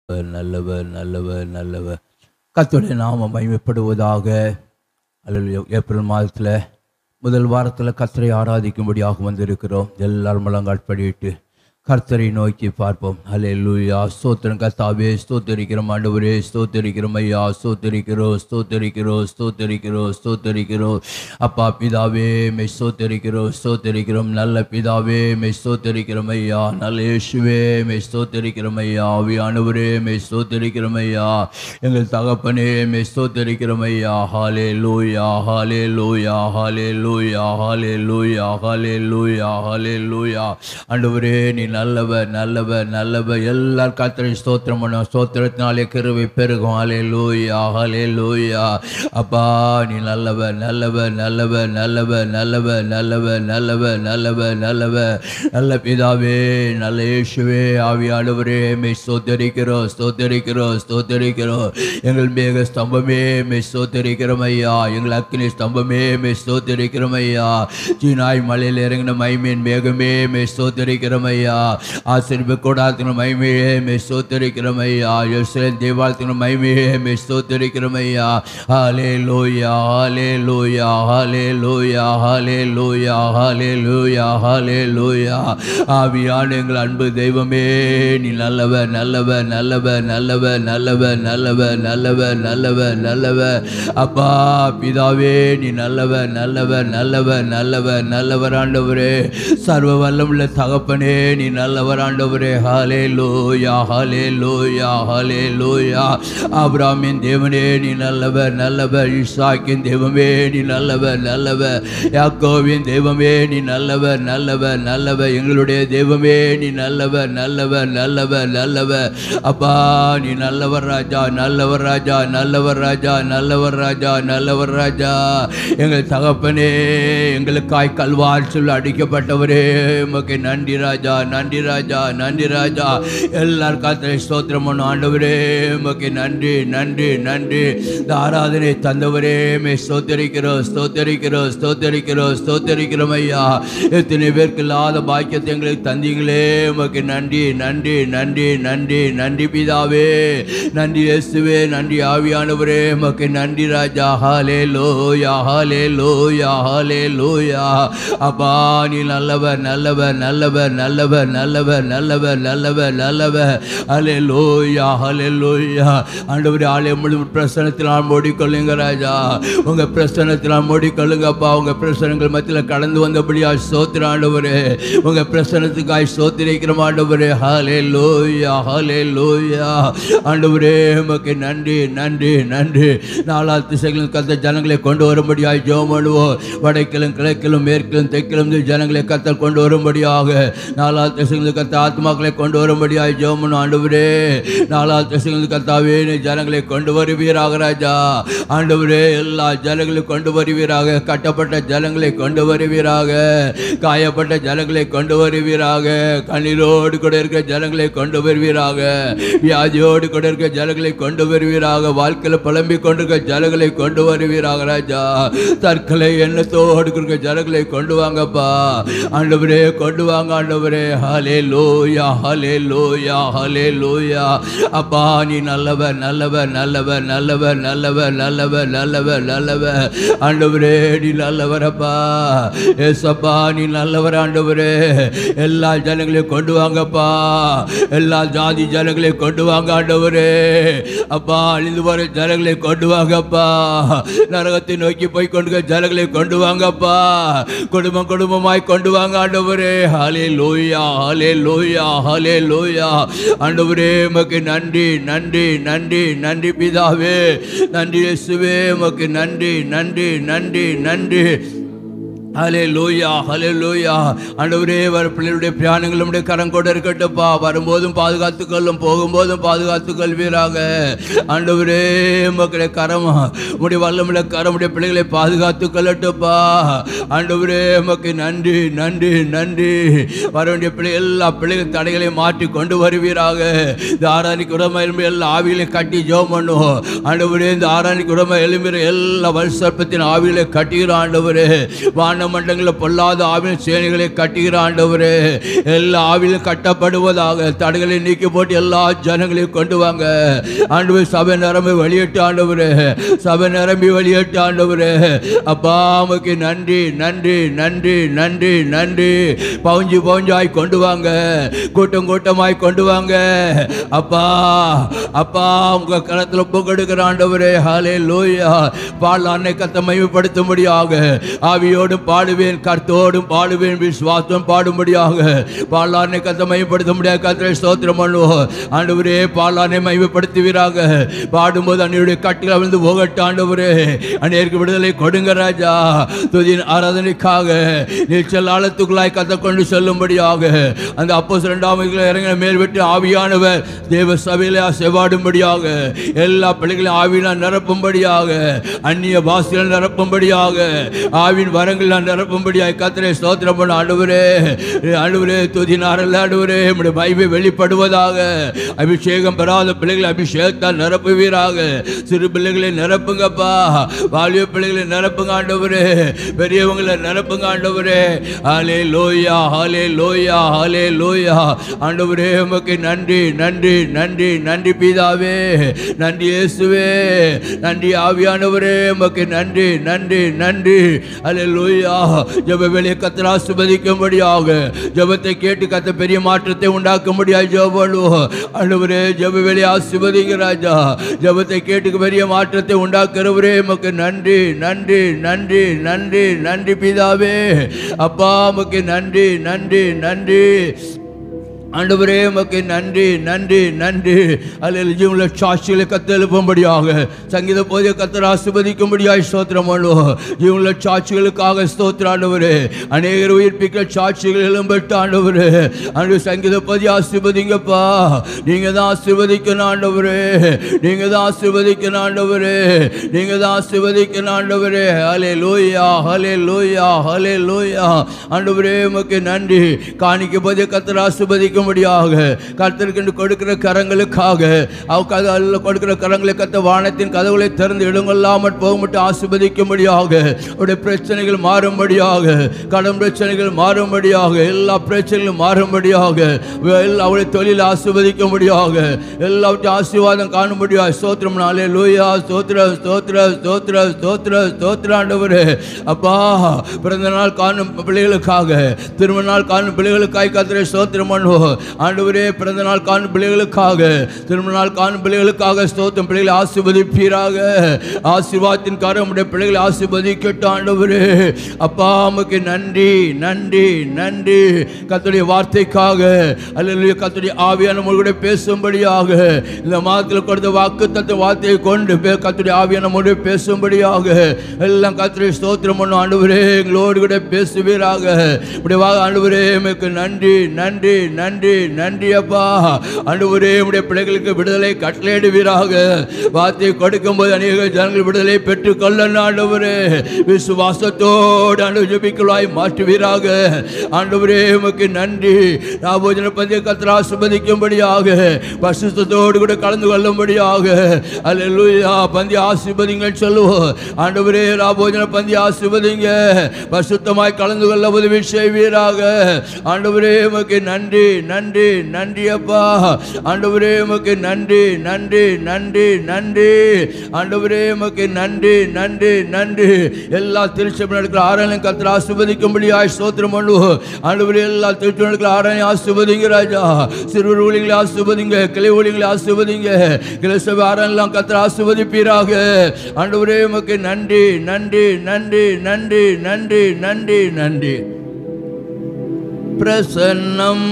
நல்லவர் நல்லவர் நல்லவர் கர்த்தருடைய நாம மகிமைப்படுவதாக அல்லது ஏப்ரல் மாதத்தில் முதல் வாரத்தில் கர்த்தரை ஆராதிக்கும்படியாக வந்திருக்கிறோம் எல்லாரும் முழங்கால் படியிட்டு கர்த்தரை நோக்கி பார்ப்போம் அலே லூயா ஸ்தோத்திரம் கர்த்தாவே ஸ்தோத்தரிக்கிறோம் ஆண்டவரே ஸ்தோத்தரிக்கிறோம் ஐயா ஸ்தோத்தரிக்கிறோம் ஸ்தோத்தரிக்கிறோம் ஸ்தோத்தரிக்கிறோம் ஸ்தோத்தரிக்கிறோம் அப்பா பிதாவே மெய் ஸ்தோத்தரிக்கிறோம் ஸ்தோத்தரிக்கிறோம் நல்ல பிதாவே மெய் ஸ்தோத்தரிக்கிறோம் ஐயா நல்ல இயேசுவே மெய் ஸ்தோத்தரிக்கிறோம் ஐயா ஆவியானவரே மெய் ஸ்தோத்தரிக்கிறோம் ஐயா எங்கள் தகப்பனே மெய் ஸ்தோத்தரிக்கிறோம் ஐயா ஹாலே லூயா ஹாலே லூயா ஹாலே லூயா ஹாலே லூயா ஹாலே லூயா ஹாலே லூயா ஆண்டவரே நீ நல்லவர் நல்லவர் நல்லவர் எல்லார் கத்திரை ஸ்தோத்திரம் பண்ணுவோம் ஸ்தோத்திரத்தினாலே கிருவை பெருகும் ஹாலே லூயா ஹாலே லூயா அப்பா நீ நல்லவர் நல்லவர் நல்லவர் நல்லவர் நல்லவர் நல்லவர் நல்லவர் நல்லவர் நல்லவர் நல்ல பிதாவே நல்ல இயேசுவே ஆவியானவரே மெய் ஸ்தோத்தரிக்கிறோம் ஸ்தோத்தரிக்கிறோம் ஸ்தோத்தரிக்கிறோம் எங்கள் மேக ஸ்தம்பமே மெய் ஸ்தோத்தரிக்கிறோம் ஐயா எங்கள் அக்கினி ஸ்தம்பமே மெய் ஸ்தோத்தரிக்கிறோம் ஐயா சீனாய் மலையில் இறங்கின மைமீன் மேகமே மெய் ஸ்தோத்தரிக்கிறோம் ஐயா ஆசிரியப்பு கூடாத்தின மைமையே மெய் ஸ்தோத்தரிக்கிறோம் ஐயா யோசேன் தேவாலத்தின மைமையே மெய் ஸ்தோத்தரிக்கிறோம் ஐயா ஹாலே லோயா ஹாலே லோயா ஹாலே லோயா ஹாலே லோயா ஹாலே லோயா ஹாலே லோயா ஆவியான எங்கள் அன்பு தெய்வமே நீ நல்லவர் நல்லவர் நல்லவர் நல்லவர் நல்லவர் நல்லவர் நல்லவர் நல்லவர் நல்லவர் அப்பா பிதாவே நீ நல்லவர் நல்லவர் நல்லவர் நல்லவர் நல்லவர் ஆண்டவரே சர்வ வல்லமுள்ள தகப்பனே நீ நல்லவர் ஆண்டவரே ஹாலே லோயா ஹாலே லோயா ஹாலே லோயா ஆபிராமின் தேவனே நீ நல்லவர் நல்லவர் இசாக்கின் தெய்வமே நீ நல்லவர் நல்லவர் யாக்கோவின் தெய்வமே நீ நல்லவர் நல்லவர் நல்லவர் எங்களுடைய தெய்வமே நீ நல்லவர் நல்லவர் நல்லவர் நல்லவர் அப்பா நீ நல்லவர் ராஜா நல்லவர் ராஜா நல்லவர் ராஜா நல்லவர் ராஜா நல்லவர் ராஜா எங்கள் தகப்பனே எங்களுக்காய் கல்வார் சொல்ல அடிக்கப்பட்டவரே உமக்கு நன்றி ராஜா நன்றி ராஜா நன்றி ராஜா எல்லார் காத்திரை ஸ்தோத்திரம் பண்ணும் ஆண்டவரே உமக்கு நன்றி நன்றி நன்றி இந்த ஆராதனை தந்தவரே மே ஸ்தோத்தரிக்கிறோம் ஸ்தோத்தரிக்கிறோம் ஸ்தோத்தரிக்கிறோம் ஸ்தோத்தரிக்கிறோம் ஐயா எத்தனை பேருக்கு இல்லாத பாக்கியத்தை எங்களுக்கு தந்தீங்களே உமக்கு நன்றி நன்றி நன்றி நன்றி நன்றி பிதாவே நன்றி இயேசுவே நன்றி ஆவியானவரே உமக்கு நன்றி ராஜா ஹாலே லோயா ஹாலே லோயா ஹாலே லோயா அப்பா நீ நல்லவர் நல்லவர் நல்லவர் நல்லவர் நல்லவர் நல்லவர் நல்லவர் நல்லவர் ஹலே லோயா ஹலே லோயா ஆண்டவரே ஆலயம் முழுவதும் பிரசனத்தினால் மூடிக்கொள்ளுங்க ராஜா உங்க பிரசனத்தினால் மூடிக்கொள்ளுங்கப்பா உங்க பிரசனங்கள் மத்தியில் கடந்து வந்தபடியா சோத்திர ஆண்டவரே உங்க பிரசனத்துக்காய் சோத்திரிக்கிற ஆண்டவரே ஹாலே லோயா ஹாலே லோயா ஆண்டவரே உமக்கு நன்றி நன்றி நன்றி நாலா திசைகளில் கத்த ஜனங்களை கொண்டு வரும்படியாய் ஜெபம் பண்ணுவோம் வடக்கிலும் கிழக்கிலும் மேற்கிலும் தெற்கிலும் இருந்து ஜனங்களை கத்தல் கொண்டு வரும்படியாக நாலா திசைகளில் கத்த ஆத்மாக்களை கொண்டு வரும்படியாய் ஜெபம் பண்ணும் ஆண்டவரே நாலா திசைகளில் கத்தாவே நீ ஜனங்களை கொண்டு வருவீராக ராஜா ஆண்டவரே எல்லா ஜனங்களையும் கொண்டு வருவீராக கட்டப்பட்ட ஜனங்களை கொண்டு வருவீராக காயப்பட்ட ஜனங்களை கொண்டு வருவீராக கண்ணீரோடு கூட இருக்கிற ஜனங்களை கொண்டு வருவீராக வியாதியோடு கூட இருக்கிற ஜனங்களை கொண்டு வருவீராக வாழ்க்கையில் புலம்பிக் கொண்டிருக்கிற ஜனங்களை கொண்டு வருவீராக ராஜா தற்கொலை எண்ணத்தோடு இருக்கிற ஜனங்களை கொண்டு வாங்கப்பா ஆண்டவரே கொண்டு வாங்க ஆண்டவரே ஹாலே லோயா ஹாலே லோயா ஹாலே லோயா அப்பா நீ நல்லவர் நல்லவர் நல்லவர் நல்லவர் நல்லவர் நல்லவர் நல்லவர் நல்லவர் ஆண்டவரே நீ நல்லவரப்பா ஏசப்பா நீ நல்லவர் ஆண்டவரே எல்லா ஜனங்களையும் கொண்டு வாங்கப்பா எல்லா ஜாதி ஜனங்களையும் கொண்டு வாங்க ஆண்டவரே அப்பா அழிந்து வர ஜனங்களை கொண்டு வாங்கப்பா நரகத்தை நோக்கி போய் கொண்டு ஜனங்களை கொண்டு வாங்கப்பா குடும்பம் குடும்பமாய் கொண்டு வாங்க ஆண்டவரே ஹாலே லோயா ஹாலே லோயா ஹாலே லோயா ஆண்டவரே உமக்கு நன்றி நன்றி நன்றி நன்றி பிதாவே நன்றி இயேசுவே உமக்கு நன்றி நன்றி நன்றி நன்றி ஹலே லோயா ஹலே லோயா ஆண்டவரே வர பிள்ளைகளுடைய பிரயாணங்கள் நம்முடைய கரம் கூட இருக்கட்டும்ப்பா வரும்போதும் பாதுகாத்து கொள்ளும் போகும்போதும் பாதுகாத்து கொள்வீராக ஆண்டவரே மக்களுடைய கரம் உடைய வல்லமுள்ள கரம் உடைய பிள்ளைகளை பாதுகாத்து கொள்ளட்டும்ப்பா ஆண்டவரே மக்கு நன்றி நன்றி நன்றி வர வேண்டிய பிள்ளை எல்லா பிள்ளைகள் தடைகளை மாற்றி கொண்டு வருவீராக இந்த ஆராணிக்கு உடமை எலும்பு எல்லா ஆவிகளையும் கட்டி ஜோம் பண்ணுவோம் ஆண்டவரே இந்த ஆராணிக்கு உடமை எலும்புற எல்லா வருஷத்தின் ஆவிகளை கட்டுகிறோம் ஆண்டவரே வான வான மண்டங்களில் பொல்லாத ஆவின் சேனைகளை கட்டுகிற ஆண்டவரே எல்லா ஆவிலும் கட்டப்படுவதாக தடைகளை நீக்கி போட்டு எல்லா ஜனங்களையும் கொண்டு வாங்க ஆண்டவர் சபை நிரம்பி வெளியிட்டு ஆண்டவரே சபை நிரம்பி வெளியிட்டு ஆண்டவரே அப்பா உமக்கு நன்றி நன்றி நன்றி நன்றி நன்றி பவுஞ்சு பவுஞ்சாய் கொண்டு வாங்க கூட்டம் கூட்டமாய் கொண்டு வாங்க அப்பா அப்பா உங்க கரத்துல புகெடுக்கிற ஆண்டவரே ஹாலே லோயா பால் அன்னை கத்த மைமைப்படுத்தும்படியாக ஆவியோடும் பாடுவேன் கர்த்தோடும் பாடுவேன் விசுவாசம் பாடும்படியாக பால் அன்னை கத்த மைமைப்படுத்த முடியாது கத்திரை ஸ்தோத்திரம் பண்ணுவோம் ஆண்டவரே பால் அன்னை மைமைப்படுத்துவீராக பாடும்போது அன்னையுடைய கட்டில் விழுந்து போகட்டு ஆண்டவரே அன்னையருக்கு விடுதலை கொடுங்க ராஜா துதியின் ஆராதனைக்காக நீச்சல் ஆழத்துக்குள்ளாய் கத்த கொண்டு செல்லும்படியாக அந்த அப்போ இரண்டாம் இறங்கின மேல் விட்டு ஆவியானவர் தேவ சபையில செவாடும்படியாக எல்லா பிள்ளைகளையும் ஆவியினால் நிரப்பும்படியாக அந்நிய பாசிகள் நிரப்பும்படியாக ஆவின் வரங்கள் நிரப்பும்படியாக கத்திரை ஸ்தோத்திரம் பண்ண ஆண்டவரே ஆண்டவரே துதினாரல்ல ஆண்டவரே நம்முடைய பைபை வெளிப்படுவதாக அபிஷேகம் பெறாத பிள்ளைகளை அபிஷேகத்தால் நிரப்புவீராக சிறு பிள்ளைகளை நிரப்புங்கப்பா வாலிய பிள்ளைகளை நிரப்புங்க ஆண்டவரே பெரியவங்களை நிரப்புங்க ஆண்டவரே ஹாலே லோயா ஹாலே லோயா ஹாலே லோயா ஆண்டவரே உமக்கு நன்றி நன்றி நன்றி நன்றி பீதாவே நன்றி இயேசுவே நன்றி ஆவியானவரே உமக்கு நன்றி நன்றி நன்றி ஹலே லோயா ஜப வெளியே கத்தர் ஆசுபதிக்கும்படியாக ஜபத்தை கேட்டு கத்த பெரிய மாற்றத்தை உண்டாக்கும்படியாக ஜபடுவோம் ஆண்டவரே ஜப வெளியே ஆசுபதிங்க ராஜா ஜபத்தை கேட்டு பெரிய மாற்றத்தை உண்டாக்குறவரே உமக்கு நன்றி நன்றி நன்றி நன்றி நன்றி பிதாவே அப்பா உமக்கு நன்றி நன்றி நன்றி ஆண்டவரே உமக்கு நன்றி நன்றி நன்றி அல்ல ஜீவனில் சாட்சிகளை கத்த எழுப்பும்படியாக சங்கீத போதிய கத்தர் ஆசிர்வதிக்கும்படியாக ஸ்தோத்திரம் பண்ணுவோம் ஜீவனில் சாட்சிகளுக்காக ஸ்தோத்திர ஆண்டவரே அநேகர் உயிர்ப்பிக்க சாட்சிகள் எழும்பட்டு ஆண்டவரே அன்று சங்கீத போதிய ஆசிர்வதிங்கப்பா நீங்க தான் ஆசிர்வதிக்கணும் ஆண்டவரே நீங்க தான் ஆசிர்வதிக்கணும் ஆண்டவரே நீங்க தான் ஆசிர்வதிக்கணும் ஆண்டவரே ஹலே லோயா ஹலே லோயா ஹலே லோயா ஆண்டவரே உமக்கு நன்றி காணிக்க போதே கத்தர் ஆசிர்வதிக்கும்படியாக கர்த்தருக்கு கொடுக்கிற கரங்களுக்காக அவ கதை கொடுக்கிற கரங்களை கத்த வானத்தின் கதவுகளை திறந்து இடங்கொள்ளாமல் போக மட்டும் ஆசிர்வதிக்கும்படியாக அவருடைய பிரச்சனைகள் மாறும்படியாக கடன் பிரச்சனைகள் மாறும்படியாக எல்லா பிரச்சனைகளும் மாறும்படியாக எல்லா அவருடைய தொழில் ஆசிர்வதிக்கும்படியாக எல்லாவற்றையும் ஆசீர்வாதம் காணும்படியாக ஸ்தோத்திரம் நாளே லூயா ஸ்தோத்திர ஸ்தோத்திர ஸ்தோத்திர ஸ்தோத்திர ஸ்தோத்திர ஆண்டவரே அப்பா பிறந்த நாள் காணும் பிள்ளைகளுக்காக திருமண நாள் காணும் பிள்ளைகளுக்காக கத்திரை ஸ்தோத்திரம் பண்ணுவோம் ஆண்டவரே பிறந்த நாள் காணும் பிள்ளைகளுக்காக திருமண நாள் காணும் பிள்ளைகளுக்காக ஸ்தோத்திரம் பிள்ளைகளை ஆசீர்வதிப்பீராக ஆசீர்வாதத்தின் காரம் உடைய பிள்ளைகளை ஆசீர்வதிக்கட்டும் ஆண்டவரே அப்பா உமக்கு நன்றி நன்றி நன்றி கத்துடைய வார்த்தைக்காக அல்லது கத்துடைய ஆவியான மொழியோட பேசும்படியாக இந்த மாதத்தில் கொடுத்த வாக்கு தத்துவ வார்த்தையை கொண்டு பே- கத்துடைய ஆவியான மொழியை பேசும்படியாக எல்லாம் கத்துடைய ஸ்தோத்திரம் பண்ணும் ஆண்டவரே எங்களோடு கூட பேசுவீராக இப்படி வா ஆண்டவரே உமக்கு நன்றி நன்றி நன்றி நன்றி அப்பா ஆண்டவரே உடைய பிள்ளைகளுக்கு விடுதலை கட்டளையிடுவீராக வார்த்தையை கொடுக்கும்போது அநேக ஜனங்கள் விடுதலை பெற்றுக்கொள்ள ஆண்டவரே விசுவாசத்தோடு ஆண்டு ஜபிக்கலாய் மாற்றுவீராக ஆண்டவரே உமக்கு நன்றி ராபோஜன பந்திய கத்திரா சுபதிக்கும்படியாக பசுத்தத்தோடு கூட கலந்து கொள்ளும்படியாக அல்லேலூயா பந்தி ஆசிர்வதிங்கள் சொல்லுவோம் ஆண்டவரே ராபோஜன பந்தி ஆசிர்வதிங்க பசுத்தமாய் கலந்து கொள்ள உதவி செய்வீராக ஆண்டவரே உமக்கு நன்றி நன்றி நன்றி அப்பா ஆண்டவரே உமக்கு நன்றி நன்றி நன்றி நன்றி ஆண்டவரே உமக்கு நன்றி நன்றி நன்றி எல்லா திருச்சபை நடக்கிற ஆராயணம் கத்திர ஆசிர்வதிக்கும்படியாய் ஸ்தோத்திரம் பண்ணுவோம் ஆண்டவரே எல்லா திருச்சபை நடக்கிற ஆராயணம் ஆசிர்வதிங்க ராஜா சிறுவர் ஊழியர்களை ஆசிர்வதிங்க கிளை ஊழியர்களை ஆசிர்வதிங்க கிளை சபை ஆராயணம் கத்திர ஆசிர்வதிப்பீராக ஆண்டவரே உமக்கு நன்றி நன்றி நன்றி நன்றி நன்றி நன்றி நன்றி பிரசன்னம்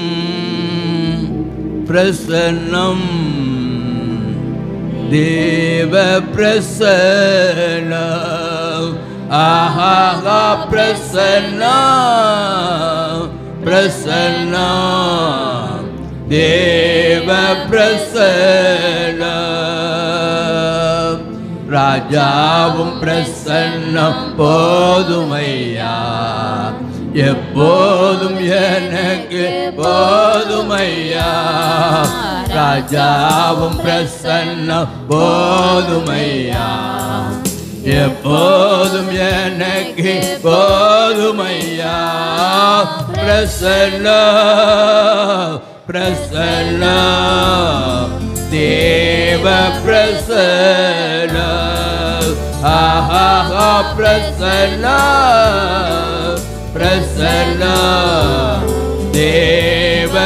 பிரசன்னம் தேவ பிரசன்னம் ஆஹா பிரசன்னம் பிரசன்னம் தேவ பிரசன்னம் ராஜாவும் பிரசன்னம் போதுமையா எப்போதும் எனக்கு போதுமையா ராஜாவும் பிரசன்னம் போதுமையா எப்போதும் எனக்கு போதுமையா பிரசன்ன பிரசன்ன தேவ பிரசன்ன ஆஹா பிரசன்ன பிரசன்ன தேவ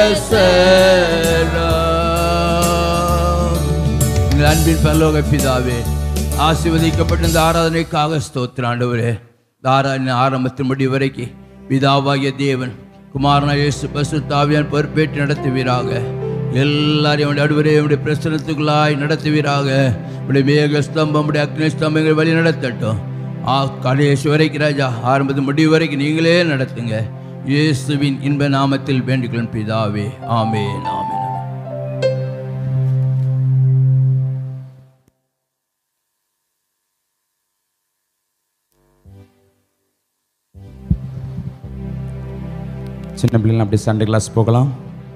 பிரசன்ன எங்கள் அன்பின் பரலோக பிதாவே ஆசீர்வதிக்கப்பட்ட இந்த ஆராதனைக்காக ஸ்தோத்திரம் ஆண்டவரே இந்த ஆராதனை ஆரம்பத்தின் முடி வரைக்கும் பிதாவாகிய தேவன் குமாரனா இயேசு பசுத்தாவியான் பொறுப்பேற்று நடத்துவீராக எல்லாரையும் உடைய அடுவரே உடைய பிரசனத்துக்குள்ளாய் நடத்துவீராக உடைய மேக ஸ்தம்பம் உடைய அக்னி ஸ்தம்பங்கள் வழி நடத்தட்டும் ஆ கடைசி வரைக்கும் ராஜா ஆரம்பத்து முடிவு வரைக்கும் நீங்களே நடத்துங்க இயேசுவின் இன்ப நாமத்தில் வேண்டிக்கொள்ளும் பிதாவே ஆமேன் ஆமேன் சின்ன பிள்ளைங்க அப்படியே சண்டே கிளாஸ் போகலாம்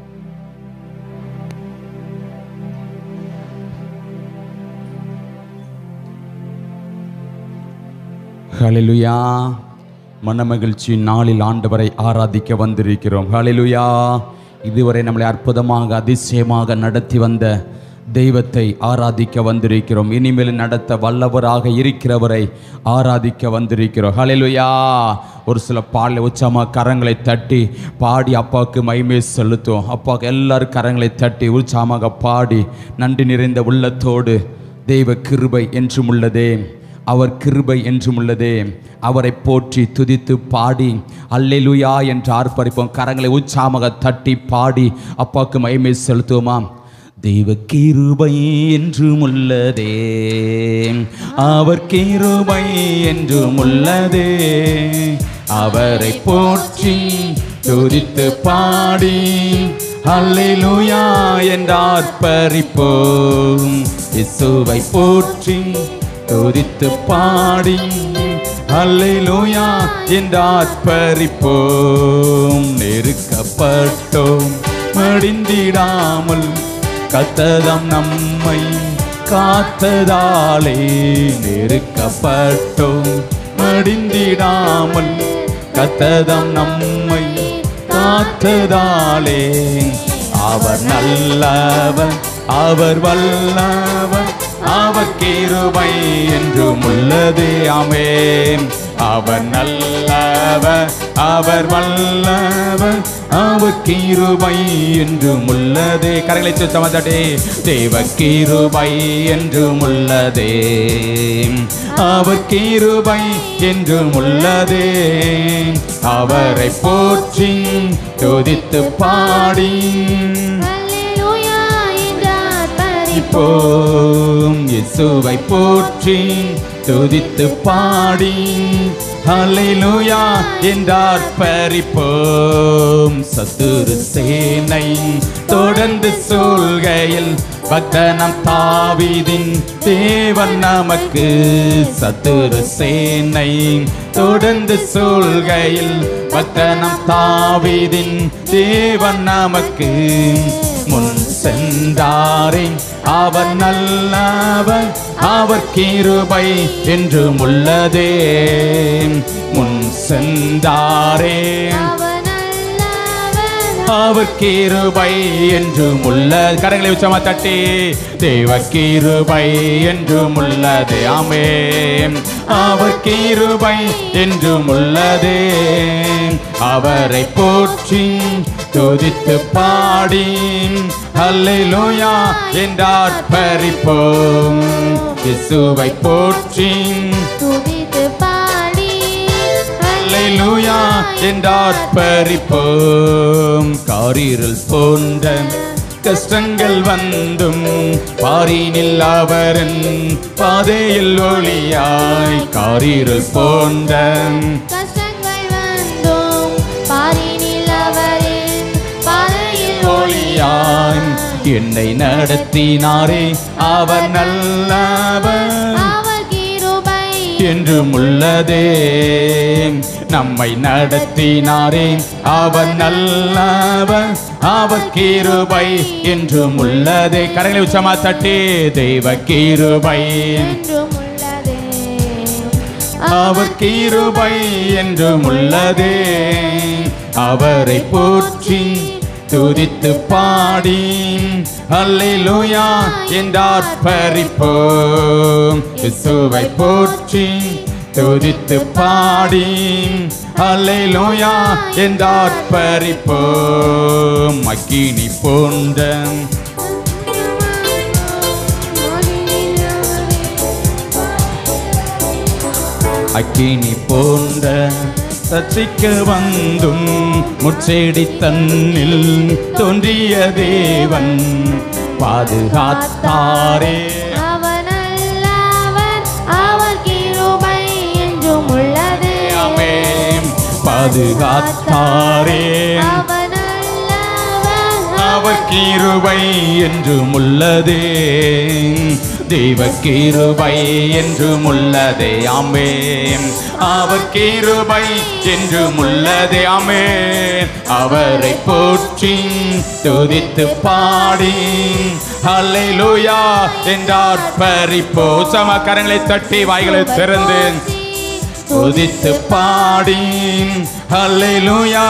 ஹalleluya மனமகிழ்ச்சி நாளில் ஆண்டவரை ஆராதிக்க வந்திருக்கிறோம் ஹalleluya இதுவரை நம்மளை அற்புதமாக அதிசயமாக நடத்தி வந்த தெய்வத்தை ஆராதிக்க வந்திருக்கிறோம் இனிமேல் நடத்த வல்லவராக இருக்கிறவரை ஆராதிக்க வந்திருக்கிறோம் ஹalleluya ஒரு சில பாடல உச்சமாக கரங்களை தட்டி பாடி அப்பாவுக்கு மைமே செலுத்தும் அப்பாவுக்கு எல்லாரும் கரங்களை தட்டி உற்சாகமாக பாடி நன்றி நிறைந்த உள்ளத்தோடு தெய்வ கிருபை என்றும் உள்ளதே அவர் கிருபை என்றும் உள்ளதே அவரை போற்றி துதித்து பாடி அல்லேலுயா என்று ஆர்ப்பரிப்போம் கரங்களை உற்சாகமாக தட்டி பாடி அப்பாவுக்கு மகிமை செலுத்துவோமாம் தெய்வ கிருபை என்றும் உள்ளதே அவர் கிருபை என்றும் உள்ளதே அவரை போற்றி துதித்து பாடி அல்லேலூயா என்று ஆர்ப்பரிப்போம் இயேசுவை போற்றி துதித்து பாடி அல்லேலூயா என்று ஆர்ப்பரிப்போம் நெருக்கப்பட்டோம் மடிந்திடாமல் கத்ததம் நம்மை காத்ததாலே நெருக்கப்பட்டோம் மடிந்திடாமல் கத்ததம் நம்மை காத்ததாலே அவர் நல்லவர் அவர் வல்லவர் அவர் கிருபை என்றும் உள்ளது ஆமென் அவர் நல்லவர் அவர் வல்லவர் அவர் கிருபை என்றும் உள்ளதே கரங்களை சுத்தமாட்டே தேவ கிருபை என்றும் உள்ளதே அவர் கிருபை என்றும் உள்ளதே அவரை போற்றி துதித்து பாடி அல்லேலூயா என்றார் பரிபூ இப்போம் இயேசுவை போற்றி துதித்து பாடி ஹalleluya என்றார் பரிப்போம் சத்துரு சேனை தொடர்ந்து சொல்கையில் பக்தனம் தாவீதின் தேவன் நமக்கு சத்துரு சேனை தொடர்ந்து சொல்கையில் பக்தனம் தாவீதின் தேவன் நமக்கு முன் சென்றாரே அவர் நல்லவர் அவர் கிருபை என்றும் உள்ளதே முன் சென்றாரே அவர் நல்லவர் அவர் கிருபை என்றும் உள்ள கரங்களை உச்சமா தட்டி தேவ கிருபை என்றும் உள்ளதே ஆமென் அவர் கிருபை என்றும் உள்ளதே அவரை போற்றி துதித்து பாடி அல்லேலூயா என்றார் பறிப்போம் இயேசுவை போற்றி துதித்து பாடி அல்லேலூயா என்றார் பறிப்போம் காரீரல் போன்ற கஷ்டங்கள் வந்தும் பாரினில் அவரன் பாதையில் ஒளியாய் காரீரல் போன்ற கஷ்டங்கள் வந்தோம் பாரினில் அவரின் பாதையில் ஒளியாய் என்னை நடத்தினாரே அவர் நல்லவர் அவர் கிருபை என்றும் உள்ளதே நம்மை நடத்தினாரே அவர் நல்லவர் அவர் கிருபை என்றும் உள்ளதே கரங்களை உச்சமா தட்டி தெய்வ கிருபை என்றும் உள்ளதே அவர் கிருபை என்றும் உள்ளதே அவரை போற்றி துதித்து பாடி அல்லேலூயா என்றார்ப்பரிப்போம் இயேசுவை போற்றி துதித்து பாடி அல்லேலூயா என்றார்ப்பரிப்போம் அக்கினி போன்ற அக்கினி போன்ற சர்ச்சைக்கு வந்தும் முச்செடி தன்னில் தோன்றிய தேவன் பாதுகாத்தாரே அவர் நல்லவர் அவர் கிருபை என்றும் உள்ளது ஆமென். பாதுகாத்தாரே அவர் நல்லவர் அவர் கிருபை என்றும் உள்ளதே தெய்வ கிருபை என்றும் உள்ளதே ஆமென் அவர் கிருபை என்றும் உள்ளதே ஆமென் அவரை போற்றி துதித்து பாடி அல்லேலூயா என்றார் பறிப்போ சம கரங்களை தட்டி வாய்களை திறந்து துதித்து பாடி அல்லேலூயா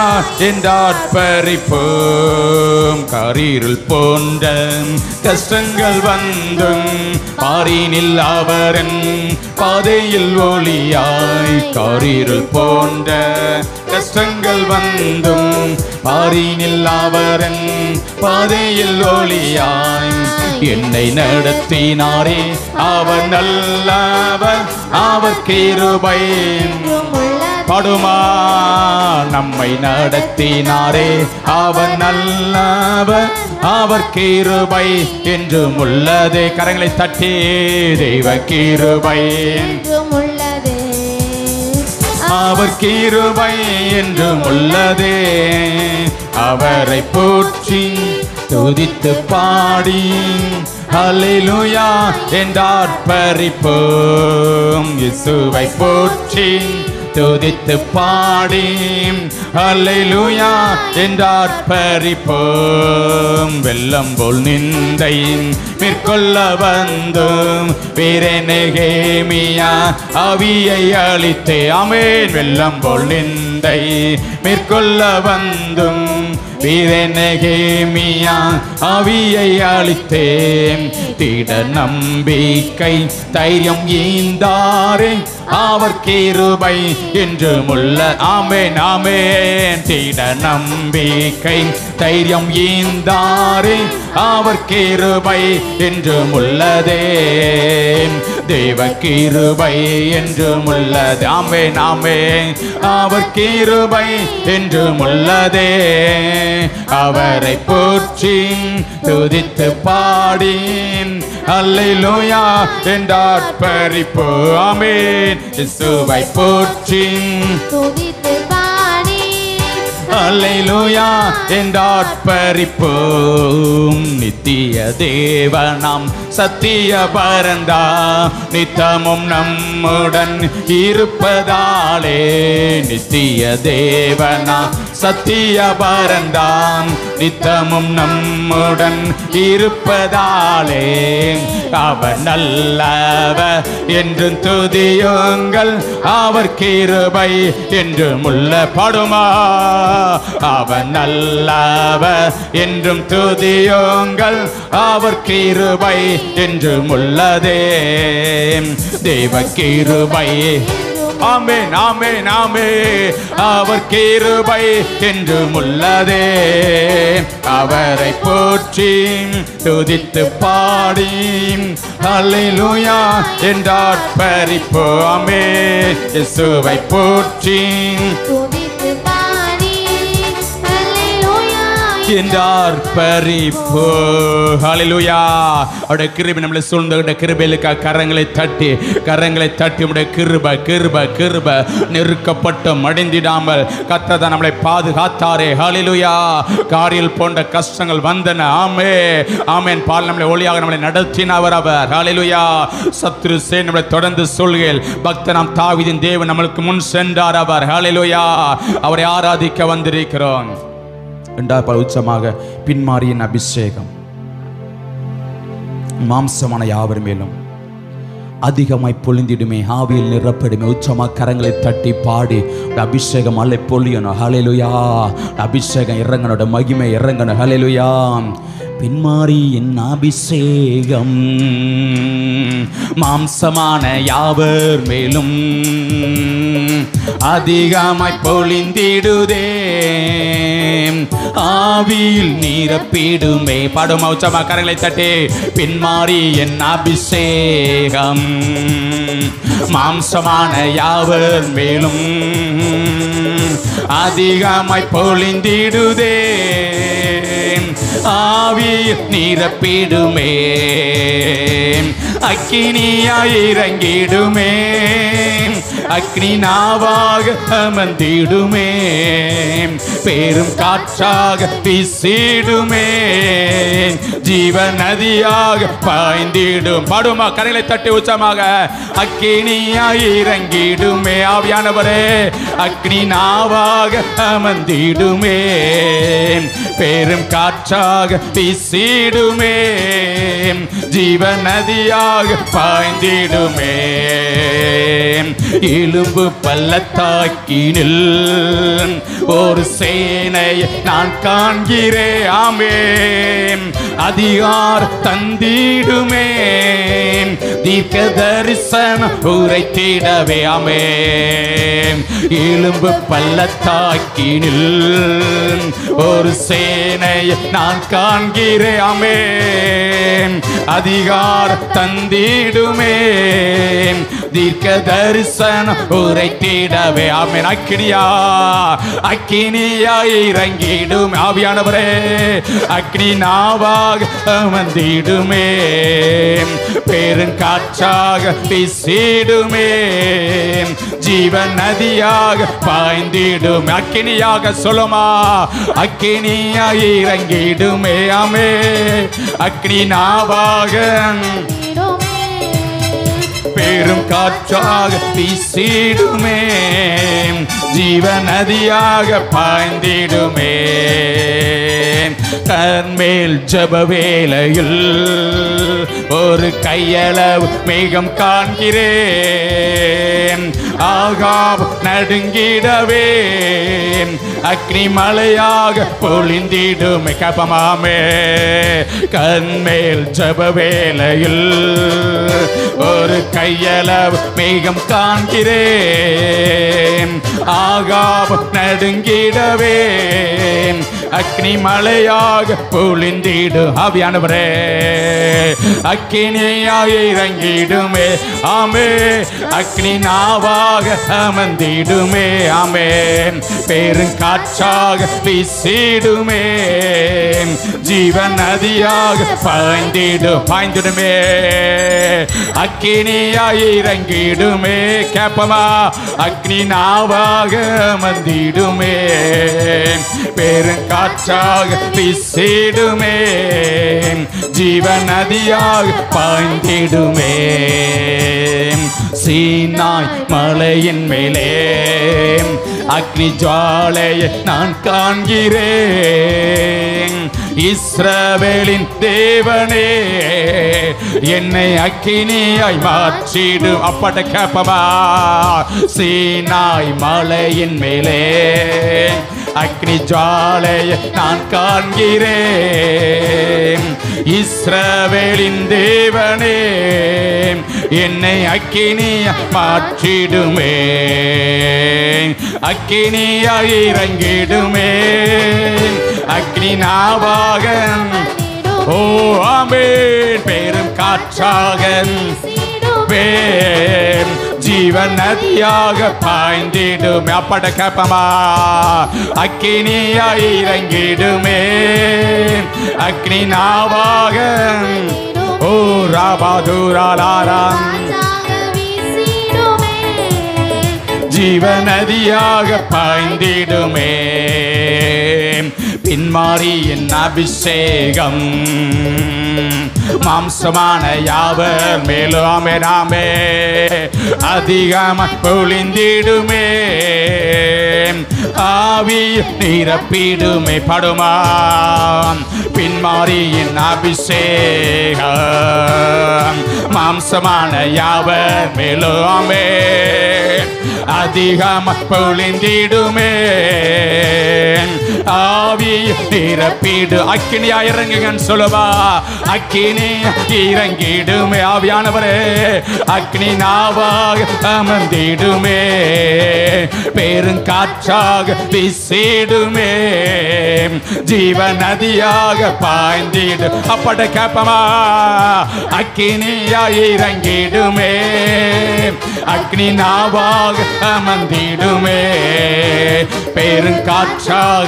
என்றார்ப்பரிப்போம் கரீருள் போன்ற கஷ்டங்கள் வந்தும் பாரினில் அவரன் பாதையில் ஒளியாய் கரீருள் போன்ற கஷ்டங்கள் வந்தும் பாரினில் அவரன் பாதையில் ஒளியாய் என்னை நடத்தினாரே அவர் நல்லவர் அவர் கிருபை என்றும் உள்ளது படுமா நம்மை நடத்தினாரே அவர் நல்லவர் அவர் கிருபை என்றும் உள்ளதே கரங்களை தட்டி தெய்வ கிருபை என்றும் உள்ளது அவர் கிருபை என்றும் உள்ளதே அவரை போற்றி துதித்து பாடி ஹalleluya என்றார்ப்பரிப்போம் இயேசுவை போற்றி துதித்து பாடி ஹalleluya என்றார்ப்பரிப்போம் வெள்ளம் போல் நிந்தை மேற்கொள்ள வந்தும் வீரநெகேமியா அவியை அளித்தே அமேன் வெள்ளம் போல் நிந்தை மேற்கொள்ள வந்தும் வீரநெகேமியா அவியை அளித்தேன் திட நம்பிக்கை தைரியம் ஈந்தாரே அவர் கிருபை என்றும் உள்ள ஆமேன் ஆமேன் திட நம்பிக்கை தைரியம் ஈந்தாரே அவர் கிருபை என்றும் உள்ளதே தேவ கிருபை என்றும் உள்ளது ஆமேன் ஆமேன் அவர் கிருபை என்றும் உள்ளதே அவரை போற்றி துதித்து பாடி அல்லேலூயா என்றார்ப்பரிப்போ ஆமேன் இயேசுவை போற்றி துதித்து பாடி அல்லேலூயா என்றார்ப்பரிப்போம் நித்திய தேவனாம் சத்திய பரந்தா நித்தமும் நம்முடன் இருப்பதாலே நித்திய தேவனா சத்திய பரந்தான் நித்தமும் நம்முடன் இருப்பதாலே அவர் நல்லவர் என்றும் துதியுங்கள் அவர் கிருபை என்றும் உள்ள படுமா அவர் நல்லவர் என்றும் துதியுங்கள் அவர் கிருபை என்றும் உள்ளதே தேவ கிருபை ஆமென் ஆமென் ஆமே அவர் கிருபை என்றும் உள்ளதே அவரை போற்றி துதித்து பாடி அல்லேலூயா என்றார் பறிப்போ ஆமே இயேசுவை போற்றி துதித்து பாடி அல்லேலூயா என்றார் பறிப்போ ஹalleluya அவருடைய கிருபை நம்மளை சூழ்ந்த கிருபையிலுக்கா கரங்களை தட்டி கரங்களை தட்டி உடைய கிருப கிருப கிருப நெருக்கப்பட்டு மடிந்திடாமல் கத்தத நம்மளை பாதுகாத்தாரே ஹalleluya காரில் போன்ற கஷ்டங்கள் வந்தன ஆமே ஆமேன் பால் நம்மளை ஒளியாக நம்மளை நடத்தினவர் அவர் ஹalleluya சத்ரு சே நம்மளை தொடர்ந்து சொல்கையில் பக்தனாம் தாவீதின் தேவன் நம்மளுக்கு முன் சென்றார் அவர் ஹalleluya அவரை ஆராதிக்க வந்திருக்கிறோம் இரண்டாவது உச்சமாக பின்மாரியின் அபிஷேகம் மாம்சமான யாவர் மேலும் அதிகமாய் பொழிந்திடுமே ஆவியில் நிரப்பிடுமே உச்சமா கரங்களை தட்டி பாடி உடைய அபிஷேகம் அலை பொழியணும் ஹalleluya அபிஷேகம் இறங்கனோட மகிமை இறங்கணும் ஹalleluya பின்மாறி என் அபிஷேகம் மாம்சமான யாவர் மேலும் அதிகமாய் பொழிந்திடுதே ஆவியில் நீரப்பிடுமே பாடுமா உச்சமா கரங்களை தட்டி பின்மாறி என் அபிஷேகம் மாம்சமான யாவர் மேலும் அதிகமாய் பொழிந்திடுதே ஆவியில் நிரப்பிடுமே அக்கினியாய் இறங்கிடுமே அக்னி நாவாக அமர்ந்திடுமே பெரும் காற்றாக வீசிடுமே ஜீவ நதியாக பாய்ந்திடும் பாடுமா கரைகளை தட்டி உச்சமாக அக்கினியாய் இறங்கிடுமே ஆவியானவரே அக்னி நாவாக அமர்ந்திடுமே பெரும் காற்றாக வீசிடுமே ஜீவ நதியாக பாய்ந்திடுமே எலும்பு பள்ளத்தாக்கினில் ஒரு சேனையை நான் காண்கிறேன் ஆமே அதிகார் தந்திடுமே தீர்க்க தரிசனம் உரைத்திடவே ஆமே எலும்பு பள்ளத்தாக்கினில் ஒரு சேனையை நான் காண்கிறேன் ஆமே அதிகார் தந்திடுமே தீர்க்க தரிசனம் உரைத்திடவே ஆமென் அக்கினியா அக்கினியா இறங்கிடும் ஆவியானவரே அக்னி நாவாக அமர்ந்திடுமே பெருங்காற்றாக வீசிடுமே ஜீவன் நதியாக பாய்ந்திடும் அக்கினியாக சொல்லுமா அக்கினியா இறங்கிடுமே ஆமே அக்னி நாவாக பெரும் காற்றாக வீசிடுமே ஜீவ நதியாக பாய்ந்திடுமே கண்மேல் ஜப வேளையில் ஒரு கையளவு மேகம் காண்கிறேன் ஆகாப் நடுங்கிடவே அக்னி மலையாக பொழிந்திடுமே கபமாமே கண்மேல் ஜப வேளையில் ஒரு கையளவு மேகம் காண்கிறேன் ஆகாப் நடுங்கிடவே அக்னி மலையாக பொழிந்திடு ஆவியானவரே அக்கினியாக இறங்கிடுமே ஆமே அக்னி நாவாக அமர்ந்திடுமே ஆமே பெருங்காற்றாக வீசிடுமே ஜீவன் நதியாக பாய்ந்திடு பாய்ந்திடுமே அக்கினியாய் இறங்கிடுமே கேப்பமா அக்னி நாவாக அமர்ந்திடுமே பெருங்காற்றாக வீசிடுமே ஜீவ நதியாக பாய்ந்திடுமே சீனாய் மலையின் மேலே அக்னி ஜுவாலையை நான் காண்கிறேன் இஸ்ரவேலின் தேவனே என்னை அக்கினியாய் மாற்றிடும் அப்பட்ட கேப்பமா சீனாய் மலையின் மேலே அக்னி ஜுவாலையை நான் காண்கிறேன் இஸ்ரவேலின் தேவனே என்னை அக்கினிய மாற்றிடுமே அக்கினியாய் இறங்கிடுமே அக்னி நாவாக ஓ ஆமேன் பெரும் காற்றாக பேர் ஜீவன் நதியாக பாய்ந்திடுமே அப்பட கேப்பமா அக்கினியாய் இறங்கிடுமே அக்னி நாவாக ஓ ராபாதுராலாரம் ஜீவநதியாக பாய்ந்திடுமே பின்மாறி என் அபிஷேகம் மாம்சமான யாவர் மேலுமே நாமே அதிகமாக பொழிந்திடுமே ஆவி நிரப்பிடுமே படுமா பின்மாறி என் அபிஷேகம் மா மாம்சமான யாவர் மேலுமே அதிகம் பொழிந்திடுமே ஆவி நிரப்பிடு அக்கினியா இறங்குங்கன்னு சொல்லுவா அக்கினி இறங்கிடுமே ஆவியானவரே அக்னி நாவாக அமர்ந்திடுமே பெருங்காற்றாக வீசிடுமே ஜீவ நதியாக பாய்ந்திடு அப்பட கேப்பமா அக்கினியா இறங்கிடுமே அக்னி நாவாக அமர்ந்திடுமே பெருங்காற்றாக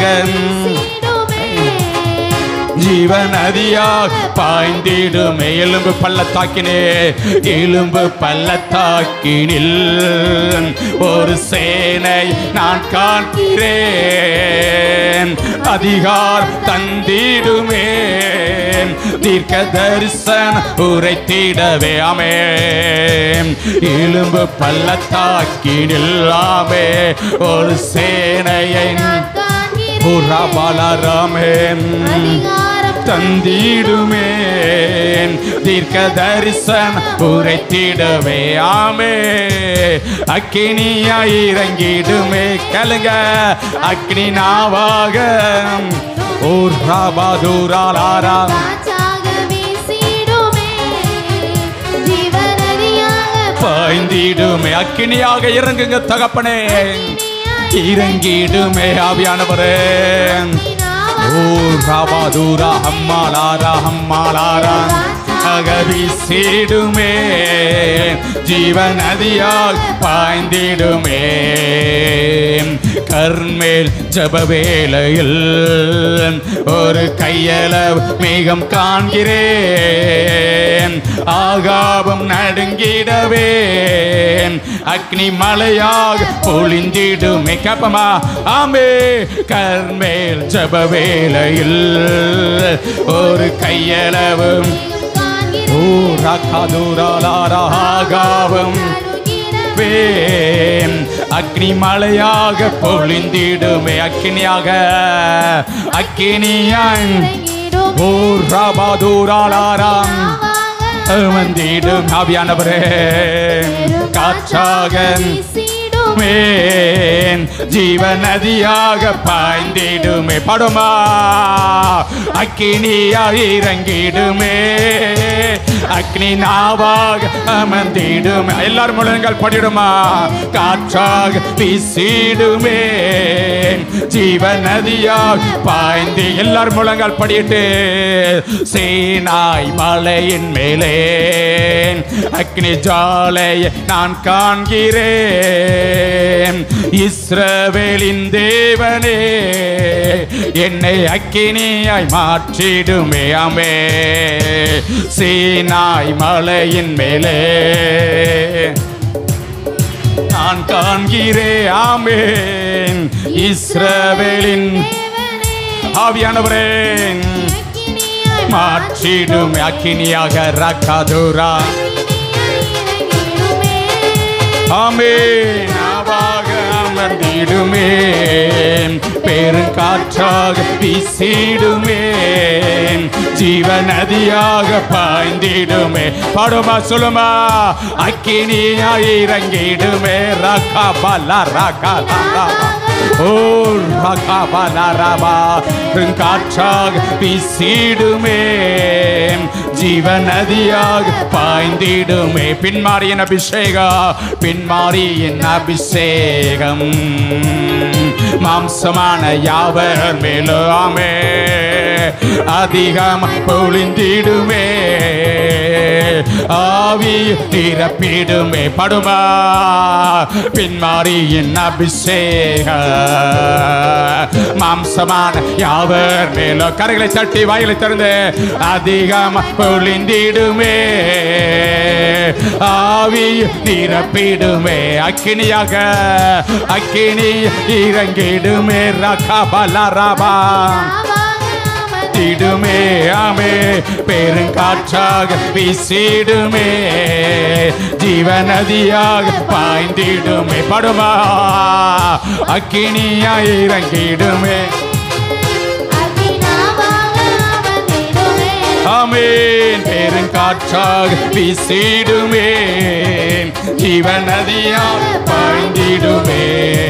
ஜீவ நதியாக பாய்ந்திடுமே எலும்பு பள்ளத்தாக்கினே எலும்பு பள்ளத்தாக்கினில் ஒரு சேனை நான் காண்கிறேன் அதிகார் தந்திடுமே தீர்க்க தரிசன உரைத்திடவே அமே எலும்பு பள்ளத்தாக்கினில் ஆமே ஒரு சேனையை புறபலரமேன் தந்திடுமே தீர்க்க தரிசன உரைத்திடவே ஆமே அக்கினியா இறங்கிடுமே கலுங்க அக்னி நாவாக ஓர் ராபாதூராலாரா பாய்ந்திடுமே அக்கினியாக இறங்குங்க தகப்பனே இறங்கிடுமே ஆவியானவரே ஓ ராபாதூரா ஹம்மாலாரா ஹம்மாலாரா அகவி சீடுமே ஜீவ நதியால் பாய்ந்திடுமே கர்மேல் ஜப வேளையில் ஒரு கையளவு மேகம் காண்கிறேன் ஆகாபம் நடுங்கிடவே அக்னி மலையாக பொழிந்திடுமே கப்பமா ஆமே கர்மேல் ஜப வேளையில் ஒரு கையளவு ஓ ராகாதூராலாராகாவும் வேன் அக்னி மலையாக பொழிந்திடுமே அக்கினியாக அக்கினியான் ஓ ராபாதூராலாராம் வந்திடும் ஆவியானவரே காற்றாக மேன் ஜீவ நதியாக பாய்ந்திடுமே படுமா அக்கினியா இறங்கிடுமே அக்னி நாவாக அமர்ந்திடுமே எல்லாரும் முழங்கள் படிடுமா காற்றாக வீசிடுமே ஜீவ நதியாக பாய்ந்து எல்லாரும் முழங்கள் படிட்டு சேனாய் மலையின் மேலே அக்னி ஜாலையை நான் காண்கிறேன் இஸ்ரவேலின் தேவனே என்னை அக்கினியாய் மாற்றிடுமே அமே சீனாய் மலையின் மேலே நான் காண்கிறே ஆமேன் இஸ்ரவேலின் ஆவியானவரே மாற்றிடும் அக்கினியாக ரக்காதுரா ஆமேன் ஆவாக அமர்ந்திடுமே பெருங்காற்றாக வீசிடுமே ஜீவ நதியாக பாய்ந்திடுமே பாடுமா சொல்லுமா அக்கினியா இறங்கிடுமே ரக்கா பல்லா ரக்கா ஓ ரக்கா பல்லா ரபா பெருங்காற்றாக வீசிடுமே ஜீவ நதியாக பாய்ந்திடுமே பின்மாரியின் அபிஷேகா பின்மாரியின் அபிஷேகம் மாம்சமான யாவர் மேலாமே அதிகம் பொழிந்திடுமே ஆவி நிரப்பிடுமே படுமா பின்மாரியின் அபிஷேக மாம்சமான யாவர் மேலோ கரைகளை தட்டி வாயிலை திறந்து அதிகம் பொழிந்திடுமே ஆவி நிரப்பிடுமே அக்கினியாக அக்கினி இறங்கிடுமே ரகா பலரபா திடுமே ஆமே பெருங்காற்றாக வீசிடுமே ஜீவநதியாக பாய்ந்திடுமே படுமா அக்கினியா இறங்கிடுமே ஆமேன் பெருங்காற்றாக வீசிடுமே ஜீவன் நதியாக பாய்ந்திடுமே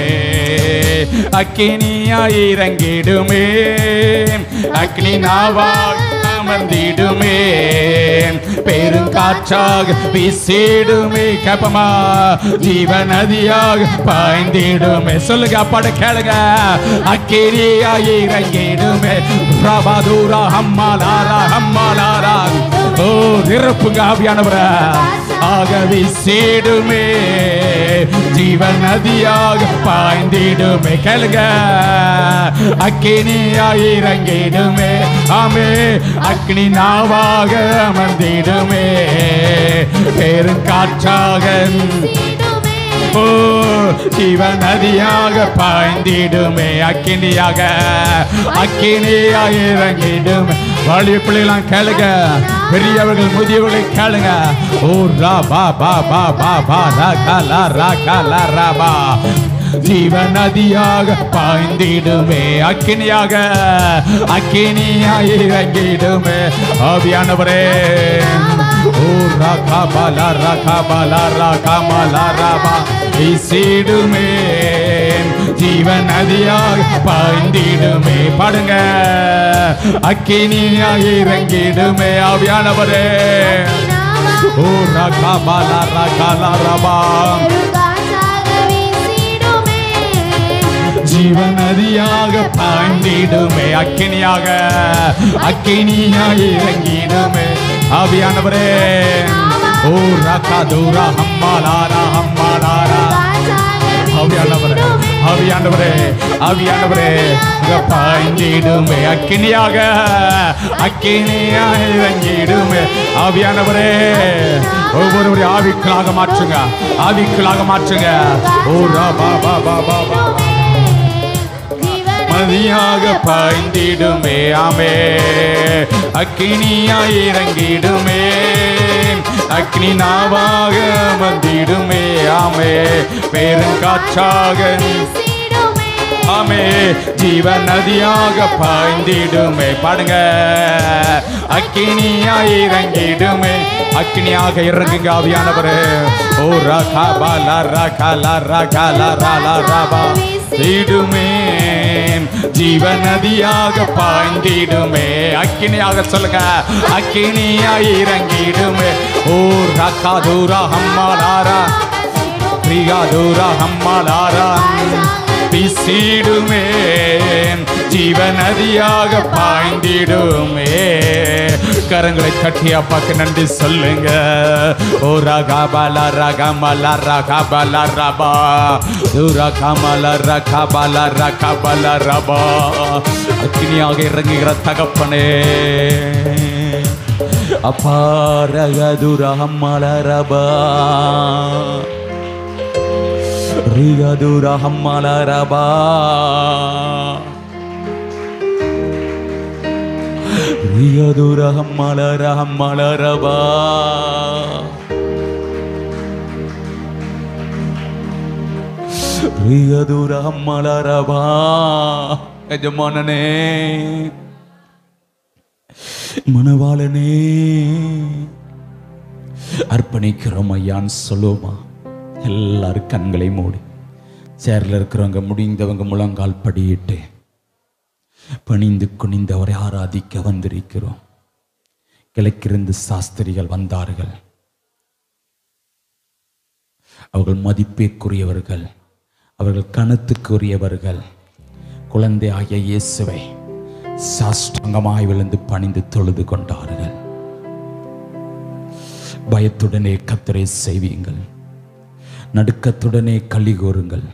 அக்கினியாய் இறங்கிடுமே அக்னி நாவால் அமர்ந்திடுமே பெருங்காற்றாக வீசிடுமே கப்பமா ஜீவ நதியாக பாய்ந்திடுமே சொல்லுங்க அப்பாட கேளுங்க அக்கிரியாய் இறங்கிடுமே ரபாதூரா ஹம்மாலாரா ஹம்மாலாரா ஓ நிரப்புங்க ஆவியானவர ஆக வீசிடுமே ஜீவ நதியாக பாய்ந்திடுமே கேளுங்க அக்கினியாய் இறங்கிடுமே ஆமே அக்னி நாவாக அமர்ந்திடுமே பெருங்காற்றாக ஓ ஜீவ நதியாக பாய்ந்திடுமே அக்கினியாக அக்கினியாக இறங்கிடுமே வாலிய பிள்ளைலாம் கேளுங்க பெரியவர்கள் முதியவர்களை கேளுங்க ஓ ரா பா பா பா பா பா ரா கா லா ரா கா லா ரா பா ஜீவ நதியாக பாய்ந்திடுமே அக்கினியாக அக்கினியாக இறங்கிடுமே ஆவியானவரே ஓ ராகா பாலா ராகா பாலா ராகா மாலா ராபா வீசிடுமே ஜீவ நதியாக பாய்ந்திடுமே பாடுங்க அக்கினியாக இறங்கிடுமே ஆவியானவரே ஓ ராகா பாலா ராகா லா ராபா ஜீவநதியாக பாய்ந்திடுமே அக்கினியாக அக்கினியாக இறங்கிடுமே ஆவியானவரே ஓ ரகா தூரா ஹம்மாலாரா ஹம்மாலாரா ஆவியானவரே ஆவியானவரே ஆவியானவரே இங்க பாய்ந்திடுமே அக்கினியாக அக்கினியாக இறங்கிடுமே ஆவியானவரே ஒவ்வொருவரையும் ஆவிக்களாக மாற்றுங்க ஆவிக்களாக மாற்றுங்க ஓ ரா பா பா பா பா பா மதியாக பாய்ந்திடுமே ஆமே அக்கினியாய் இறங்கிடுமே அக்னி நாவாக வந்திடுமே ஆமே பெருங்காற்றாக ஆமே ஜீவ நதியாக பாய்ந்திடுமே பாடுங்க அக்கினியாய் இறங்கிடுமே அக்கினியாக இறங்குங்க ஆவியானவரே ஓ ரகா பாலா ரகா லா ரகா லா ரா லா ராபா இடுமே ஜீவ நதியாக பாய்ந்திடுமே அக்கினியாக சொல்லுங்க அக்கினியாய் இறங்கிடுமே ஓ ரகா தூரா ஹம்மாலாரா பிரியா தூரா ஹம்மாலாரா வீசிடுமே ஜீவ நதியாக பாய்ந்திடுமே கரங்களை தட்டி அப்பாக்கு நன்றி சொல்லுங்க ஓ ரகாபால ரகமல ரகபல ரபா ரகமல ரகபல ரகபல ரபா அக்கினியாக இறங்குகிற தகப்பனே அப்பா ரகதுரஹம்மல ரபா ரிகதுர ஹம்மல ரபா ரிகதுர ஹம்மல ரஹம்மல ரபா ரிகதுர ஹம்மல ரபா எஜமானனே மணவாளனே அர்ப்பணிக்கிறோம் ஐயான்னு சொல்லுவோமா எல்லாரும் கண்களை மூடி சேர்ல இருக்கிறவங்க முடிந்தவங்க முழங்கால் படியிட்டு பணிந்து குனிந்து அவரை ஆராதிக்க வந்திருக்கிறோம் கிழக்கிருந்து சாஸ்திரிகள் வந்தார்கள் அவர்கள் மதிப்பிற்குரியவர்கள் அவர்கள் கணத்துக்குரியவர்கள் குழந்தை ஆகிய இயேசுவை சாஷ்டாங்கமாய் விழுந்து பணிந்து தொழுது கொண்டார்கள் பயத்துடனே கத்தரை செய்வீங்கள் நடுக்கத்துடனே களி கூறுங்கள்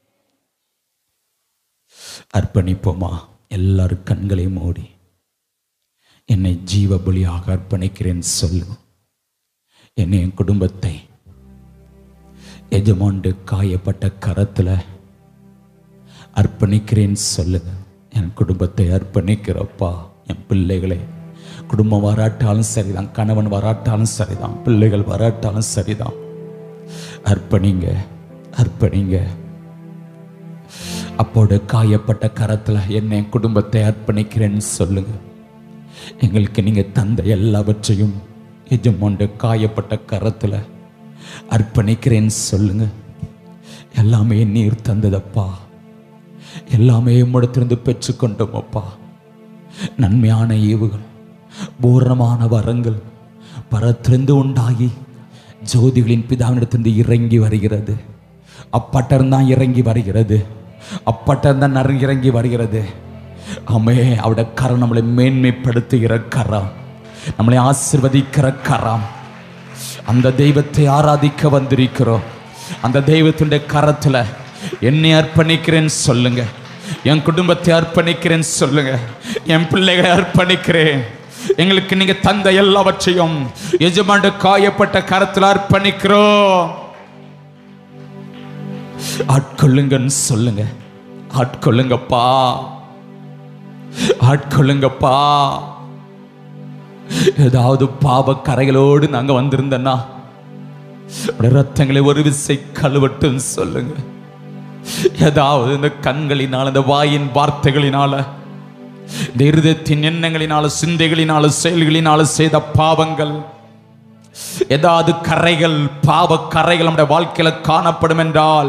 அர்ப்பணிப்போமா எல்லாரும் கண்களை மூடி என்னை ஜீவ பலியாக அர்ப்பணிக்கிறேன் சொல்லு என்னை என் குடும்பத்தை எஜமாண்டு காயப்பட்ட கரத்துல அர்ப்பணிக்கிறேன் சொல்லுங்க என் குடும்பத்தை அர்ப்பணிக்கிறப்பா என் பிள்ளைகளே குடும்பம் வராட்டாலும் சரிதான் கணவன் வராட்டாலும் சரிதான் பிள்ளைகள் வராட்டாலும் சரிதான் அர்ப்பணிங்க அர்ப்பணிங்க அப்போடு காயப்பட்ட கரத்துல என்னை என் குடும்பத்தை அர்ப்பணிக்கிறேன்னு சொல்லுங்க எங்களுக்கு நீங்க தந்த எல்லாவற்றையும் எஜமாண்ட காயப்பட்ட கரத்துல அர்ப்பணிக்கிறேன்னு சொல்லுங்க எல்லாமே நீர் தந்ததப்பா எல்லாமே உம்மிடத்திலிருந்து பெற்றுக்கொண்டோம் அப்பா நன்மையான ஈவுகள் பூரணமான வரங்கள் பரத்திலிருந்து உண்டாகி ஜோதிகளின் பிதாவினிடத்திலிருந்து இறங்கி வருகிறது அப்பட்டர்தான் இறங்கி வருகிறது அப்பட்டர்தான் நறு இறங்கி வருகிறது ஆமே அவருடைய கரம் நம்மளை மேன்மைப்படுத்துகிற கரம் நம்மளை ஆசிர்வதிக்கிற கரம் அந்த தெய்வத்தை ஆராதிக்க வந்திருக்கிறோம் அந்த தெய்வத்தினுடைய கரத்துல என்னை அர்ப்பணிக்கிறேன்னு சொல்லுங்க என் குடும்பத்தை அர்ப்பணிக்கிறேன்னு சொல்லுங்க என் பிள்ளைகளை அர்ப்பணிக்கிறேன் எங்களுக்கு நீங்க தந்த எல்லாவற்றையும் எஜமாண்டு காயப்பட்ட கரத்துல அர்ப்பணிக்கிறோம் ஆட்கொள்ளுங்கன்னு சொல்லுங்க ஆட்கொள்ளுங்கப்பா ஆட்கொள்ளுங்கப்பா ஏதாவது பாவ கரைகளோடு நாங்க வந்திருந்தோன்னா உடைய ரத்தங்களை ஒரு விசை கழுவட்டுன்னு சொல்லுங்க ஏதாவது இந்த கண்களினால் இந்த வாயின் வார்த்தைகளினால இந்த இருதயத்தின் எண்ணங்களினால சிந்தைகளினால செயல்களினால செய்த பாவங்கள் ஏதாவது கரைகள் பாவ கரைகள் நம்முடைய வாழ்க்கையில காணப்படும் என்றால்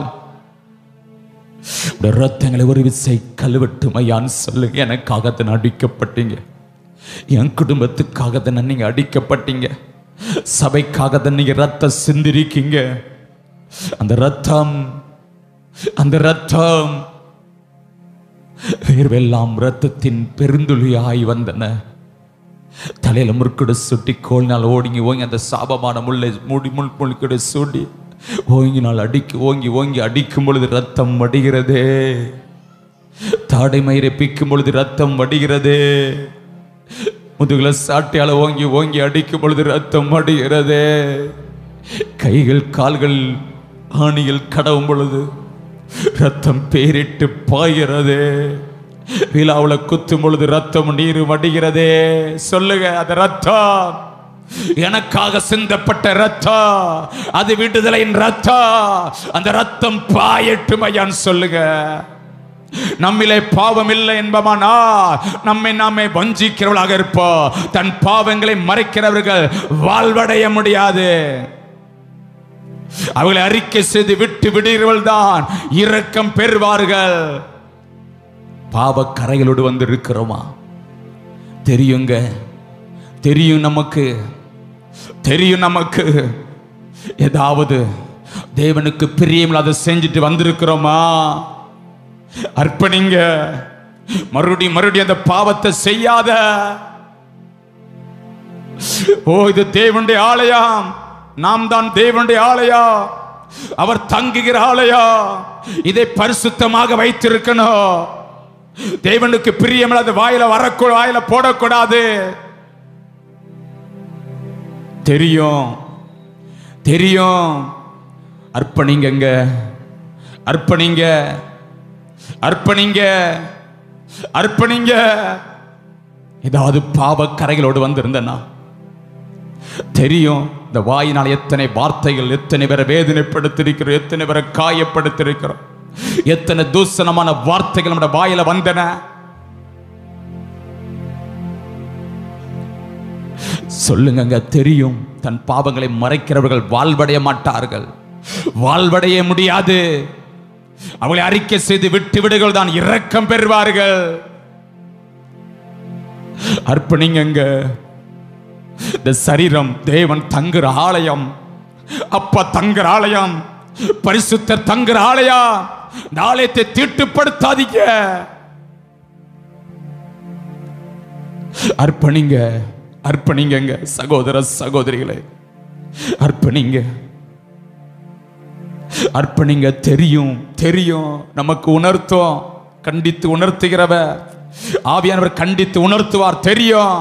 உடைய ரத்தங்களை ஒரு விசை கழுவட்டும் ஐயான்னு சொல்லுங்க எனக்காக தான் அடிக்கப்பட்டீங்க என் குடும்பத்துக்காக தானே நீங்க அடிக்கப்பட்டீங்க சபைக்காக தான் நீங்க ரத்தம் சிந்திருக்கீங்க அந்த ரத்தம் அந்த ரத்தம் வேர்வெல்லாம் ரத்தத்தின் பெருந்துளியாய் வந்தன தலையில முறுக்குடு சுட்டி கோலினால் ஓடிங்கி ஓங்கி அந்த சாபமான முல்லை மூடி முள் முழுக்கடு சூடி ஓங்கினால் அடிக்கு ஓங்கி ஓங்கி அடிக்கும் பொழுது ரத்தம் வடிகிறதே தாடை மயிரை பிக்கும் பொழுது ரத்தம் வடிகிறதே முதுகுல சாட்டையால ஓங்கி ஓங்கி அடிக்கும் பொழுது ரத்தம் வடிகிறதே கைகள் கால்கள் ஆணியில் கடவும் பொழுது ரத்தம் பேரிட்டு பாய்கிறதே விழாவுல குத்தும் பொழுது ரத்தம் நீர் வடிகிறதே சொல்லுங்க அது ரத்தம் எனக்காக சிந்தப்பட்ட ரத்தம் அது விடுதலையின் ரத்தம் அந்த ரத்தம் பாயட்டும் ஐயான்னு சொல்லுங்க நம்மிலே பாவம் இல்லை என்பமானா நம்மை நாமே வஞ்சிக்கிறவர்களாக இருப்போம் தன் பாவங்களை மறைக்கிறவர்கள் வாழ்வடைய முடியாது அவர்களை அறிக்கை செய்து விட்டு விடுகிறவர்கள் தான் இரக்கம் பெறுவார்கள் பாவ கரைகளோடு வந்து இருக்கிறோமா தெரியுங்க தெரியும் நமக்கு தெரியும் நமக்கு ஏதாவது தேவனுக்கு பிரியமில்லாத செஞ்சுட்டு வந்திருக்கிறோமா அர்ப்பணிங்க மறுபடியும் மறுபடியும் அந்த பாவத்தை செய்யாத ஓ இது தேவனுடைய ஆலயம் நாம் தான் தேவனுடைய ஆலயம் அவர் தங்குகிற ஆலயம் இதை பரிசுத்தமாக வைத்திருக்கணும் தேவனுக்கு பிரியமில்லாத வாயில வரக்கூட வாயில போடக்கூடாது தெரியும் தெரியும் அர்ப்பணிங்கங்க அர்ப்பணிங்க அர்ப்பணிங்க அர்ப்பணிங்க ஏதாவது பாவ கரைகளோடு வந்திருந்தனா தெரியும் இந்த வாயினால் எத்தனை வார்த்தைகள் எத்தனை பேரை வேதனைப்படுத்திருக்கிறோம் எத்தனை பேரை காயப்படுத்திருக்கிறோம் எத்தனை தூசணமான வார்த்தைகள் நம்முடைய வாயில வந்தன சொல்லுங்கங்க தெரியும் தன் பாவங்களை மறைக்கிறவர்கள் வாழ்வடைய மாட்டார்கள் வாழ்வடைய முடியாது அவளை அறிக்கை செய்து விட்டு விடுகள் தான் இரக்கம் பெறுவார்கள் அர்ப்பணிங்க இந்த சரீரம் தேவன் தங்குற ஆலயம் அப்பா தங்குற ஆலயம் பரிசுத்தர் தங்குற ஆலயம் இந்த ஆலயத்தை தீட்டுப்படுத்தாதீங்க அர்ப்பணிங்க அர்ப்பணிங்க சகோதர சகோதரிகளே அர்ப்பணிங்க அர்ப்பணிங்க தெரியும் தெரியும் நமக்கு உணர்த்தும் கண்டித்து உணர்த்துகிறவ ஆவியானவர் கண்டித்து உணர்த்துவார் தெரியும்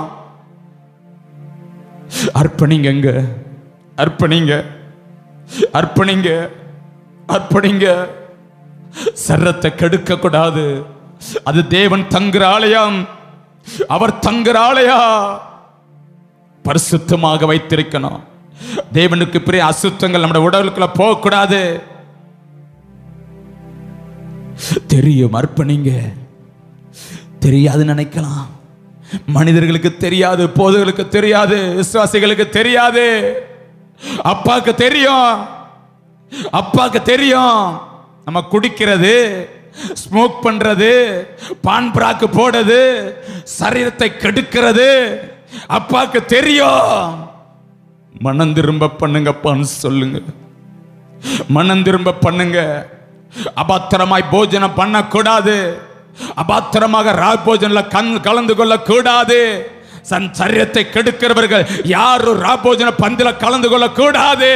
அர்ப்பணிங்க அர்ப்பணிங்க அர்ப்பணிங்க அர்ப்பணிங்க சரத்தை கெடுக்க கூடாது அது தேவன் தங்குற ஆலயம் அவர் தங்குற ஆலயா பரிசுத்தமாக வைத்திருக்கணும் தேவனுக்கு பிரிய அசுத்தங்கள் நம்முடைய உடலுக்குள்ள போகக்கூடாது தெரியும் அர்ப்பணிங்க தெரியாது நினைக்கலாம் மனிதர்களுக்கு தெரியாது போதுகளுக்கு தெரியாது விசுவாசிகளுக்கு தெரியாது அப்பாக்கு தெரியும் அப்பாக்கு தெரியும் நம்ம குடிக்கிறது ஸ்மோக் பண்றது பான் பிராக்கு போடுறது சரீரத்தை கெடுக்கிறது அப்பாக்கு தெரியும் மனம் திரும்ப பண்ணுங்கப்பான்னு சொல்லுங்க மனம் திரும்ப பண்ணுங்க அபாத்திரமாய் போஜனம் பண்ணக்கூடாது அபாத்திரமாக ராபோஜன்ல கண் கலந்து கொள்ள கூடாது சன் சரீரத்தை கெடுக்கிறவர்கள் யாரும் ராபோஜன பந்தில கலந்து கொள்ள கூடாது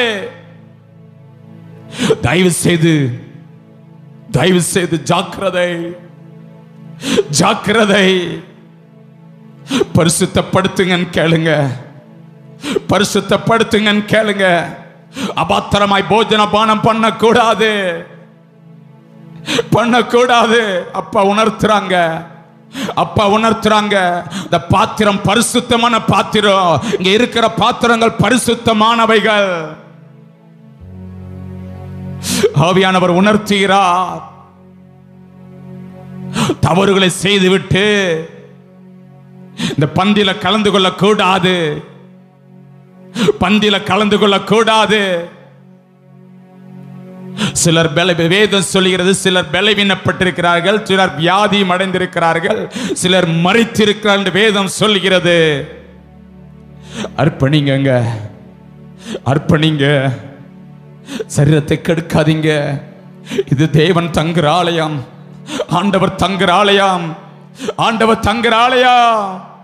தயவு செய்து தயவு செய்து ஜாக்கிரதை ஜாக்கிரதை பரிசுத்தப்படுத்துங்கன்னு கேளுங்க பரிசுத்தப்படுத்துங்கன்னு கேளுங்க அபாத்திரமாய் போஜன பானம் பண்ணக்கூடாது பண்ணக்கூடாது அப்பா உணர்த்துறாங்க அப்பா உணர்த்துறாங்க இந்த பாத்திரம் பரிசுத்தமான பாத்திரம் இங்க இருக்கிற பாத்திரங்கள் பரிசுத்தமானவைகள் ஆவியானவர் உணர்த்துகிறார் தவறுகளை செய்துவிட்டு இந்த பந்தில கலந்து கொள்ள கூடாது பந்தில கலந்து கொள்ள கூடாது சிலர் பல வேதம் சொல்கிறது சிலர் பலவீனப்பட்டிருக்கிறார்கள் சிலர் வியாதியும் அடைந்திருக்கிறார்கள் சிலர் மறித்திருக்கிறார் என்று வேதம் சொல்கிறது அர்ப்பணிங்க அர்ப்பணிங்க சரீரத்தை கெடுக்காதீங்க இது தேவன் தங்குற ஆலயம் ஆண்டவர் தங்குற ஆலயம் ஆண்டவர் தங்குற ஆலயம்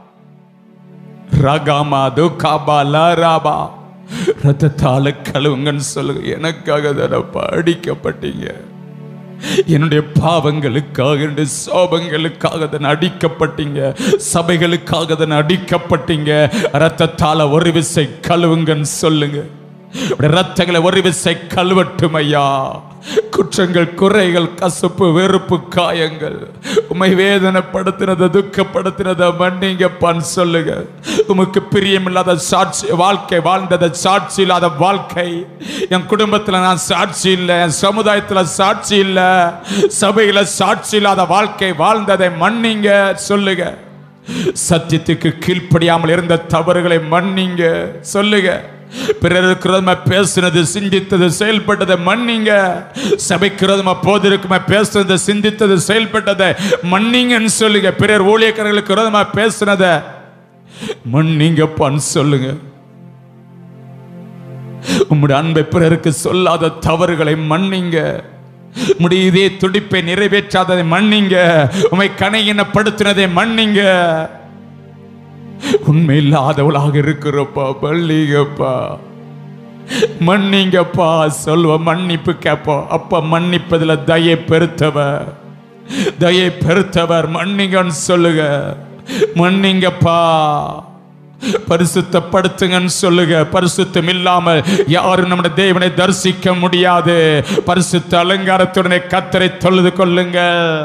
ரகாமா துகாபா லாராபா ரத்தத்தால கழுவுங்கன்னு சொல்லுங்க எனக்காக தானப்பா அடிக்கப்பட்டீங்க என்னுடைய பாவங்களுக்காக என்னுடைய சோபங்களுக்காக தான் அடிக்கப்பட்டீங்க சபைகளுக்காக தான் அடிக்கப்பட்டீங்க ரத்தத்தால ஒரு விசை கழுவுங்கன்னு சொல்லுங்க உடைய ரத்தங்களை ஒரு விசை கழுவட்டும் ஐயா குற்றங்கள் குறைகள் கசப்பு வெறுப்பு காயங்கள் உமை வேதனைப்படுத்தினதை துக்கப்படுத்தினதை மன்னிங்கப்பான்னு சொல்லுங்க உமக்கு பிரியமில்லாத சாட்சி வாழ்க்கை வாழ்ந்தத சாட்சி இல்லாத வாழ்க்கை என் குடும்பத்துல நான் சாட்சி இல்லை என் சமுதாயத்துல சாட்சி இல்லை சபையில சாட்சி இல்லாத வாழ்க்கை வாழ்ந்ததை மன்னிங்க சொல்லுங்க சத்தியத்துக்கு கீழ்ப்படியாமல் இருந்த தவறுகளை மன்னிங்க சொல்லுங்க பிறருக்கு விரோதமா பேசுனது சிந்தித்தது செயல்பட்டதை மன்னிங்க சபைக்கு விரோதமா போதிருக்குமா பேசுனது சிந்தித்தது செயல்பட்டதை மன்னிங்கன்னு சொல்லுங்க பிறர் ஊழியக்காரர்களுக்கு விரோதமா பேசுனதை மன்னிங்கப்பான்னு சொல்லுங்க உம்முடைய அன்பை பிறருக்கு சொல்லாத தவறுகளை மன்னிங்க உம்முடைய இதே துடிப்பை நிறைவேற்றாததை மன்னிங்க உமை கணையினப்படுத்தினதை மன்னிங்க உண்மை இல்லாதவளாக இருக்கிறப்பா பள்ளிகப்பா மன்னிங்கப்பா சொல்வ மன்னிப்பு கேட்போம் அப்பா மன்னிப்பதுல தயை பெருத்தவர் தயை பெருத்தவர் மன்னிங்கன்னு சொல்லுங்க மன்னிங்கப்பா பரிசுத்தப்படுத்துங்கன்னு சொல்லுங்க பரிசுத்தம் இல்லாமல் யாரும் நம்முடைய தேவனை தரிசிக்க முடியாது பரிசுத்த அலங்காரத்துடனே கத்தரை தொழுது கொள்ளுங்க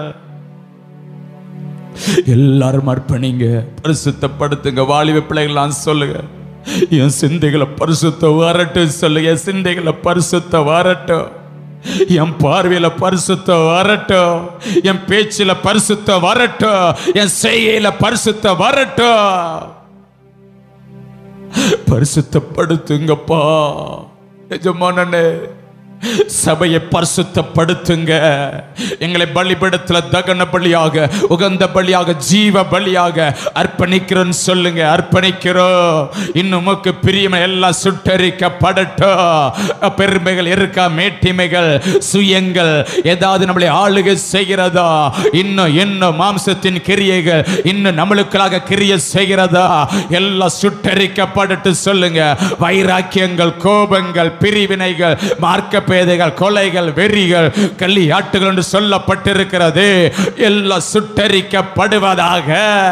எல்லாரும் அர்ப்பணிங்க பரிசுத்தப்படுத்துங்க வாலிப பிள்ளைகளாம் சொல்லுங்க என் சிந்தைகளை பரிசுத்த வரட்டும் சொல்லுங்க என் சிந்தைகளை பரிசுத்த வரட்டும் என் பார்வையில பரிசுத்த வரட்டும் என் பேச்சில பரிசுத்த வரட்டும் என் செய்கையில பரிசுத்த வரட்டும் பரிசுத்தப்படுத்துங்கப்பா எஜமானனே சபையை பரிசுத்தப்படுத்துங்க எங்களை பலிபடத்துல தகன பலியாக உகந்த பலியாக ஜீவ பலியாக அர்ப்பணிக்கிறோன்னு சொல்லுங்க அர்ப்பணிக்கிறோம் இன்னும் உமக்கு பிரியம எல்லாம் சுட்டரிக்கப்படட்டும் பெருமைகள் இருக்கா மேட்டிமைகள் சுயங்கள் ஏதாவது நம்மளை ஆளுகை செய்கிறதா இன்னும் இன்னும் மாம்சத்தின் கிரியைகள் இன்னும் நம்மளுக்களாக கிரிய செய்கிறதா எல்லாம் சுட்டரிக்கப்படட்டு சொல்லுங்க வைராக்கியங்கள் கோபங்கள் பிரிவினைகள் மார்க்க பேதைகள் கொலைகள் வெறிகள் கள்ளியாட்டுகள் என்று சொல்லப்பட்டிருக்கிறது எல்லாம் சுட்டரிக்கப்படுவதாக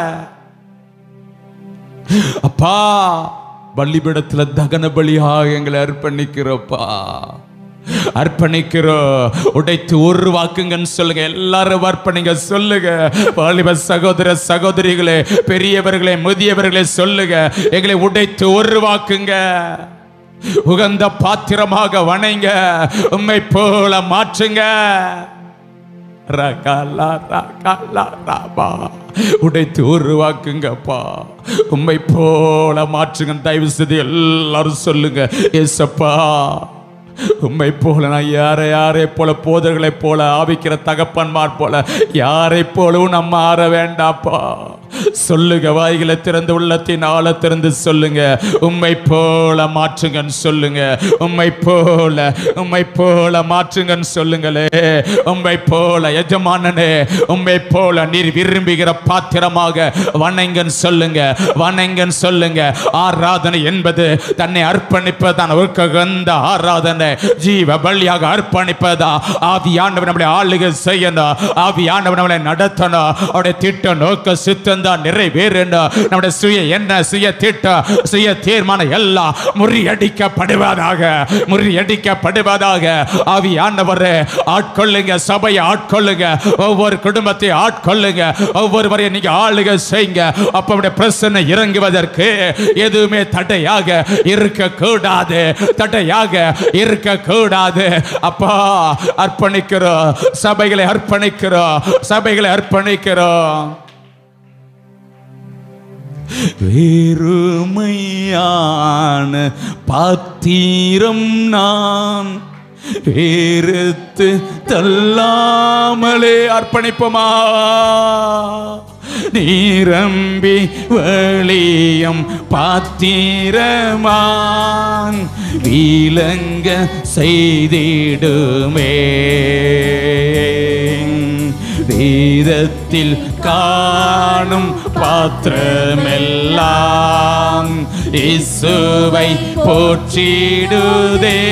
அப்பா பள்ளிபிடத்துல தகன பலியாக எங்களை அர்ப்பணிக்கிறோப்பா அர்ப்பணிக்கிறோம் உடைத்து உருவாக்குங்கன்னு சொல்லுங்க எல்லாரும் அர்ப்பணிங்க சொல்லுங்க வாலிப சகோதர சகோதரிகளே பெரியவர்களே முதியவர்களே சொல்லுங்க எங்களை உடைத்து உருவாக்குங்க உகந்த பாத்திரமாக வணைங்க உம்மை போல மாற்றுங்க ரகலா ரகலா ரபா உடைத்து உருவாக்குங்கப்பா உம்மை போல மாற்றுங்க தயவு செய்து எல்லாரும் சொல்லுங்க ஏசப்பா உம்மை போல நான் யாரை யாரை போல போதர்களை போல ஆவிக்கிற தகப்பன்மார் போல யாரை போலவும் நம்ம மாற வேண்டாப்பா சொல்லுங்க வாய்களை திறந்து உள்ளத்தின் ஆழ திறந்து சொல்லுங்க உம்மை போல மாற்றுங்கன்னு சொல்லுங்க உம்மை போல உம்மை போல மாற்றுங்கன்னு சொல்லுங்களே உம்மை போல எஜமானனே உம்மை போல நீர் விரும்புகிற பாத்திரமாக வணங்கன்னு சொல்லுங்க வணங்கன்னு சொல்லுங்க ஆராதனை என்பது தன்னை அர்ப்பணிப்பதான் ஒரு கந்த ஆராதனை ஜீவ பலியாக அர்ப்பணிப்பதா ஆவியானவர் நம்மளை ஆளுகை செய்யணும் ஆவியானவர் நம்மளை நடத்தணும் அவருடைய திட்டம் நோக்க சித்தம் தான் நிறைவேறணும் நம்முடைய சுய என்ன சுய திட்டம் சுய தீர்மானம் எல்லாம் முறியடிக்கப்படுவதாக முறியடிக்கப்படுவதாக ஆவியானவரே ஆட்கொள்ளுங்க சபையை ஆட்கொள்ளுங்க ஒவ்வொரு குடும்பத்தை ஆட்கொள்ளுங்க ஒவ்வொருவரையும் நீங்க ஆளுகை செய்யுங்க அப்ப அவருடைய பிரச்சனை இறங்குவதற்கு எதுவுமே தடையாக இருக்க கூடாது தடையாக இருக்க கூடாது அப்பா அர்ப்பணிக்கிறோம் சபைகளை அர்ப்பணிக்கிறோம் சபைகளை அர்ப்பணிக்கிறோம் வேறுமையான பாத்திரம் நான் வேறுத்து தள்ளாமலே அர்ப்பணிப்போமா நீரம்பி வெளியம் பாத்திரமான் வீலங்க செய்திடுமே வேதத்தில் காணும் பாத்திரமெல்லாம் இசுவை போற்றிடுதே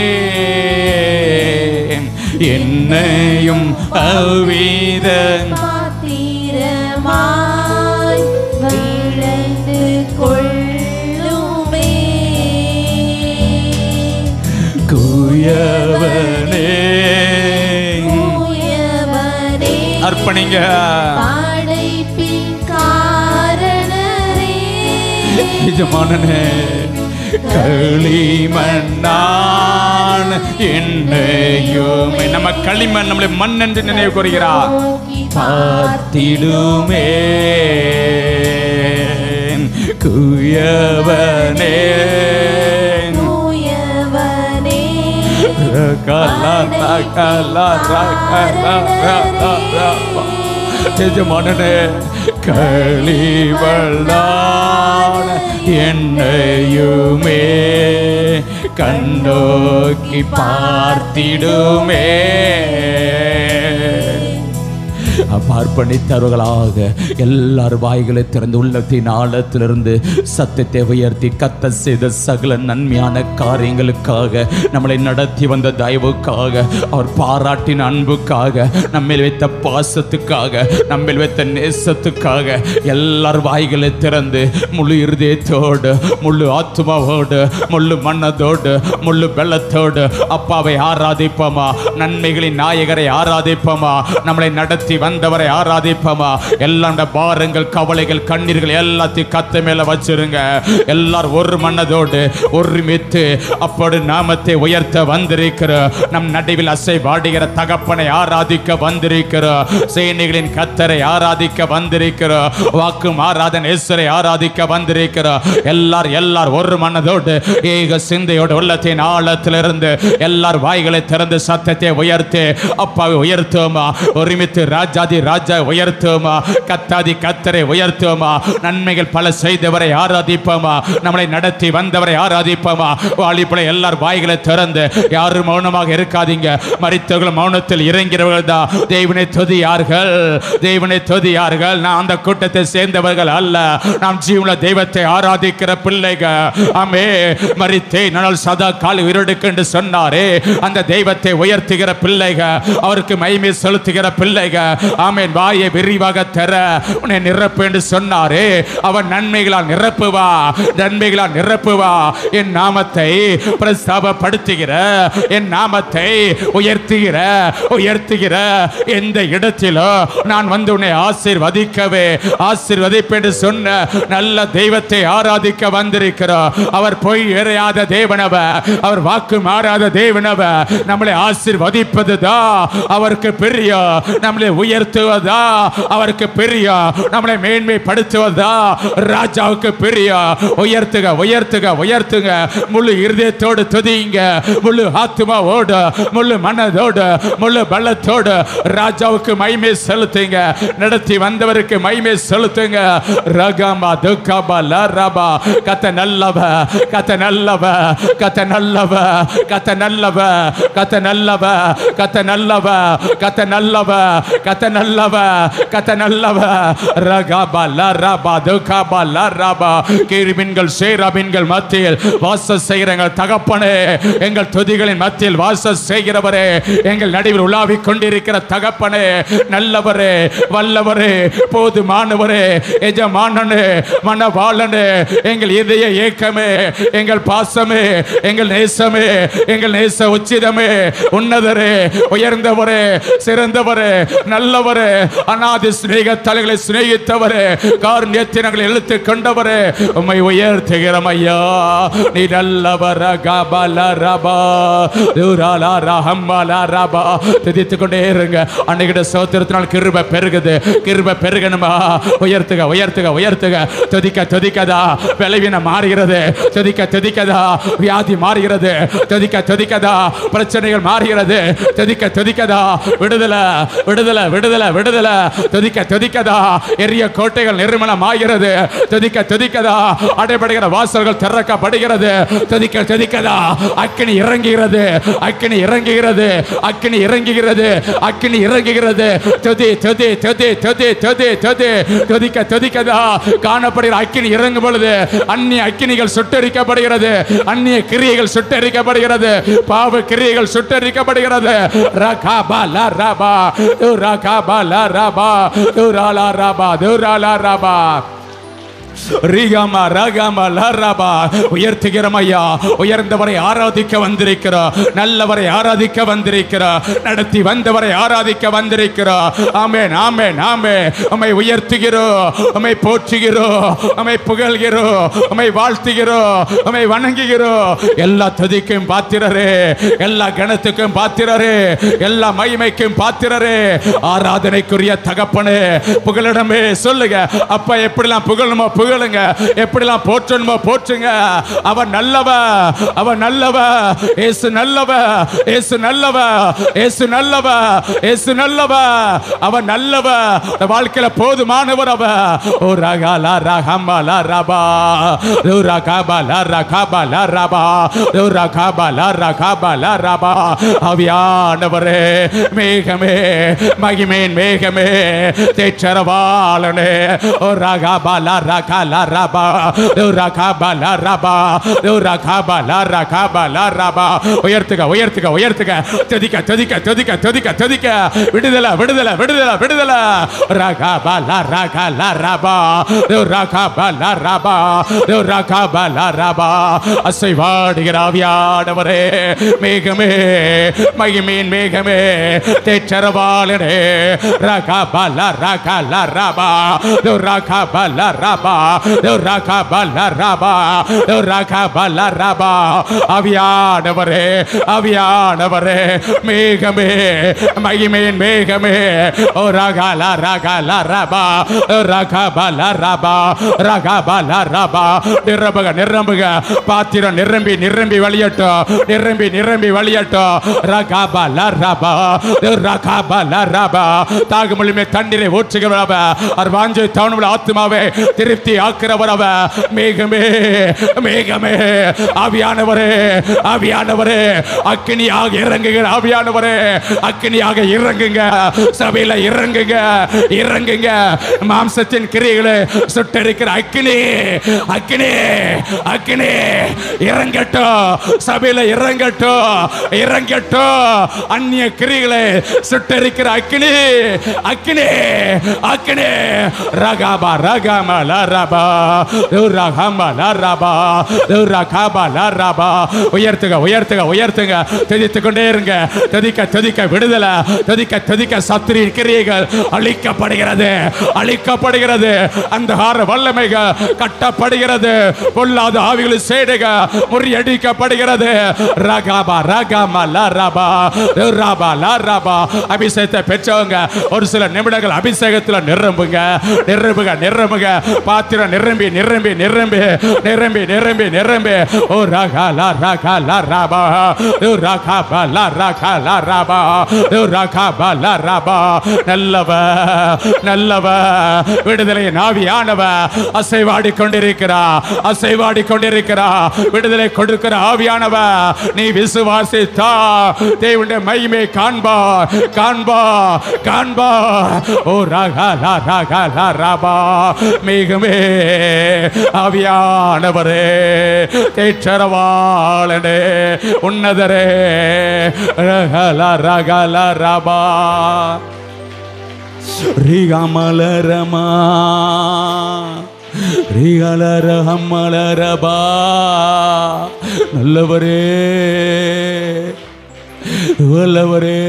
என்னையும் அவ்வித பாத்திரமாய் விளைந்து கொள்ளுமே குயவனே தூயவனே அர்ப்பணிங்க படைப்பின் காரணரே எஜமானனே களிமண்ணான் என்னையுமே நம்ம களிமண் நம்மளை மண் என்று நினைவு கூறுகிறார் நோக்கி பார்த்திடுமே குயவனே தூயவனே கலா கலா கலா எஜமானனே களிவள்ளான என்னையுமே கண்ணோக்கி பார்த்திடுமே பார்ப்பனித்தவர்களாக எல்லார் வாய்களை திறந்து உள்ளத்தின் ஆழத்திலிருந்து சத்தத்தை உயர்த்தி கத்த செய்த சகல நன்மையான காரியங்களுக்காக நம்மளை நடத்தி வந்த தயவுக்காக அவர் பாராட்டின அன்புக்காக நம்மில் வைத்த பாசத்துக்காக நம்மில் வைத்த நேசத்துக்காக எல்லார் வாய்களை திறந்து முழு இருதயத்தோடு முழு ஆத்மாவோடு முழு மன்னதோடு முழு வெள்ளத்தோடு அப்பாவை ஆராதிப்போமா நன்மைகளின் நாயகரை ஆராதிப்போமா நம்மளை நடத்தி வந்தவரை ஆராதிப்போமா எல்லாம் இந்த பாரங்கள் கவலைகள் கண்ணீர்கள் எல்லாத்தையும் கத்த மேல வச்சிருங்க எல்லாரும் ஒரு மன்னதோடு ஒருமித்து அப்படி நாமத்தை உயர்த்த வந்திருக்கிற நம் நடுவில் அசை வாடுகிற தகப்பனை ஆராதிக்க வந்திருக்கிற சேனைகளின் கத்தரை ஆராதிக்க வந்திருக்கிற வாக்கும் ஆராதன் ஈஸ்வரை ஆராதிக்க வந்திருக்கிற எல்லார் எல்லார் ஒரு மனதோடு ஏக சிந்தையோடு உள்ளத்தின் ஆழத்திலிருந்து எல்லார் வாய்களை திறந்து சத்தத்தை உயர்த்து அப்பாவை உயர்த்துவோமா ஒருமித்து ராஜாதி ராஜா உயர்த்துவோமா கத்தாதி கத்தரை உயர்த்துவோமா நன்மைகள் பல செய்தவரை ஆராதிப்போமா நம்மளை நடத்தி வந்தவரை ஆராதிப்போமா வாலிபுல எல்லார் வாய்களை திறந்து யாரும் மௌனமாக இருக்காதீங்க மறித்தவர்கள் மௌனத்தில் இறங்கிறவர்கள் தான் தேவனை துதியார்கள் தேவனை துதியார்கள் நான் அந்த கூட்டத்தை சேர்ந்தவர்கள் அல்ல நாம் ஜீவன தெய்வத்தை ஆராதிக்கிற பிள்ளைகள் ஆமே மறித்தே நான் சதா கால் உயிரெடுக்கு என்று சொன்னாரே அந்த தெய்வத்தை உயர்த்துகிற பிள்ளைக அவருக்கு மகிமை செலுத்துகிற பிள்ளைக ஆமென் வாயை விரிவாக தர உன்னை நிரப்பு என்று சொன்னாரே அவன் நன்மைகளால் நிரப்புவா நன்மைகளால் நிரப்புவா என் நாமத்தை பிரஸ்தாபப்படுத்துகிற என் நாமத்தை உயர்த்துகிற உயர்த்துகிற எந்த இடத்திலோ நான் வந்து உன்னை ஆசீர்வதிக்கவே ஆசீர்வதிப்பேன் என்று சொன்ன நல்ல தெய்வத்தை ஆராதிக்க வந்திருக்கிறோம் அவர் பொய் இறையாத தேவனவ அவர் வாக்கு மாறாத தேவனவ நம்மளை ஆசீர்வதிப்பதுதான் அவருக்கு பெரிய நம்மளை உயர்த்துவதா அவருக்கு பெரிய நம்மளை மேன்மைப்படுத்துவதா ராஜாவுக்கு பெரிய உயர்த்துக உயர்த்துக உயர்த்துங்க முழு இருதயத்தோடு துதிங்க முழு ஆத்மாவோடு முழு மனதோடு முழு பலத்தோடு ராஜாவுக்கு மைமை செலுத்துங்க நடத்தி வந்தவருக்கு மைமை செலுத்துங்க ரகமா துக்கபா லரபா கத்த நல்லவ கத்த நல்லவ கத்த நல்லவ கத்த நல்லவ கத்த நல்லவ கத்த நல்லவ கத்த நல்லவ கத்த நல்லவ கத்த நல்லவ ரகபா லரபா துக்கபா லரபா கிருமின்கள் சேராபின்கள் மத்தியில் வாச செய்கிற எங்கள் தகப்பனே எங்கள் துதிகளின் மத்தியில் வாச செய்கிறவரே எங்கள் நடுவில் உலாவிக் கொண்டிருக்கிற தகப்பனே நல்லவரே வல்லவரே போதுமானவரே எஜமானனே மனவாளனே எங்கள் இதய ஏக்கமே எங்கள் பாசமே எங்கள் நேசமே எங்கள் நேச உச்சிதமே உன்னதரே உயர்ந்தவரே சிறந்தவரே நல்லவரே அநாதி சிநேக தலைகளை சிநேகித்தவரே காரண்யத்தினங்களை இழுத்து கொண்டவரே உம்மை உயர்த்துகிறோம் ஐயா நீ நல்லவர கபல ரபா தூராலா ரஹம்மலா ரபா துதித்து கொண்டே இருங்க அன்னைக்கிட்ட சோத்திரத்தினால் கிருப பெருகுது கிருப பெருகணுமா உயர்த்துக உயர்த்துக உயர்த்துக துதிக்க துதிக்கதா விளைவின மாறுகிறது துதிக்க துதிக்கதா வியாதி மாறுகிறது துதிக்க துதிக்கதா பிரச்சனைகள் மாறுகிறது துதிக்க துதிக்கதா விடுதலை விடுதலை விடுதலை விடுதலை துதிக்க துதிக்கதா எரிய கோட்டைகள் நிர்மலமாகிறது துதிக்க துதிக்கதா அடைபடுகிற வாசல்கள் திறக்கப்படுகிறது துதிக்க துதிக்கதா அக்கினி இறங்குகிறது அக்கினி இறங்குகிறது அக்கினி இறங்குகிறது அக்கினி இறங்குகிறது துதி துதி துதி துதி துதி துதி துதிக்க துதிக்கதா காணப்படுகிற அக்கினி இறங்கும் பொழுது அந்நிய அக்கினிகள் சுட்டரிக்கப்படுகிறது அந்நிய கிரியைகள் சுட்டரிக்கப்படுகிறது பாவ கிரியைகள் சுட்டரிக்கப்படுகிறது ரகாபா லா ரபா ரகாபா லா ரபா துராலா ரபா துராலா ரபா ரீகாமா ராகாமா லாராபா உயர்த்துகிறோம் ஐயா உயர்ந்தவரை ஆராதிக்க வந்திருக்கிறோம் நல்லவரை ஆராதிக்க வந்திருக்கிறோம் நடத்தி வந்தவரை ஆராதிக்க வந்திருக்கிறோம் ஆமென் ஆமென் ஆமென் உம்மை உயர்த்துகிறோம் உம்மை போற்றுகிறோம் உம்மை புகழ்கிறோம் உம்மை வாழ்த்துகிறோம் உம்மை வணங்குகிறோம் எல்லா துதிக்கும் பாத்திரரே எல்லா கணத்துக்கும் பாத்திரரே எல்லா மகிமைக்கும் பாத்திரரே ஆராதனைக்குரிய தகப்பனே புகழிடமே சொல்லுங்க அப்பா எப்படிலாம் புகழணுமோ புகழுங்க எப்படிலாம் போற்றணுமோ போற்றுங்க அவன் நல்லவ அவன் நல்லவ ஏசு நல்லவ ஏசு நல்லவ ஏசு நல்லவ ஏசு நல்லவ அவன் நல்லவ இந்த வாழ்க்கையில போதுமானவர் அவ ஓ ரகாலா ரஹமலா ரபா ஓ ரகாபலா ரகாபலா ரபா ஓ ரகாபலா ரகாபலா ரபா அவியானவரே மேகமே மகிமேன் மேகமே தேச்சரவாளனே ஓ ரகாபலா ரகாலா ரபா ஓ ரகாபலா ரபா ஓ ரகாபலா ரகாபலா ரபா உயர்த்துக உயர்த்துக உயர்த்துக துதிக்க துதிக்க துதிக்க துதிக்க துதிக்க விடுதலை விடுதலை விடுதலை விடுதலை ரகாபலா ரகாலா ரபா ஓ ரகாபலா ரபா ஓ ரகாபலா ரபா அசைவாடுகிற ஆவியானவரே மேகமே மகிமேன் மேகமே தேச்சரவாளனே ரகாபலா ரகாலா ரபா ஓ ரகாபலா ரபா ஓ ரகாபலா ரபா ஓ ரகாபலா ரபா அவியானவரே அவியானவரே மேகமே மகிமேன் மேகமே ஓ ரகாலா ரகாலா ரபா ஓ ரகாபலா ரபா ரகாபலா ரபா நிரம்புக நிரம்புக பாத்திரம் நிரம்பி நிரம்பி வழியட்டும் நிரம்பி நிரம்பி வழியட்டும் ரகாபலா ரபா ஓ ரகாபலா ரபா தாகு முழுமே தண்ணீரை ஊற்றுகிறவ அவர் வாஞ்சை தவணுள்ள ஆத்மாவே திருப்தி கெட்டி ஆக்கிறவர் அவ மேகமே மேகமே ஆவியானவரே ஆவியானவரே அக்கினியாக இறங்குகிற ஆவியானவரே அக்கினியாக இறங்குங்க சபையில இறங்குங்க இறங்குங்க மாம்சத்தின் கிரியைகளை சுட்டரிக்கிற அக்கினி அக்கினி அக்கினி இறங்கட்டும் சபையில இறங்கட்டும் இறங்கட்டும் அந்நிய கிரிகளை சுட்டரிக்கிற அக்கினி அக்கினி அக்கினி ரகாபா ரகாம லரபா ரகாம லரபா ரகாபா லரபா உயர்த்துங்க உயர்த்துங்க உயர்த்துங்க தெதித்து கொண்டே இருங்க தெதிக்க தெதிக்க விடுதலை தெதிக்க தெதிக்க சத்திரி கிரியைகள் அழிக்கப்படுகிறது அழிக்கப்படுகிறது அந்த ஹார வல்லமைகள் கட்டப்படுகிறது பொல்லாத ஆவிகளின் சேடைகள் முறியடிக்கப்படுகிறது ரகாபா ரகாமா லரபா ரபா லரபா அபிஷேகத்தை பெற்றவங்க ஒரு சில நிமிடங்கள் அபிஷேகத்தில் நிரம்புங்க நிரம்புக நிரம்புக பாத்திரம் நிரம்பி நிரம்பி நிரம்பி நிரம்பி நிரம்பி நிரம்பி ஓ ரகா லா ரகா லா ரபா ஓ ரகா பா லா ரகா லா ரபா ஓ ரகா பா லா ரபா நல்லவ நல்லவ விடுதலை நாவியானவ அசைவாடி கொண்டிருக்கிறா அசைவாடி கொண்டிருக்கிறா விடுதலை கொடுக்கிற ஆவியானவ நீ விசுவாசித்தா தேவனுடைய மகிமை காண்பா காண்பா காண்பா ஓ ரகா லா ரகா லா ரபா மிகுமே ஆவியானவரே தேற்றரவாளனே உன்னதரே ரகல ரகல ரபா ரிகமலரமா ரிகலரஹமலரபா நல்லவரே வல்லவரே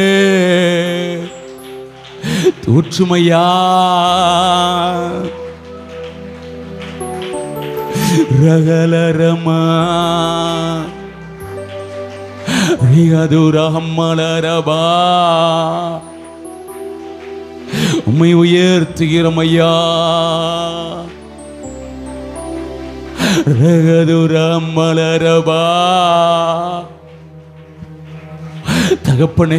தூற்றுமையா ரகலரமா ரிகதுரஹம்மலரபா உம்மை உயர்த்துகிறோம் ஐயா ரகதுரம் மலரபா தகப்பனே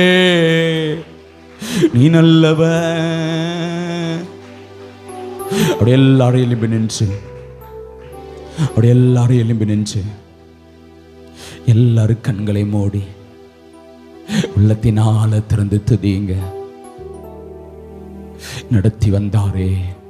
நீ நல்லவன் அப்படி எல்லாரும் எலும்பி நின்று அப்படி எல்லாரும் எலும்பி நின்று எல்லாரும் கண்களை மூடி உள்ளத்தினால திறந்து துதியுங்க நடத்தி வந்தாரே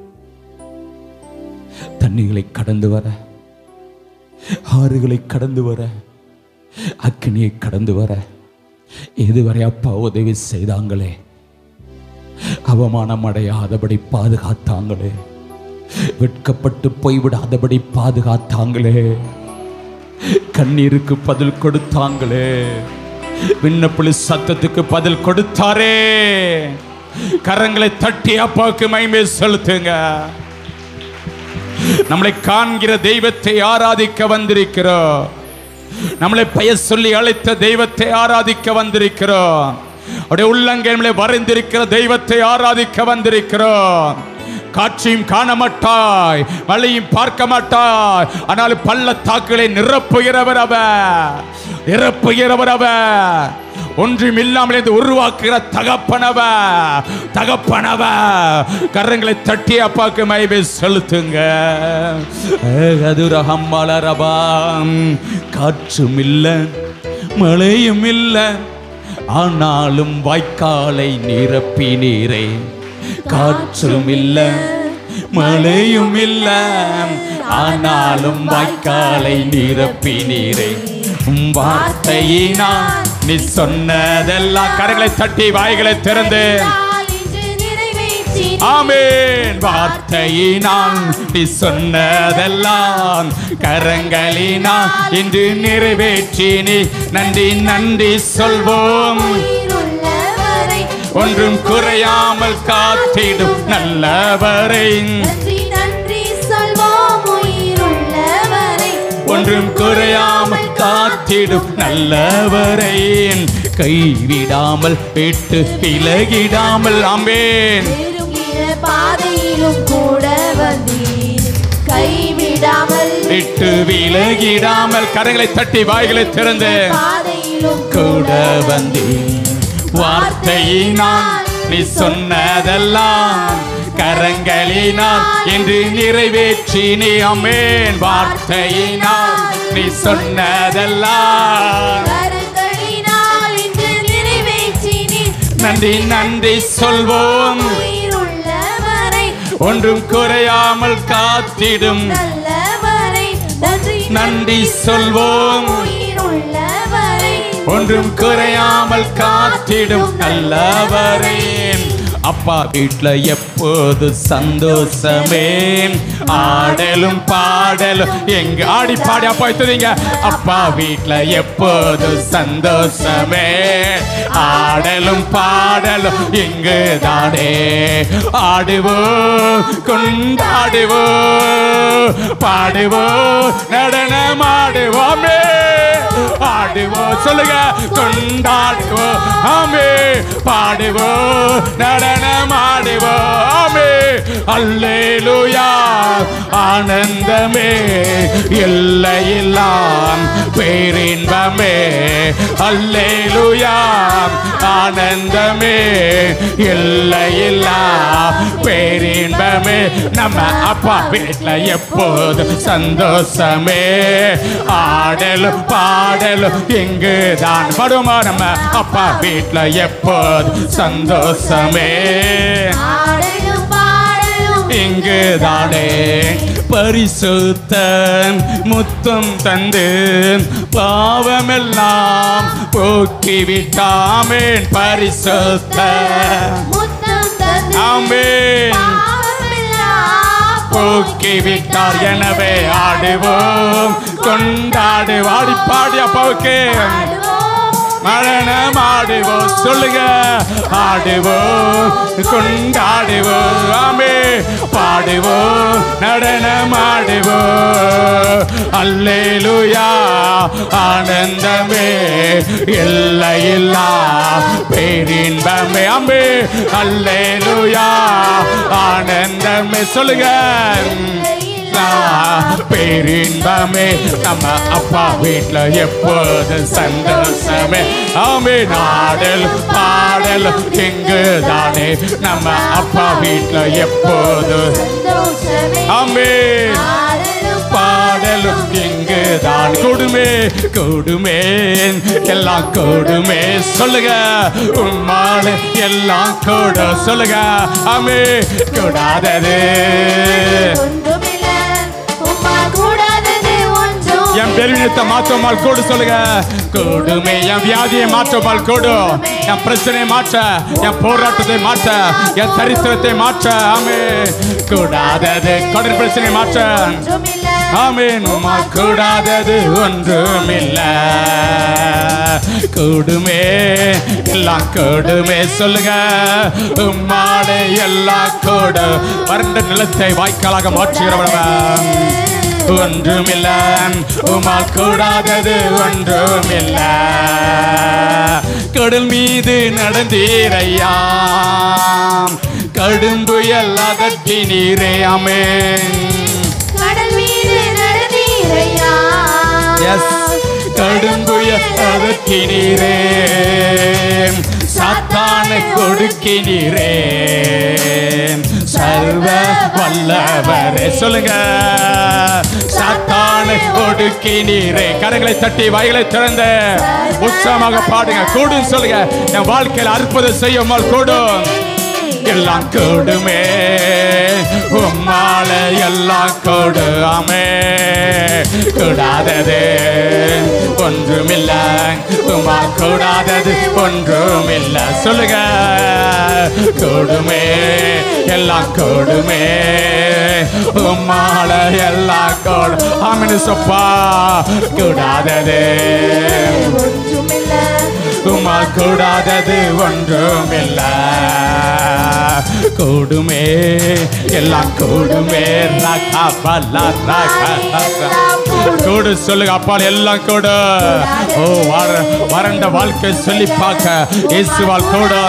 தண்ணிகளை கடந்து வர ஆறுகளை கடந்து வர அக்கினியை கடந்து வர இதுவரை அப்பா உதவி செய்தாங்களே அவமானம் அடையாதபடி பாதுகாத்தாங்களே வெட்கப்பட்டு போய்விடாதபடி பாதுகாத்தாங்களே கண்ணீருக்கு பதில் கொடுத்தாங்களே விண்ணப்புலி சத்தத்துக்கு பதில் கொடுத்தாரே கரங்களை தட்டி அப்பாவுக்கு மைமே செலுத்துங்க நம்மளை காண்கிற தெய்வத்தை ஆராதிக்க வந்திருக்கிறோம் நம்மளை பெயர் சொல்லி அழைத்த தெய்வத்தை ஆராதிக்க வந்திருக்கிறோம் அவருடைய உள்ளங்கை வரைந்திருக்கிற தெய்வத்தை ஆராதிக்க வந்திருக்கிறோம் காட்சியும் காண மாட்டாய் மழையும் பார்க்க மாட்டாய் ஆனால் பள்ளத்தாக்குகளை நிரப்புகிறவர் அவர் நிரப்புகிறவர் அவர் ஒன்றும் இல்லாமல் இருந்து உருவாக்குகிற தகப்பனவ தகப்பனவ கரங்களை தட்டி அப்பாக்கு மைவை செலுத்துங்க கதுரகம் மலரபாம் காற்றும் இல்லை மழையும் இல்லை ஆனாலும் வாய்க்காலை நிரப்பி நீரே காற்றும் இல்லை மழையும் இல்லை ஆனாலும் வாய்க்காலை நிரப்பி நீரே உம் வார்த்தையினால் நீ சொன்னதெல்லாம் கரங்களை தட்டி வாய்களை திறந்து இன்று நிறைவேற்றி ஆமேன் வார்த்தையினால் நீ சொன்னதெல்லாம் கரங்களினால் இன்று நிறைவேற்றி நீ நன்றி நன்றி சொல்வோம் உயிருள்ளவரை ஒன்றும் குறையாமல் காத்திடும் நல்லவரை நன்றி நன்றி சொல்வோம் உயிருள்ளவரை ஒன்றும் குறையாமல் காத்திடும் நல்லவரை கைவிடாமல் விட்டு விலகிடாமல் ஆம்பேன் நெருங்கின பாதையிலும் கூட வந்தீர் கைவிடாமல் விட்டு விலகிடாமல் கரங்களை தட்டி வாய்களை திறந்து பாதையிலும் கூட வந்தேன் வார்த்தையினால் நீ சொன்னதெல்லாம் கரங்களினால் என்று நிறைவேற்றினி அமேன் வார்த்தையினால் நீ சொன்னதெல்லாம் கரங்களினால் இன்று நிறைவேற்றினீர். நன்றி நன்றி சொல்வோம் உயிருள்ளவரை ஒன்றும் குறையாமல் காத்திடும் நல்லவரை நன்றி நன்றி சொல்வோம் உயிருள்ளவரை ஒன்றும் குறையாமல் காத்திடும் நல்லவரே அப்பா வீட்ல எப்போது சந்தோஷமே ஆடலும் பாடலும் எங்க ஆடி பாடி அப்பா எத்துறீங்க அப்பா வீட்ல எப்போது சந்தோஷமே ஆடலும் பாடலும் இங்கு தானே ஆடுவோம் கொண்டாடுவோம் பாடுவோம் நடனமாடுவோமே ஆடுவோம் சொல்லுங்க கொண்டாடுவோம் ஆமே பாடுவோம் நடனமாடுவோம் ஆமே அல்லேலூயா ஆனந்தமே எல்லையெல்லாம் பேரின்பமே அல்லேலூயா ஆனந்தமே எல்லையில்லா பேரின்பமே நம்ம அப்பா வீட்ல எப்போது சந்தோஷமே ஆடலும் பாடலும் இங்கு தான் படுமா நம்ம அப்பா வீட்ல எப்போது சந்தோஷமே ஆடலும் பாடலும் இங்கு தானே பரிசுத்தன் முத்தம் தந்து பாவமெல்லாம் போக்கிவிட்டாமேன் பரிசுத்த முத்தம் தந்து ஆமேன் பாவமெல்லாம் போக்கி விட்டார் எனவே ஆடுவோம் கொண்டாடு ஆடி பாடி அப்பாவுக்கு பாடுவோம். மரணம் ஆடுவோம் சொல்லுங்க ஆடுவோம் கொண்டாடுவோம் ஆமே பாடுவோம் நடனம் ஆடுவோம் அல்லேலூயா ஆனந்தமே எல்லையில்லா பேரின்பமே அம்பே அல்லேலூயா ஆனந்தமே சொல்லுங்க பேரின்பமே நம்ம அப்பா வீட்ல எப்போது சந்தோஷமே ஆமே நாடல் பாடல் எங்கு தானே நம்ம அப்பா வீட்ல எப்போது சந்தோஷமே ஆமே ஆடலும் பாடலும் இங்கு தான் கொடுமே கொடுமே எல்லாம் கொடுமே சொல்லுங்க உம்மால எல்லாம் கூட சொல்லுங்க ஆமே கூடாதது ஒன்றுமில்ல உம்மா கூடாதது ஒன்றும் என் பெருவினத்தை மாற்றமால் கூடு சொல்லுங்க கூடுமே என் வியாதியை மாற்றமால் கூடு என் பிரச்சனையை மாற்ற என் போராட்டத்தை மாற்ற என் தரித்திரத்தை மாற்ற ஆமே கூடாதது கடன் பிரச்சனை மாற்ற ஒன்றுமில்ல ஆமேன் உமா கூடாதது ஒன்றுமில்ல கூடுமே எல்லாம் கூடுமே சொல்லுங்க உம்மாடே எல்லாம் கூடு வறண்ட நிலத்தை வாய்க்காலாக மாற்றுகிறவன் ஒன்றுமில்ல உமால் கூடாதது ஒன்றுமில்ல கடல் மீது நடந்தீரையா கடும் புயல் அதட்டி நீரே அமேன் கடல் மீது நடந்தீரையா எஸ் கடும்புயல் அதற்கினீரே சாத்தானை கொடுக்கினீரே சர்வ வல்லவரே சொல்லுங்க சாத்தானை ஒடுக்கினீரே கரங்களை தட்டி வாய்களை திறந்த உற்சாகமாக பாடுங்க கூடும் சொல்லுங்க என் வாழ்க்கையில் அற்புதம் செய்யுமால் கூடும் எல்லாம் கூடுமே உம்மால எல்லாம் கூடுமே கூடாதது ஒன்றுமில்ல உமா கூடாதது ஒன்றுமில்ல சொல்லுங்க கூடுமே எல்லாம் கூடுமே உம்மால எல்லாம் கூடு ஆமினு சொப்பா கூடாதது ஒன்றுமில்ல உமா கூடாதது ஒன்றுமில்ல கூடுமே எல்லாம் கூடுமே ரகா பல்லா ரகா ரகா. கூடு சொல்லுங்க அப்பா எல்லாம் கூடு ஓ வர வறண்ட வாழ்க்கை சொல்லி பார்க்க இயேசுவால் கூடும்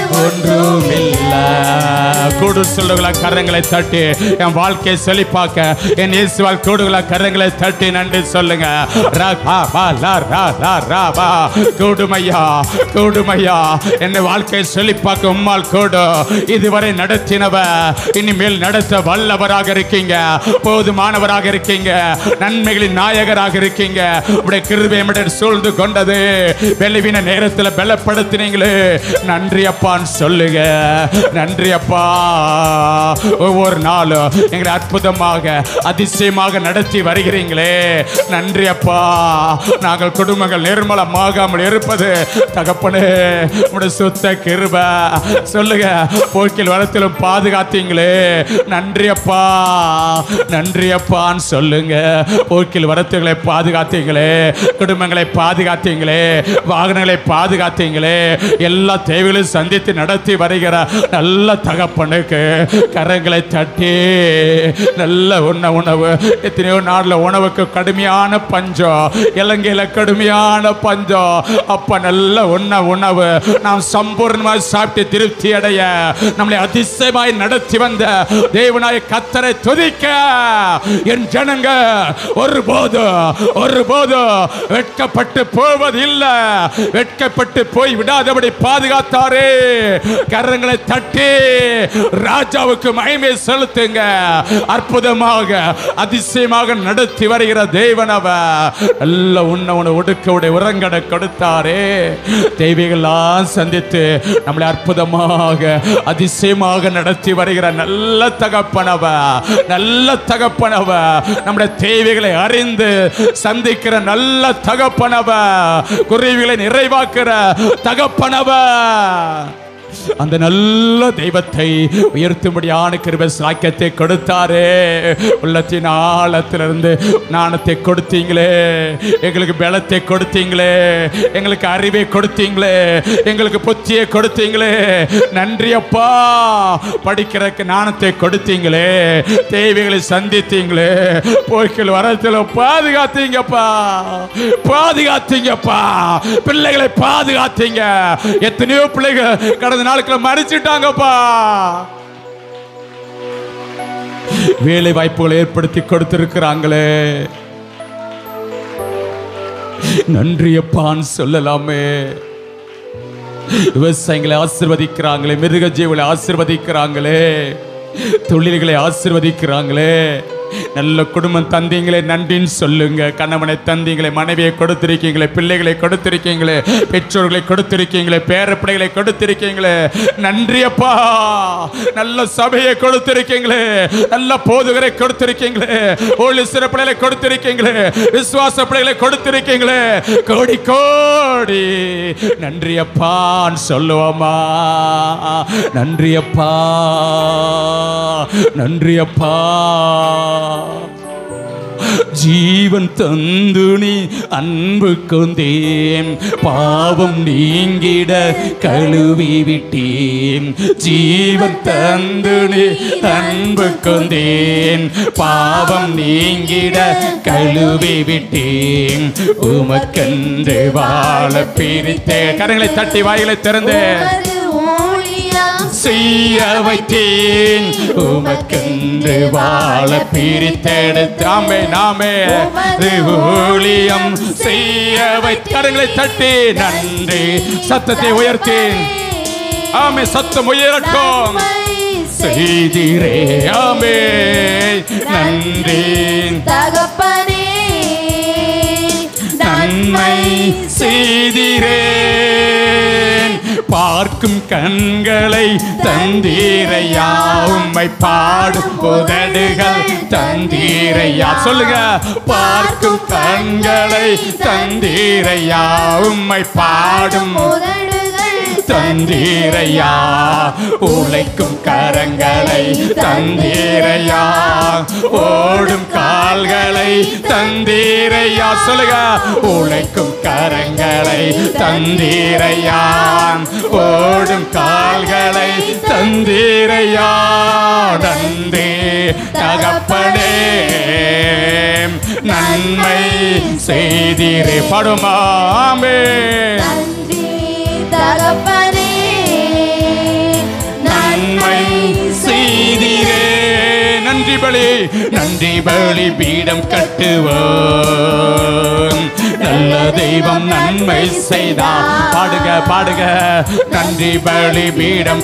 ஒன்றுமில்ல கூடு சொல்லுகளா கரங்களை தட்டி என் வாழ்க்கையை செழிப்பாக்க என் இயேசுவால் கூடுகளா கரங்களை தட்டி நன்றி சொல்லுங்க ரா, பா, பா, லா, ரா, லா, ரா, பா. கூடுமையா கூடுமையா என்னை வாழ்க்கையை செழிப்பாக்க உம்மால் கூடு இதுவரை நடத்தினவ இனிமேல் நடத்த வல்லவராக இருக்கீங்க போதுமானவராக இருக்கீங்க நன்மைகளின் நாயகராக இருக்கீங்க உடைய கிருபை நம்மிடம் சூழ்ந்து கொண்டது வெளிவின நேரத்தில் பலப்படுத்தினீங்களே நன்றி அப்பான்னு சொல்லுங்க நன்றி அப்பா ஒவ்வொரு நாளும் எங்களை அற்புதமாக அதிசயமாக நடத்தி வருகிறீங்களே நன்றி அப்பா நாங்கள் குடும்பங்கள் நிர்மலமாகாமல் இருப்பது தகப்பனே உடைய சுத்த கிருப சொல்லுங்க போக்கில் வரத்திலும் பாதுகாத்தீங்களே நன்றி அப்பா நன்றி அப்பான்னு சொல்லுங்க போக்கில் வரத்துகளை பாதுகாத்தீங்களே குடும்பங்களை பாதுகாத்தீங்களே வாகனங்களை பாதுகாத்தீங்களே எல்லா தேவைகளையும் சந்தித்து நடத்தி வருகிற நல்ல தகப்பனுக்கு கரங்களை தட்டி நல்ல உண்ண உணவு எத்தனையோ நாளில் உணவுக்கு கடுமையான பஞ்சம் இலங்கையில கடுமையான பஞ்சம் அப்ப நல்ல உண்ண உணவு நாம் சம்பூர்ணமாக சாப்பிட்டு திருப்தி அடைய நம்மளை அதிசயமாய் நடத்தி வந்த தேவனாய கத்தரை துதிக்க என் ஜனங்க ஒருபோது ஒருபோது வெட்கப்பட்டு போவதில்லை வெட்கப்பட்டு போய் விடாதபடி பாதுகாத்தாரே கரங்களை தட்டி ராஜாவுக்கு மகிமை செலுத்துங்க அற்புதமாக அதிசயமாக நடத்தி வருகிற தேவன் அவ நல்ல உண்ண உணவு ஒடுக்க உடைய உரங்கடை கொடுத்தாரே தெய்வங்கள்லாம் சந்தித்து நம்மளை அற்புதமாக அதிசயமாக நடத்தி வருகிற நல்ல தகப்பனவ நல்ல தகப்பனவ நம்முடைய தேவைகளை அறிந்து சந்திக்கிற நல்ல தகப்பனவ குறைவுகளை நிறைவாக்குற தகப்பனவ அந்த நல்ல தெய்வத்தை உயர்த்தும்படியான கிருப சாக்கியத்தை கொடுத்தாரே உள்ளத்தின் ஆழத்திலிருந்து நாணத்தை கொடுத்தீங்களே எங்களுக்கு பலத்தை கொடுத்தீங்களே எங்களுக்கு அறிவை கொடுத்தீங்களே எங்களுக்கு புத்தியை கொடுத்தீங்களே நன்றி அப்பா படிக்கிறதுக்கு நாணத்தை கொடுத்தீங்களே தேவைகளை சந்தித்தீங்களே போய்கள் வரத்தில் பாதுகாத்தீங்கப்பா பாதுகாத்தீங்கப்பா பிள்ளைகளை பாதுகாத்தீங்க எத்தனையோ பிள்ளைகள் கடந்த நாட்களை மறிச்சிட்டாங்கப்பா வேலை வாய்ப்புகளை ஏற்படுத்தி கொடுத்திருக்கிறாங்களே நன்றி அப்பான்னு சொல்லலாமே விவசாயிகளை ஆசிர்வதிக்கிறாங்களே மிருக ஜீவங்களை ஆசிர்வதிக்கிறாங்களே தொழில்களை ஆசிர்வதிக்கிறாங்களே நல்ல குடும்பம் தந்தீங்களே நன்றின்னு சொல்லுங்க கணவனை தந்தீங்களே மனைவியை கொடுத்திருக்கீங்களே பிள்ளைகளை கொடுத்திருக்கீங்களே பெற்றோர்களை கொடுத்திருக்கீங்களே பேரப்பிள்ளைகளை கொடுத்திருக்கீங்களே நன்றி அப்பா நல்ல சபையை கொடுத்திருக்கீங்களே நல்ல போதுகரை கொடுத்திருக்கீங்களே ஒளி சிறப்பிள்ளைகளை கொடுத்திருக்கீங்களே விசுவாச பிள்ளைகளை கொடுத்திருக்கீங்களே கோடி கோடி நன்றி அப்பான்னு சொல்லுவோமா நன்றி அப்பா நன்றி அப்பா ஜீவன் தந்து நீ அன்பு கொண்டேன் பாவம் நீங்கிட கழுவி விட்டேன் ஜீவன் தந்து நீ அன்பு கொண்டேன் பாவம் நீங்கிட கழுவி விட்டேன் உமக்கன்று வாழ பிரித்தேன் கரங்களை தட்டி வாய்களை திறந்தேன் உமது ஊழியம் செய்ய வைத்தேன் உமக்கென்று வாழ பிரித்தெடுத்து ஆமே நாமே உமது ஊழியம் செய்ய வைத்த கரங்களை தட்டி நன்றி சத்தத்தை உயர்த்தேன் ஆமே சத்தம் உயரட்டும் செய்திரே ஆமே நன்றி தகப்பனே நன்மை செய்திரேன் பார்க்கும் கண்களை தந்தீரையா உம்மை பாடும் உதடுகள் தந்தீரையா சொல்லுங்க பார்க்கும் கண்களை தந்தீரையா உம்மை பாடும் உதடுகள் தந்தீரையா உழைக்கும் கரங்களை தந்தீரையா ஓடும் கால்களை தந்தீரையா சொல்லுங்க உழைக்கும் கரங்களை தந்தீரையா ஓடும் கால்களை தந்தீரையா நன்றி தகப்பனே நன்மை செய்தீரே படுமாமே நன்றி தகப்பனே நன்றி பலி நன்றி பலி பீடம் கட்டுவோம் நல்ல தெய்வம் நன்மை செய்தார் பாடுக பாடுக நன்றி பலி பீடம்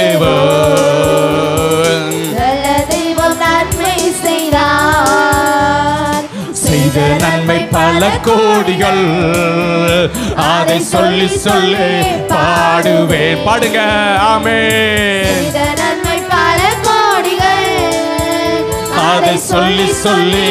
கட்டுவோம் நல்ல தெய்வம் நன்மை செய்தார் செய்த நன்மை பல கோடிகள் அதை சொல்லி சொல்லி பாடுவேன் பாடுங்க ஆமே செய்த நன்மை பல கோடிகள் அதை சொல்லி சொல்லி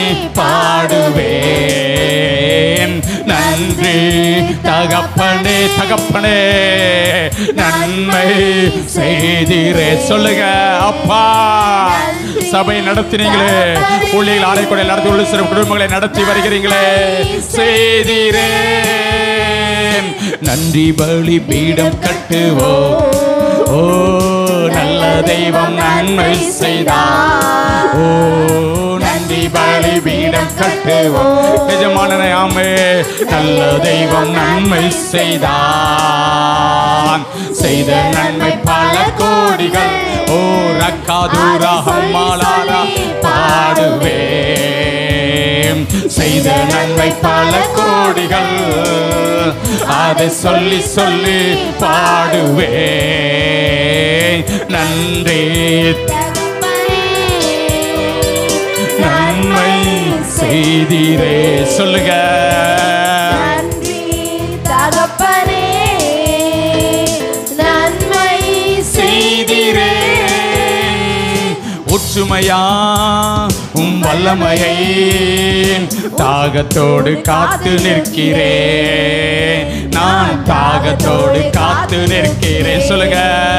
பாடுவேன் நன்றி தகப்பனே தகப்பனே நன்மை செய்தீரே சொல்லுங்க அப்பா சபை நடத்தினீங்களே ஊழியர்கள் ஆலைக்குடை நடத்தி உள்ள சிறு குடும்பங்களை நடத்தி வருகிறீங்களே செய்தீரே நன்றி பலி பீடம் கட்டுவோம் ஓ நல்ல தெய்வம் நன்மை செய்தார் ஓ நன்றி பலி பீடம் கட்டுவோம் எஜமானனை ஆமே நல்ல தெய்வம் நன்மை செய்தான் செய்த நன்மை பல கோடிகள் ஓ ரக்காதூரா ஹம்மாலாரா பாடுவேன் செய்த நன்மை பல கோடிகள் அதை சொல்லி சொல்லி பாடுவேன் நன்றி நன்மை செய்தீரே சொல்லுங்க நன்றி தகப்பனே நன்மை செய்தீரே ஒற்றுமையா உம் வல்லமையை தாகத்தோடு காத்து நிற்கிறேன் நான் தாகத்தோடு காத்து நிற்கிறேன் சொல்லுங்க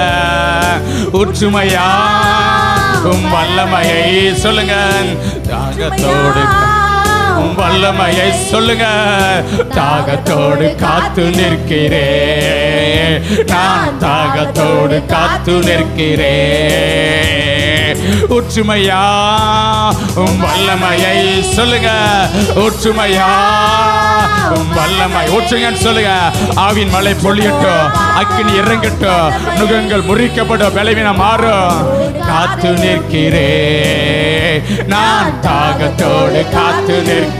ஒற்றுமையா உம் வல்லமையை சொல்லுங்க தாகத்தோடு கா- உம் வல்லமையை சொல்லுங்க தாகத்தோடு காத்து நிற்கிறேன் நான் தாகத்தோடு காத்து நிற்கிறேன் ஒற்றுமையா உம் வல்லமையை சொல்லுங்க ஒற்றுமையா உம் வல்லமை ஒற்றுங்கன்னு சொல்லுங்க ஆவின் மலை பொழியட்டும் அக்கினி இறங்கட்டும் நுகங்கள் முறிக்கப்படும் பலவீனம் மாறும் காத்து நிற்கிறேன் நான் தாகத்தோடு காத்து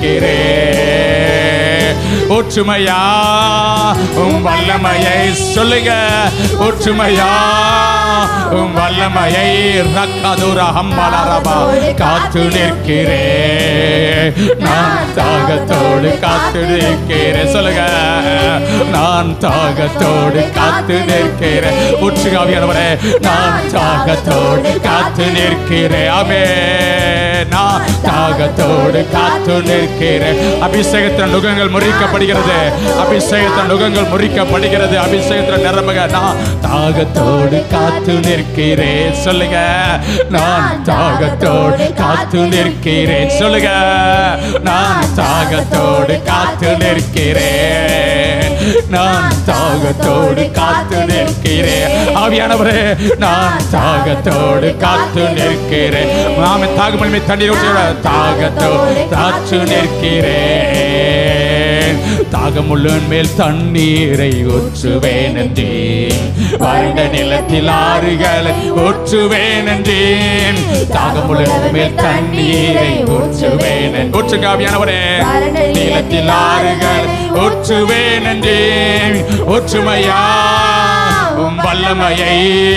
நிற்கிறேன் ஒற்றுமையா உம் வல்லமையை சொல்லுங்க ஒற்றுமையா உம் வல்லமையை ரக்கதுர ஹம்மலரபா காத்து நிற்கிறேன் நான் தாகத்தோடு காத்து நிற்கிறேன் சொல்லுங்க நான் தாகத்தோடு காத்து நிற்கிறேன் உற்றுகாவியானவரே நான் தாகத்தோடு காத்து நிற்கிறேன் ஆமே நான் தாகத்தோடு காத்து நிற்கிறேன் அபிஷேகத்தின் நுகங்கள் முறிக்கப்படுகிறது அபிஷேகத்தின் நுகங்கள் முறிக்கப்படுகிறது அபிஷேகத்தின் நிரம்புக நான் தாகத்தோடு காத்து நிற்கிறேன் சொல்லுங்க நான் தாகத்தோடு காத்து நிற்கிறேன் சொல்லுங்க நான் தாகத்தோடு காத்து நிற்கிறேன் நான் தாகத்தோடு காத்து நிற்கிறேன் ஆவியானவரே நான் தாகத்தோடு காத்து நிற்கிறேன் நாம தாகமொழி தண்ணீர் ஊற்றி தாகத்தோடு காத்து நிற்கிறேன் தாகமுள்ளன் மேல் தண்ணீரை ஊற்றுவேன் என்றேன் வறண்ட நிலத்தில் ஆறுகளை ஊற்றுவேன் என்றேன் தாகமுள்ளன் மேல் தண்ணீரை ஊற்றுவேன் என்று- ஊற்றுங்க ஆவியானவரே நிலத்தில் ஆறுகள் ஊற்றுவேன் என்றேன் ஒற்றுமையா உம் வல்லமையை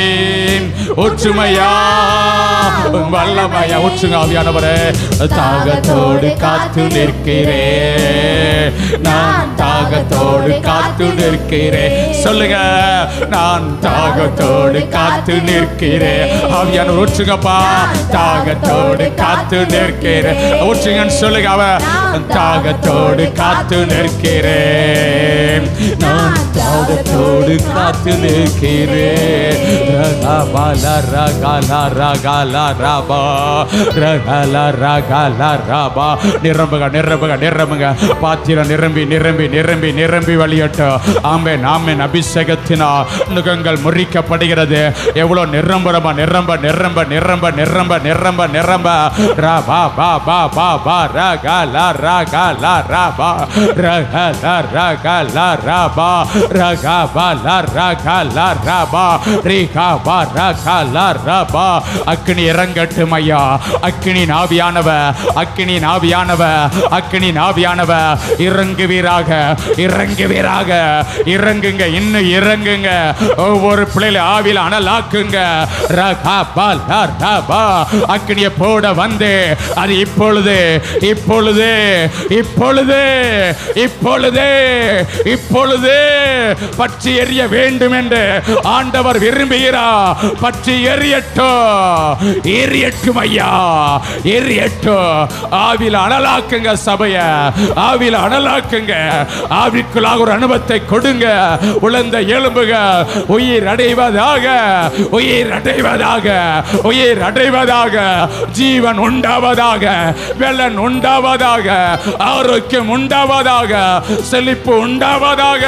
ஒற்றுமையா உம் வல்லமையா ஒற்றுங்க ஆவியானவரே தாகத்தோடு காத்து நிற்கிறேன் நான் தாகத்தோடு காத்து நிற்கிறேன் சொல்லுங்க நான் தாகத்தோடு காத்து நிற்கிறேன் ஆவியானவர் ஒற்றுங்கப்பா தாகத்தோடு காத்து நிற்கிறேன் ஒற்றுங்கன்னு சொல்லுங்க அவ தாகத்தோடு காத்து நிற்கிறேன் நான் தாகத்தோடு காத்து நிற்கிறேன் ரகபல ரகல ரகல ரபா ரகல ரகல ரபா நிரம்புக நிரம்புக நிரம்புக பாத்திரம் நிரம்பி நிரம்பி நிரம்பி நிரம்பி வழியட்டும் ஆம்பேன் ஆம்பேன் அபிஷேகத்தினா நுகங்கள் முறிக்கப்படுகிறது எவ்வளவு நிரம்பரமா நிரம்ப நிரம்ப நிரம்ப நிரம்ப நிரம்ப நிரம்ப ரா பா பா பா பா பா ரா கா லா ரா கா லா ரா பா ரா கா லா ரா கா லா ரா பா ரா கா பா லா ரா கா லா ரா பா ரீ கா பா ரா கா லா ரா பா அக்னி இறங்கட்டும் ஐயா அக்னி நாவியானவ அக்னி நாவியானவ அக்னி நாவியானவ இறங்குவீராக இறங்குவீராக இறங்குங்க இன்னும் இறங்குங்க ஒவ்வொரு பிள்ளைல ஆவில அனலாக்குங்க ரகா பா லா ரா பா அக்னியை போட வந்து அது இப்பொழுது இப்பொழுது இப்பொழுது இப்பொழுது இப்பொழுது பற்றி எரிய வேண்டும் என்று ஆண்டவர் விரும்புகிறார் பற்றி எரியட்டும் எரியட்டும் ஐயா எரியட்டும் ஆவில அனலாக்குங்க சபைய ஆவில அனலாக்குங்க ஆவிக்குள்ளாக ஒரு அனுபவத்தை கொடுங்க உழந்த எலும்புக உயிர் அடைவதாக உயிர் அடைவதாக உயிர் அடைவதாக ஜீவன் உண்டாவதாக வெள்ளன் உண்டாவதாக ஆரோக்கியம் உண்டாவதாக செழிப்பு உண்டாவதாக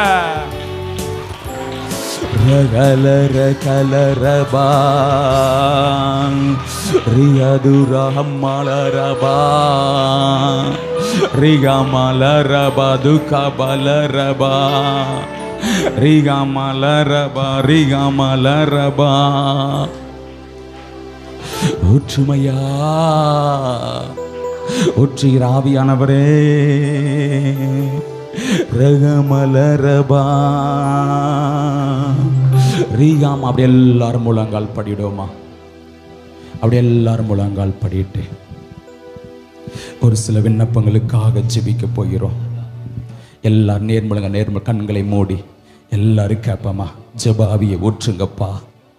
ரகலர கலரபா ரியதுரஹம்மலரபா ரிகமலரபா துகபலரபா ரிகமலரபா ரிகமலரபா ஊற்றுமையா ஊற்றுகிற ஆவியானவரே ரகமலரபா ரீகாம் அப்படி எல்லாரும் முழங்கால் படிடுவோமா அப்படி எல்லாரும் முழங்கால் படிட்டு ஒரு சில விண்ணப்பங்களுக்காக ஜெபிக்க போகிறோம் எல்லாரும் நேர்முழங்க நேர்முக கண்களை மூடி எல்லாரும் கேட்போமா ஜெபாவியை ஊற்றுங்கப்பா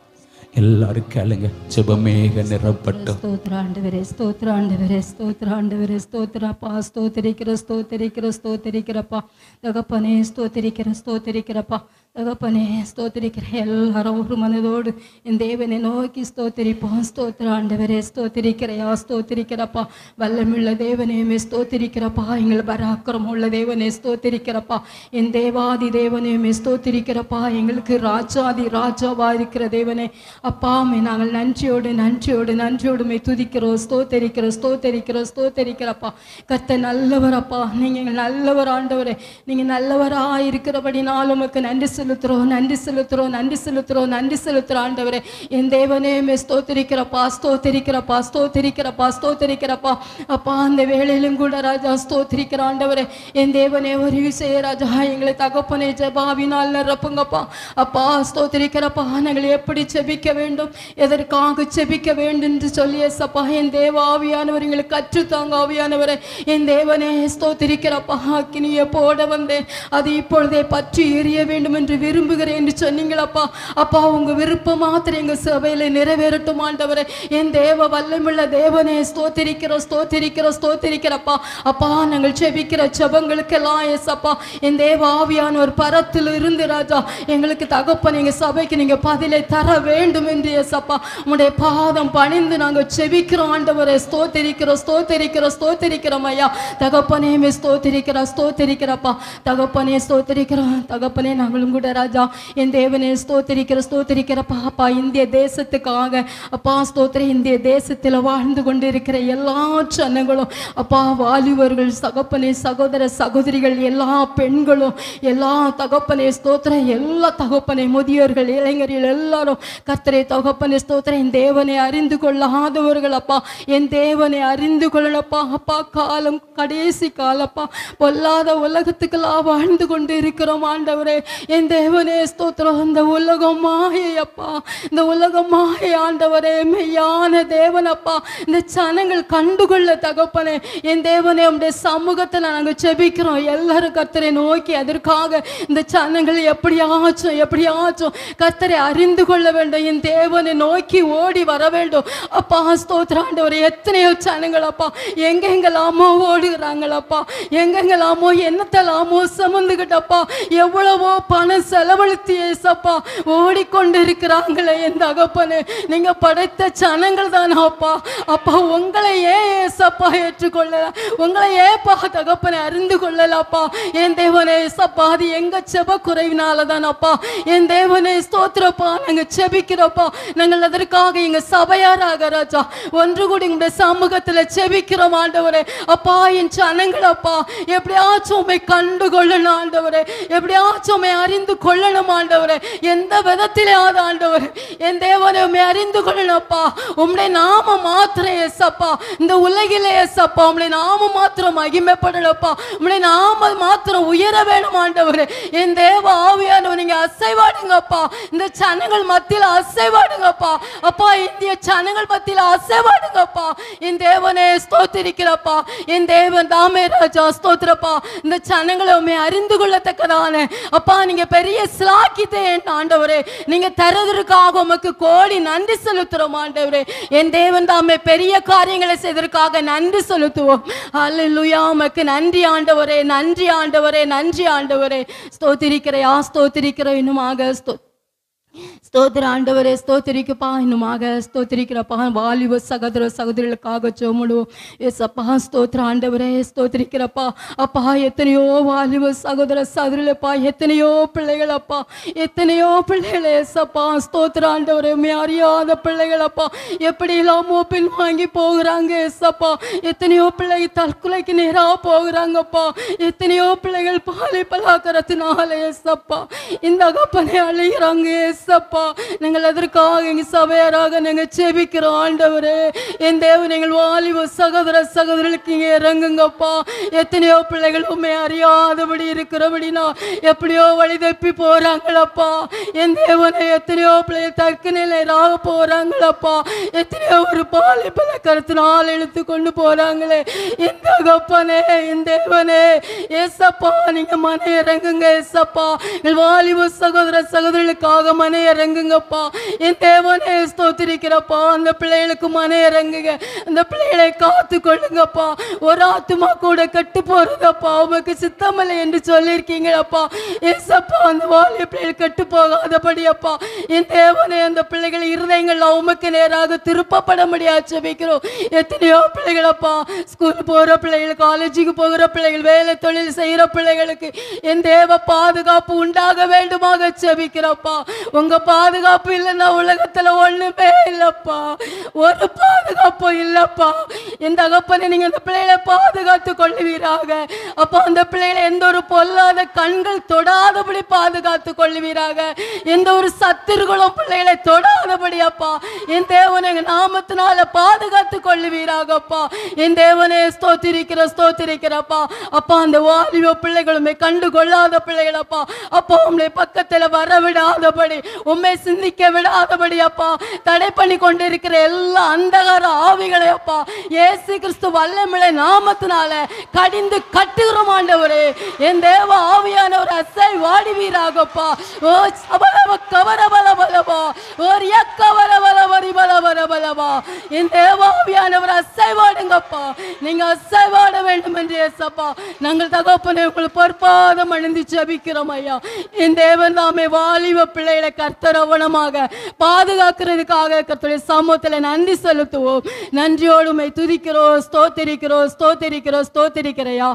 எல்லாரும் கேளுங்க ஜெபமேக நிறப்பட்டும் ஸ்தோத்திர ஆண்டவரே ஸ்தோத்திர ஆண்டவரே ஸ்தோத்திர ஆண்டவரே ஸ்தோத்திரப்பா ஸ்தோத்திரிக்கிற ஸ்தோத்திரிக்கிற ஸ்தோத்திரிக்கிறப்பா தகப்பனே ஸ்தோத்திரிக்கிற ஸ்தோத்திரிக்கிறப்பா தகப்பனே ஸ்தோத்திரிக்கிற எல்லாரும் ஒரு மனதோடு என் தேவனை நோக்கி ஸ்தோத்திரிப்போம் ஸ்தோத்திர ஆண்டவரே ஸ்தோத்திரிக்கிறையா ஸ்தோத்திரிக்கிறப்பா வல்லமுள்ள தேவனையுமே ஸ்தோத்திரிக்கிறப்பா எங்கள் பராக்கிரமம் உள்ள தேவனே ஸ்தோத்திரிக்கிறப்பா என் தேவாதி தேவனையுமே ஸ்தோத்திரிக்கிறப்பா எங்களுக்கு ராஜாதி ராஜாவா இருக்கிற தேவனே அப்பாமே நாங்கள் நன்றியோடு நன்றியோடு நன்றியோடுமே துதிக்கிறோம் ஸ்தோத்தரிக்கிறோம் ஸ்தோத்தரிக்கிறோம் ஸ்தோத்தரிக்கிறப்பா கத்த நல்லவரப்பா நீங்கள் நல்லவர் ஆண்டவரே நீங்கள் நல்லவராக இருக்கிறபடினால் உமக்கு நன்றி செலுத்துகிறோம் நன்றி செலுத்துகிறோம் நன்றி செலுத்துகிறோம் நன்றி செலுத்துகிறோம் ஆண்டவரே என் தேவனேமே ஸ்தோத்தரிக்கிறப்பா ஸ்தோத்தரிக்கிறப்பா ஸ்தோத்தரிக்கிறப்பா ஸ்தோத்தரிக்கிறப்பா அப்பா அந்த வேளையிலும் கூட ராஜா ஸ்தோத்திரிக்கிற ஆண்டவரே என் தேவனே ஒரு விஷய ராஜா எங்களை தகப்பனே ஜெபாவினால் நிரப்புங்கப்பா அப்பா ஸ்தோத்திரிக்கிறப்பா நாங்கள் எப்படி செபிக்க வேண்டும் எதற்காக செபிக்க வேண்டும் என்று சொல்லி சப்பா என் தேவ ஆவியானவர் எங்களுக்கு கற்றுத்தாங்க ஆவியானவரே என் தேவனே ஸ்தோத்திரிக்கிறப்பா அக்கினியை போட வந்தேன் அது இப்பொழுதே பற்றி எரிய வேண்டும் என்று விரும்புகிறேன் என்று சொன்னீங்களப்பா அப்பா உங்க விருப்பம் மாத்திரம் எங்க சபையில நிறைவேறட்டும் ஆண்டவரே என் தேவ வல்லமுள்ள தேவனே ஸ்தோத்திரிக்கிறோம் ஸ்தோத்திரிக்கிறோம் ஸ்தோத்திரிக்கிறப்பா அப்பா நாங்கள் செபிக்கிற செபங்களுக்கெல்லாம் ஏசப்பா என் தேவ ஆவியானவர் பரத்தில் இருந்து ராஜா எங்களுக்கு தகப்பன் எங்க சபைக்கு நீங்க பதிலை தர வேண்டும் என்று ஏசப்பா உடைய பாதம் பணிந்து நாங்கள் செபிக்கிறோம் ஆண்டவரே ஸ்தோத்திரிக்கிறோம் ஸ்தோத்திரிக்கிறோம் ஸ்தோத்திரிக்கிறோம் ஐயா தகப்பனே மே ஸ்தோத்திரிக்கிறோம் ஸ்தோத்திரிக்கிறப்பா தகப்பனே ஸ்தோத்திரிக்கிறோம் தகப்பனே நாங்களும் கூட ராஜா என் தேவனே ஸ்தோத்திரிக்கிற ஸ்தோத்திரிக்கிறப்பா அப்பா இந்திய தேசத்துக்காக அப்பா ஸ்தோத்திர இந்திய தேசத்தில் வாழ்ந்து கொண்டிருக்கிற எல்லா ஜனங்களும் அப்பா வாலிபர்கள் சகப்பனே சகோதர சகோதரிகள் எல்லா பெண்களும் எல்லா தகப்பனே ஸ்தோத்திர எல்லா தகப்பனே முதியோர்கள் இளைஞர்கள் எல்லாரும் கர்த்தரை தகப்பனே ஸ்தோத்திர என் தேவனை அறிந்து கொள்ளாதவர்கள் அப்பா என் தேவனை அறிந்து கொள்ளப்பா அப்பா காலம் கடைசி காலப்பா பொல்லாத உலகத்துக்கெல்லாம் வாழ்ந்து கொண்டு இருக்கிறோம் ஆண்டவரே என் தேவனே ஸ்தோத்திரம் இந்த உலகம் மாயை அப்பா இந்த உலகம் மாயை ஆண்டவரே மெய்யான தேவனப்பா இந்த ஜனங்கள் கண்டுகொள்ள தகப்பனே என் தேவனே உடைய சமூகத்தில் நாங்கள் செபிக்கிறோம் எல்லாரும் கர்த்தரை நோக்கி அதற்காக இந்த ஜனங்கள் எப்படியாச்சும் எப்படியாச்சும் கர்த்தரை அறிந்து கொள்ள வேண்டும் என் தேவனை நோக்கி ஓடி வர வேண்டும் அப்பா ஸ்தோத்திர ஆண்டவரே எத்தனையோ ஜனங்கள் அப்பா எங்கெங்கெல்லாமோ ஓடுகிறாங்களப்பா எங்கெங்கெல்லாமோ என்னத்தெல்லாமோ சுமந்துக்கிட்டப்பா எவ்வளவோ பண பணம் செலவழித்து ஏசப்பா ஓடிக்கொண்டு இருக்கிறாங்களே என் தகப்பனே நீங்க படைத்த ஜனங்கள் தானே அப்பா அப்பா உங்களை ஏன் ஏசப்பா ஏற்றுக்கொள்ளல உங்களை ஏப்பா தகப்பனை அறிந்து கொள்ளலப்பா என் தேவனே ஏசப்பா அது எங்க செப குறைவினால தானப்பா என் தேவனே ஸ்தோத்திரப்பா நாங்க செபிக்கிறோப்பா நாங்கள் அதற்காக எங்க சபையாராக ராஜா ஒன்று கூடி உங்களுடைய சமூகத்துல செபிக்கிறோம் ஆண்டவரே அப்பா என் ஜனங்களப்பா எப்படியாச்சும் உண்மை கண்டு கொள்ளணும் ஆண்டவரே எப்படியாச்சும் உண்மை அறிந்து கொள்ளணும் ஆண்டவரே எந்த விதத்திலேயாவது ஆண்டவரே என் தேவனை உண்மை அறிந்து கொள்ளணும்ப்பா உம்முடைய நாம மாத்திரம் எஸ்அப்பா இந்த உலகிலே எஸ்அப்பா உம்முடைய நாம மாத்திரம் மகிமைப்படலப்பா உம்முடைய நாம மாத்திரம் உயர வேணும் ஆண்டவரே என் தேவ ஆவியானவர் நீங்க அசைவாடுங்கப்பா இந்த ஜனங்கள் மத்தியில் அசைவாடுங்கப்பா அப்பா இந்திய ஜனங்கள் மத்தியில் அசைவாடுங்கப்பா என் தேவனே ஸ்தோத்திரிக்கிறப்பா என் தேவன் தாமே ராஜா ஸ்தோத்திரப்பா இந்த ஜனங்களை உண்மை அறிந்து கொள்ளத்தக்கதான அப்பா நீங்க பெரிய சிலாக்கித்தே என் ஆண்டவரே நீங்க தரதற்காக உமக்கு கோடி நன்றி செலுத்துறோம் ஆண்டவரே என் தேவன் தாமே பெரிய காரியங்களை செய்ததற்காக நன்றி செலுத்துவோம் அல்லேலூயா உமக்கு நன்றி ஆண்டவரே நன்றி ஆண்டவரே நன்றி ஆண்டவரே ஸ்தோத்திரிக்கிறையா ஸ்தோத்திரிக்கிற இன்னுமாக ஸ்தோ ஸ்தோத்திர ஆண்டவரே ஸ்தோத்திரிக்குப்பா இன்னுமாக ஸ்தோத்திரிக்கிறப்பா வாலிப சகோதர சகோதரிகளுக்காக சோமுடுவோம் ஏசப்பா ஸ்தோத்திர ஆண்டவரே ஸ்தோத்திரிக்கிறப்பா அப்பா எத்தனையோ வாலிப சகோதர சகோதரிகளப்பா எத்தனையோ பிள்ளைகள் அப்பா எத்தனையோ பிள்ளைகள் ஏசப்பா ஸ்தோத்திர ஆண்டவரே உண்மை அறியாத பிள்ளைகளப்பா எப்படி இல்லாமோ பின் வாங்கி போகிறாங்க ஏசப்பா எத்தனையோ பிள்ளைகள் தற்கொலைக்கு நேராக போகிறாங்கப்பா எத்தனையோ பிள்ளைகள் பாலை பலாக்கரத்தினால ஏசப்பா இந்த அகப்பனை அழிகிறாங்க ஏசப்பா நாங்கள் அதற்காக எங்க சபையாராக நாங்கள் செபிக்கிறோம் ஆண்டவரே என் தேவன் எங்கள் வாலிப சகோதர சகோதரர்களுக்கு இங்கே இறங்குங்கப்பா எத்தனையோ பிள்ளைகள் உண்மை அறியாதபடி இருக்கிறபடினா எப்படியோ வழி தப்பி போறாங்களப்பா என் தேவனை எத்தனையோ பிள்ளைகள் தற்கு நிலையாக போறாங்களப்பா எத்தனையோ ஒரு பாலை பல கருத்தினால் இழுத்து கொண்டு போறாங்களே இந்த கப்பனே என் தேவனே ஏசப்பா நீங்க மன இறங்குங்க ஏசப்பா எங்கள் வாலிப சகோதர சகோதரிகளுக்காக மன இறங்குங்கப்பா என் தேவனே ஸ்தோத்திரிக்கிறப்பா அந்த பிள்ளைகளுக்கு மன இறங்குங்க அந்த பிள்ளைகளை காத்து கொள்ளுங்கப்பா ஒரு ஆத்துமா கூட கெட்டு போறதப்பா உமக்கு சித்தமில்லை என்று சொல்லியிருக்கீங்களப்பா ஏசப்பா அந்த வாலிய பிள்ளைகள் கெட்டு போகாதபடி அப்பா என் தேவனே அந்த பிள்ளைகள் இருதயங்கள் உமக்கு நேராக திருப்பப்பட முடியாது ஜெபிக்கிறோம் எத்தனையோ பிள்ளைகளப்பா ஸ்கூல் போற பிள்ளைகள் காலேஜுக்கு போகிற பிள்ளைகள் வேலை தொழில் செய்யற பிள்ளைகளுக்கு என் தேவ பாதுகாப்பு உண்டாக வேண்டுமாக ஜெபிக்கிறப்பா உங்க பாதுகாப்பு இல்லைன்னா உலகத்துல ஒண்ணுமே இல்லப்பா ஒரு பாதுகாப்பும் இல்லப்பா என் தகப்பனை நீங்க அந்த பிள்ளைகளை பாதுகாத்து கொள்ளுவீராக அப்போ அந்த பிள்ளைகளை எந்த ஒரு பொல்லாத கண்கள் தொடாதபடி பாதுகாத்து கொள்ளுவீராக எந்த ஒரு சத்துருகளும் பிள்ளைகளை தொடாதபடி அப்பா என் தேவனை எங்க நாமத்தினால பாதுகாத்து கொள்ளுவீராகப்பா என் தேவனே ஸ்தோத்திரிக்கிற ஸ்தோத்திரிக்கிறப்பா அப்பா அந்த வாலிப பிள்ளைகளுமே கண்டு கொள்ளாத பிள்ளைகளப்பா அப்பா உங்களை பக்கத்துல வர விடாதபடி உண்மை சிந்திக்க விடாதபடி அப்பா தடை பண்ணி கொண்டிருக்கிற எல்லா அந்தகார ஆவிகளை அப்பா இயேசு கிறிஸ்து வல்லமிழை நாமத்தினால கடிந்து கட்டுகிறோம் ஆண்டவரே என் தேவ ஆவியானவர் அசை வாடிவீராகப்பா ஓ சபலவ கவர பல பலவா ஒரு எக்கவர பல வரி பல வர பலவா என் தேவ ஆவியானவர் அசை வாடுங்கப்பா நீங்க அசை வாட வேண்டும் என்று ஏசப்பா நாங்கள் தகப்பனை உங்களை பொற்பாதம் அணிந்து ஜபிக்கிறோம் ஐயா என் தேவன் தாமே வாலிப பிள்ளைகளை கர்த்தரவணமாக பாதுகாக்கிறதுக்காக கர்த்தருடைய சமூகத்தில் நன்றி செலுத்துவோம் நன்றியோடுமை துதிக்கிறோம் ஸ்தோத்திரிக்கிறோம் ஸ்தோத்திரிக்கிறோம் ஸ்தோத்திரிக்கிறையா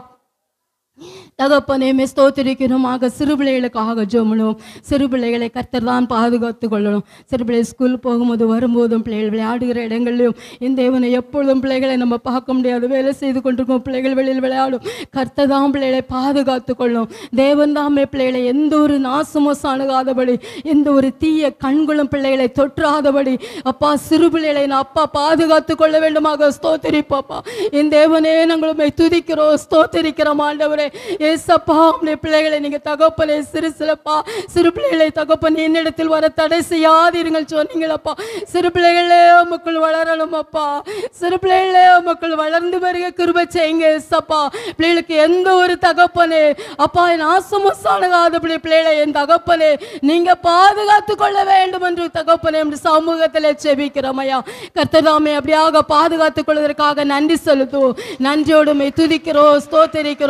தகப்பனேமே ஸ்தோத்திரிக்கணுமாக சிறு பிள்ளைகளுக்காக ஜோமணும் சிறு பிள்ளைகளை கர்த்தர் தான் பாதுகாத்து கொள்ளணும் சிறு பிள்ளை ஸ்கூல் போகும்போது வரும்போதும் பிள்ளைகள் விளையாடுகிற இடங்கள்லையும் இந்த தேவனை எப்பொழுதும் பிள்ளைகளை நம்ம பார்க்க முடியாது வேலை செய்து கொண்டிருக்கோம் பிள்ளைகள் வெளியில் விளையாடும் கர்த்தர் தான் பிள்ளைகளை பாதுகாத்து கொள்ளும் தேவன் தாமே பிள்ளைகளை எந்த ஒரு நாசமோ சாணுகாதபடி எந்த ஒரு தீய கண்களும் பிள்ளைகளை தொற்றாதபடி அப்பா சிறு பிள்ளைகளை நான் அப்பா பாதுகாத்து கொள்ள வேண்டுமாக ஸ்தோத்திரிப்பாப்பா என் தேவனே நாங்களுமே துதிக்கிறோம் ஸ்தோத்திரிக்கிறோம் ஆண்டவரே ஏசப்பா உங்களுடைய பிள்ளைகளை நீங்க தகப்பனே சிறு சிறப்பா சிறு பிள்ளைகளை தகப்பன் என்னிடத்தில் வர தடை செய்யாதீர்கள் சொன்னீங்களப்பா சிறு பிள்ளைகளே உமக்குள் வளரணும் அப்பா சிறு பிள்ளைகளே உமக்குள் வளர்ந்து வருக கிருபை செய்யுங்க ஏசப்பா பிள்ளைகளுக்கு எந்த ஒரு தகப்பனே அப்பா நாசமுசானகாதபடி பிள்ளைகளை என் தகப்பனே நீங்க பாதுகாத்து கொள்ள வேண்டும் என்று தகப்பனே என்று சமூகத்தில் செபிக்கிறோம் ஐயா கர்த்ததாமே அப்படியாக பாதுகாத்துக் கொள்வதற்காக நன்றி செலுத்துவோம் நன்றியோடுமை துதிக்கிறோம் ஸ்தோத்தரிக்கிறோம் ஸ்தோத்திரி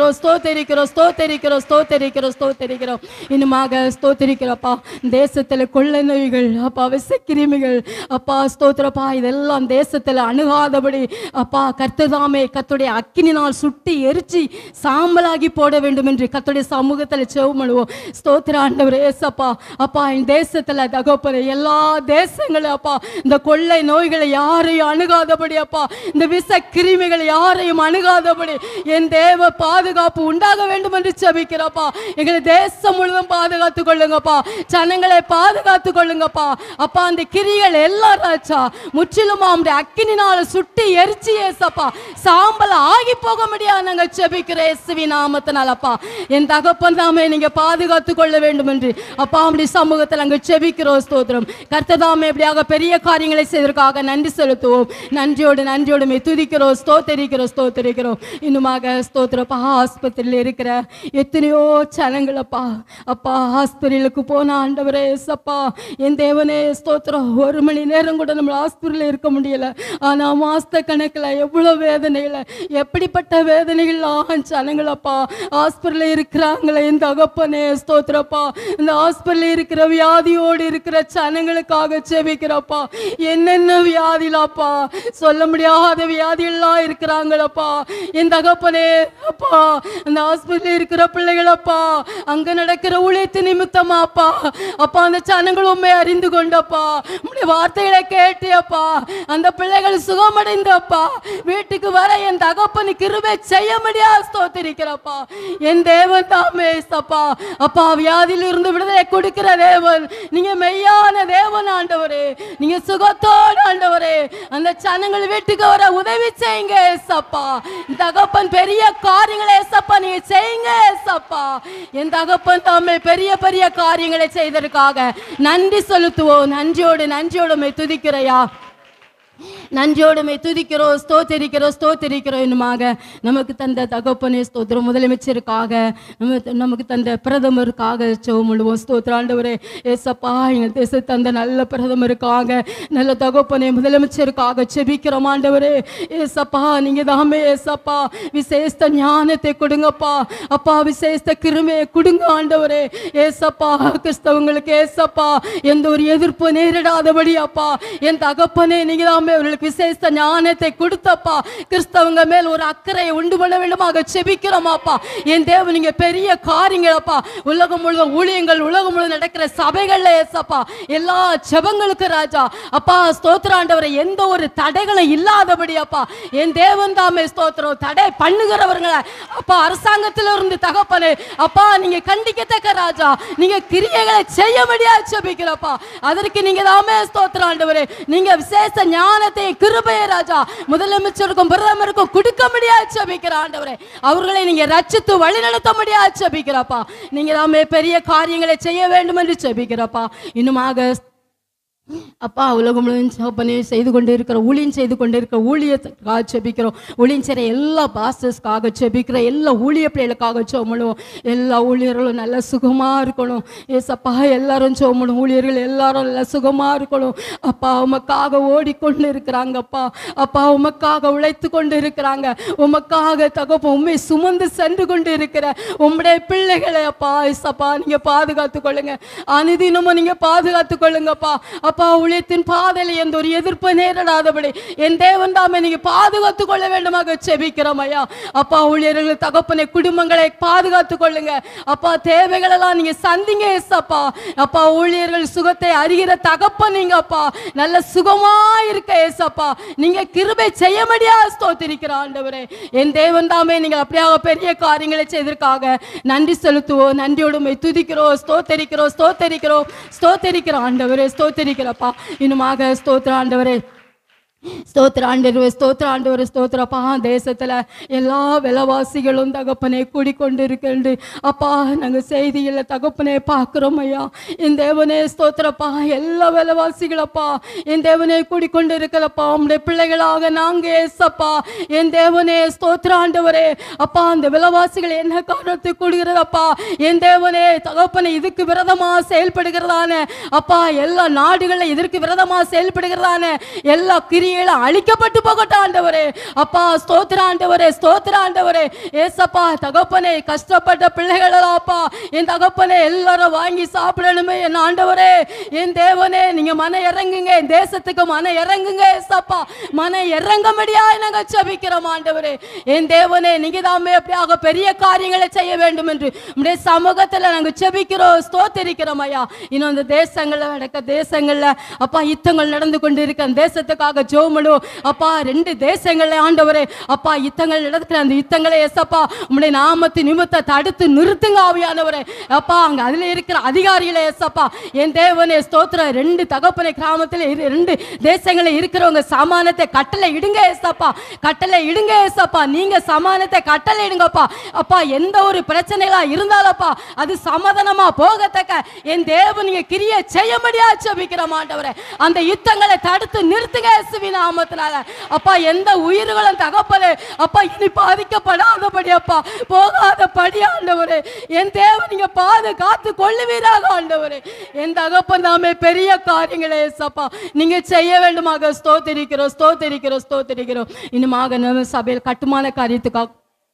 ஸ்தோத்தரிக்கிறோம் ஸ்தோத்தரிக்கிறோம் ஸ்தோத்தரிக்கிறோம் ஸ்தோத்தரிக்கிறோம் இன்னுமாக ஸ்தோத்தரிக்கிறப்பா தேசத்துல கொள்ளை நோய்கள் அப்பா விசக்கிருமிகள் அப்பா ஸ்தோத்திரப்பா இதெல்லாம் தேசத்துல அணுகாதபடி அப்பா கர்த்ததாமே கத்துடைய அக்கினினால் சுட்டி எரிச்சு சாம்பலாகி போட வேண்டும் என்று கத்துடைய சமூகத்துல செவமழுவோம் ஸ்தோத்திர ஆண்டவர் ஏசப்பா அப்பா என் தேசத்துல தகப்பன எல்லா தேசங்களும் அப்பா இந்த கொள்ளை நோய்களை யாரையும் அணுகாதபடி அப்பா இந்த விச கிருமிகளை யாரையும் அணுகாதபடி என் தேவ பாதுகாப்பு உண்டாக வேண்டும் என்று செபிக்கிறப்பா எங்களை தேசம் முழுவதும் பாதுகாத்துக் கொள்ளுங்கப்பா ஜனங்களை பாதுகாத்துக் கொள்ளுங்கப்பா அப்பா அந்த கிரிகள் எல்லாம் ராஜா முற்றிலும் அவனுடைய அக்கினினால சுட்டி எரிச்சு ஏசப்பா சாம்பல் ஆகி போக முடியாது நாங்க செபிக்கிற இயேசுவி நாமத்தினாலப்பா என் தகப்பன் தாமே நீங்க பாதுகாத்துக் கொள்ள வேண்டும் என்று அப்பா அப்படி சமூகத்தில் அங்கு செபிக்கிறோம் ஸ்தோத்திரம் கர்த்ததாமே எப்படியாக பெரிய காரியங்களை செய்வதற்காக நன்றி செலுத்துவோம் நன்றியோடு நன்றியோடு மே துதிக்கிறோம் ஸ்தோத்தரிக்கிறோம் ஸ்தோத்தரிக்கிறோம் இன்னுமாக ஸ்தோத்திரப்பா ஆஸ்பத்திரியில் இருக்கிற எத்தனையோ சனங்களப்பா அப்பா ஆஸ்பத்திரிகளுக்கு போன ஆண்டவரே சப்பா என் தேவனே ஸ்தோத்திரம் ஒரு மணி நேரம் கூட நம்ம ஆஸ்பத்திரியில் இருக்க முடியல ஆனா மாச கணக்கில் எவ்வளோ வேதனைகளை எப்படிப்பட்ட வேதனைகள்லாம் ஜனங்களப்பா ஹாஸ்பிட்டலில் இருக்கிறாங்களே இந்த தகப்பனே ஸ்தோத்திரப்பா இந்த ஹாஸ்பிட்டலில் இருக்கிற வியாதியோடு இருக்கிற ஜனங்களுக்காக செபிக்கிறப்பா என்னென்ன வியாதிலாப்பா சொல்ல முடியாத வியாதிகள்லாம் இருக்கிறாங்களப்பா என் தகப்பனே அப்பா அந்த ஹாஸ்பிட்டலில் இருக்கிற பிள்ளைகளப்பா அங்க நடக்கிற உழைத்து நிமித்தமாப்பா அப்பா அந்த ஜனங்கள் உண்மை அறிந்து கொண்டப்பா உடைய வார்த்தைகளை கேட்டியப்பா அந்த பிள்ளைகள் சுகமடைந்தப்பா வீட்டுக்கு வர என் தகப்பனுக்கு கிருபை செய்ய முடியாது ஸ்தோத்திரிக்கிறப்பா என் தேவன் தாமே சப்பா அப்பா வியாதியில இருந்து விடுதலை கொடுக்கிற தேவன் நீங்க மெய்யான தேவன் ஆண்டவரே நீங்க சுகத்தோடு ஆண்டவரே அந்த ஜனங்கள் வீட்டுக்கு வர உதவி செய்யுங்க ஏசப்பா என் தகப்பன் பெரிய காரியங்களை ஏசப்பா நீங்க செய்யுங்க ஏசப்பா என் தகப்பன் தாமே பெரிய பெரிய காரியங்களை செய்ததற்காக நன்றி செலுத்துவோம் நன்றியோடு நன்றியோடு உம்மை துதிக்கிறையா நன்றியோடுமை துதிக்கிறோம் ஸ்தோத்தரிக்கிறோம் ஸ்தோத்தரிக்கிறோம் இன்னுமாக நமக்கு தந்த தகப்பனே ஸ்தோத்திரம் முதலமைச்சருக்காக நம்ம நமக்கு தந்த பிரதமருக்காக செவம் முழுவோம் ஸ்தோத்திர ஆண்டவரே ஏசப்பா எங்கள் தேச தந்த நல்ல பிரதமருக்காக நல்ல தகப்பனே முதலமைச்சருக்காக செபிக்கிறோம் ஆண்டவரே ஏசப்பா நீங்க தாமே ஏசப்பா விசேஷ ஞானத்தை கொடுங்கப்பா அப்பா விசேஷ கிருமையை கொடுங்க ஆண்டவரே ஏசப்பா கிறிஸ்தவங்களுக்கு ஏசப்பா எந்த ஒரு எதிர்ப்பு நேரிடாதபடி அப்பா என் தகப்பனே நீங்க தாமே அவர்களுக்கு விசேஷ ஞானத்தை கொடுத்தப்பா கிறிஸ்தவங்க மேல் ஒரு அக்கறையை உண்டு பண்ண வேண்டுமாக செபிக்கிறோமாப்பா என் தேவன் நீங்க பெரிய காரியங்களப்பா உலகம் முழுவதும் ஊழியங்கள் உலகம் முழுவதும் நடக்கிற சபைகள்ல ஏசப்பா எல்லா ஜெபங்களுக்கு ராஜா அப்பா ஸ்தோத்திராண்டவரை எந்த ஒரு தடைகளும் இல்லாதபடி அப்பா என் தேவன் தாமே ஸ்தோத்திரம் தடை பண்ணுகிறவர்களை அப்பா அரசாங்கத்தில இருந்து தகப்பனே அப்பா நீங்க கண்டிக்கத்தக்க ராஜா நீங்க கிரியைகளை செய்ய முடியாது செபிக்கிறப்பா அதற்கு நீங்க தாமே ஸ்தோத்திரம் ஆண்டவரே நீங்க விசேஷ ஞானத்தை கிருபையை ராஜா முதலமைச்சருக்கும் பிரதமருக்கும் கொடுக்க முடியாது செபிக்கிற ஆண்டவரே அவர்களை நீங்க ரச்சித்து வழிநடத்த முடியாது செபிக்கிறப்பா நீங்க தாமே பெரிய காரியங்களை செய்ய வேண்டும் என்று செபிக்கிறப்பா இன்னுமாக அப்பா உலகம் முழுவதும் ஜெபப்பணி செய்து கொண்டு இருக்கிற ஊழியம் செய்து கொண்டு இருக்கிற ஊழியத்துக்காக செபிக்கிறோம் ஊழியம் செய்கிற எல்லா பாஸ்டர்ஸ்க்காக செபிக்கிற எல்லா ஊழிய பிள்ளைகளுக்காக சோமணும் எல்லா ஊழியர்களும் நல்ல சுகமாக இருக்கணும் ஏசப்பா எல்லாரும் சோமணும் ஊழியர்கள் எல்லாரும் நல்ல சுகமாக இருக்கணும் அப்பா உமக்காக ஓடிக்கொண்டு இருக்கிறாங்கப்பா அப்பா உமக்காக உழைத்து கொண்டு இருக்கிறாங்க உமக்காக தகப்ப உண்மை சுமந்து சென்று கொண்டு இருக்கிற உம்முடைய பிள்ளைகளை அப்பா ஏசப்பா நீங்க பாதுகாத்து கொள்ளுங்க அனுதினமும் நீங்க பாதுகாத்து கொள்ளுங்கப்பா அப்பா ஊழியத்தின் பாதையில எந்த ஒரு எதிர்ப்பு நேரிடாதபடி என் தேவன் தாமே நீங்க பாதுகாத்து கொள்ள வேண்டுமாக செபிக்கிறோம் ஐயா அப்பா ஊழியர்கள் தகப்பனை குடும்பங்களை பாதுகாத்து கொள்ளுங்க அப்பா தேவைகள் எல்லாம் நீங்க சந்திங்க ஏசப்பா அப்பா ஊழியர்கள் சுகத்தை அறிகிற தகப்பன் நீங்க அப்பா நல்ல சுகமா இருக்க ஏசப்பா நீங்க கிருபை செய்ய முடியாது ஸ்தோத்திரிக்கிற ஆண்டவரே என் தேவன் தாமே நீங்க அப்படியாக பெரிய காரியங்களை செய்ததற்காக நன்றி செலுத்துவோம் நன்றியோடு உம்மை துதிக்கிறோம் ஸ்தோத்தரிக்கிறோம் ஸ்தோத்தரிக்கிறோம் ஸ்தோத்தரிக்கிற ஆண்டவரே ஸ்தோத்தரிக்கிறப்பா இன்னுமாக ஸ்தோத்திர ஆண்டவரே ஸ்தோத்திர ஆண்டவர் ஸ்தோத்திர ஆண்டவர் ஸ்தோத்திரப்பா தேசத்துல எல்லா விலைவாசிகளும் தகப்பனே கூடிக்கொண்டு இருக்கின்ற அப்பா நாங்க செய்தியில் தகப்பனே பார்க்கிறோம் ஐயா என் தேவனே ஸ்தோத்திரப்பா எல்லா விலைவாசிகளப்பா என் தேவனே கூடிக்கொண்டு இருக்கிறப்பா உம்முடைய பிள்ளைகளாக நாங்க ஏசப்பா என் தேவனே ஸ்தோத்திர ஆண்டவரே அப்பா அந்த விலைவாசிகள் என்ன காரணத்துக்கு கூடுகிறதப்பா என் தேவனே தகப்பனே இதுக்கு விரதமா செயல்படுகிறதான அப்பா எல்லா நாடுகளில் இதற்கு விரதமா செயல்படுகிறதான எல்லா கிரிய கிரியைகள் அழிக்கப்பட்டு போகட்டும் ஆண்டவரே அப்பா ஸ்தோத்திர ஆண்டவரே ஸ்தோத்திர ஆண்டவரே ஏசப்பா தகப்பனே கஷ்டப்பட்ட பிள்ளைகள் எல்லாம் அப்பா என் தகப்பனே எல்லாரும் வாங்கி சாப்பிடணுமே என் ஆண்டவரே என் தேவனே நீங்க மன இறங்குங்க என் தேசத்துக்கு மன இறங்குங்க ஏசப்பா மன இறங்கும்படியா நாங்க ஜெபிக்கிறோம் ஆண்டவரே என் தேவனே நீங்க தாமே அப்படியாக பெரிய காரியங்களை செய்ய வேண்டும் என்று உடைய சமூகத்துல நாங்க ஜெபிக்கிறோம் ஸ்தோத்திரிக்கிறோம் ஐயா இன்னும் அந்த தேசங்கள்ல நடக்க தேசங்கள்ல அப்பா யுத்தங்கள் நடந்து கொண்டு இருக்க அந்த தேசத்துக்காக ஜோமனு அப்பா ரெண்டு தேசங்கள்ல ஆண்டவரே அப்பா யுத்தங்கள் நடக்கிற அந்த யுத்தங்களை எசப்பா உம்முடைய நாமத்து நிமித்த தடுத்து நிறுத்துங்க ஆவியானவரே அப்பா அங்க அதுல இருக்கிற அதிகாரிகளை எசப்பா என் தேவனே ஸ்தோத்திர ரெண்டு தகப்பனை கிராமத்துல இரு- ரெண்டு தேசங்களில் இருக்கிறவங்க சமானத்தை கட்டளை இடுங்க ஏசப்பா கட்டளை இடுங்க ஏசப்பா நீங்க சமானத்தை கட்டளை இடுங்கப்பா அப்பா எந்த ஒரு பிரச்சனைகளா இருந்தாலப்பா அது சமாதானமா போகத்தக்க என் தேவன் நீங்க கிரிய செய்ய முடியா ஜெபிக்கிற மாட்டவரே அந்த யுத்தங்களை தடுத்து நிறுத்துங்க இயேசுவி நாமத்தினால அப்பா எந்த உயிர்களும் தகப்பலே அப்பா இனி பாதிக்கப்படாதபடி அப்பா போகாத படி ஆண்டவரே என் தேவன் நீங்க பாதுகாத்து கொள்ளுவீராக ஆண்டவரே என் தகப்பன் தாமே பெரிய காரியங்களை ஏசப்பா நீங்க செய்ய வேண்டுமாக ஸ்தோத்திரிக்கிறோம் ஸ்தோத்திரிக்கிறோம் ஸ்தோத்திரிக்கிறோம் இன்னுமாக நம்ம சபையில் கட்டுமான காரியத்துக்காக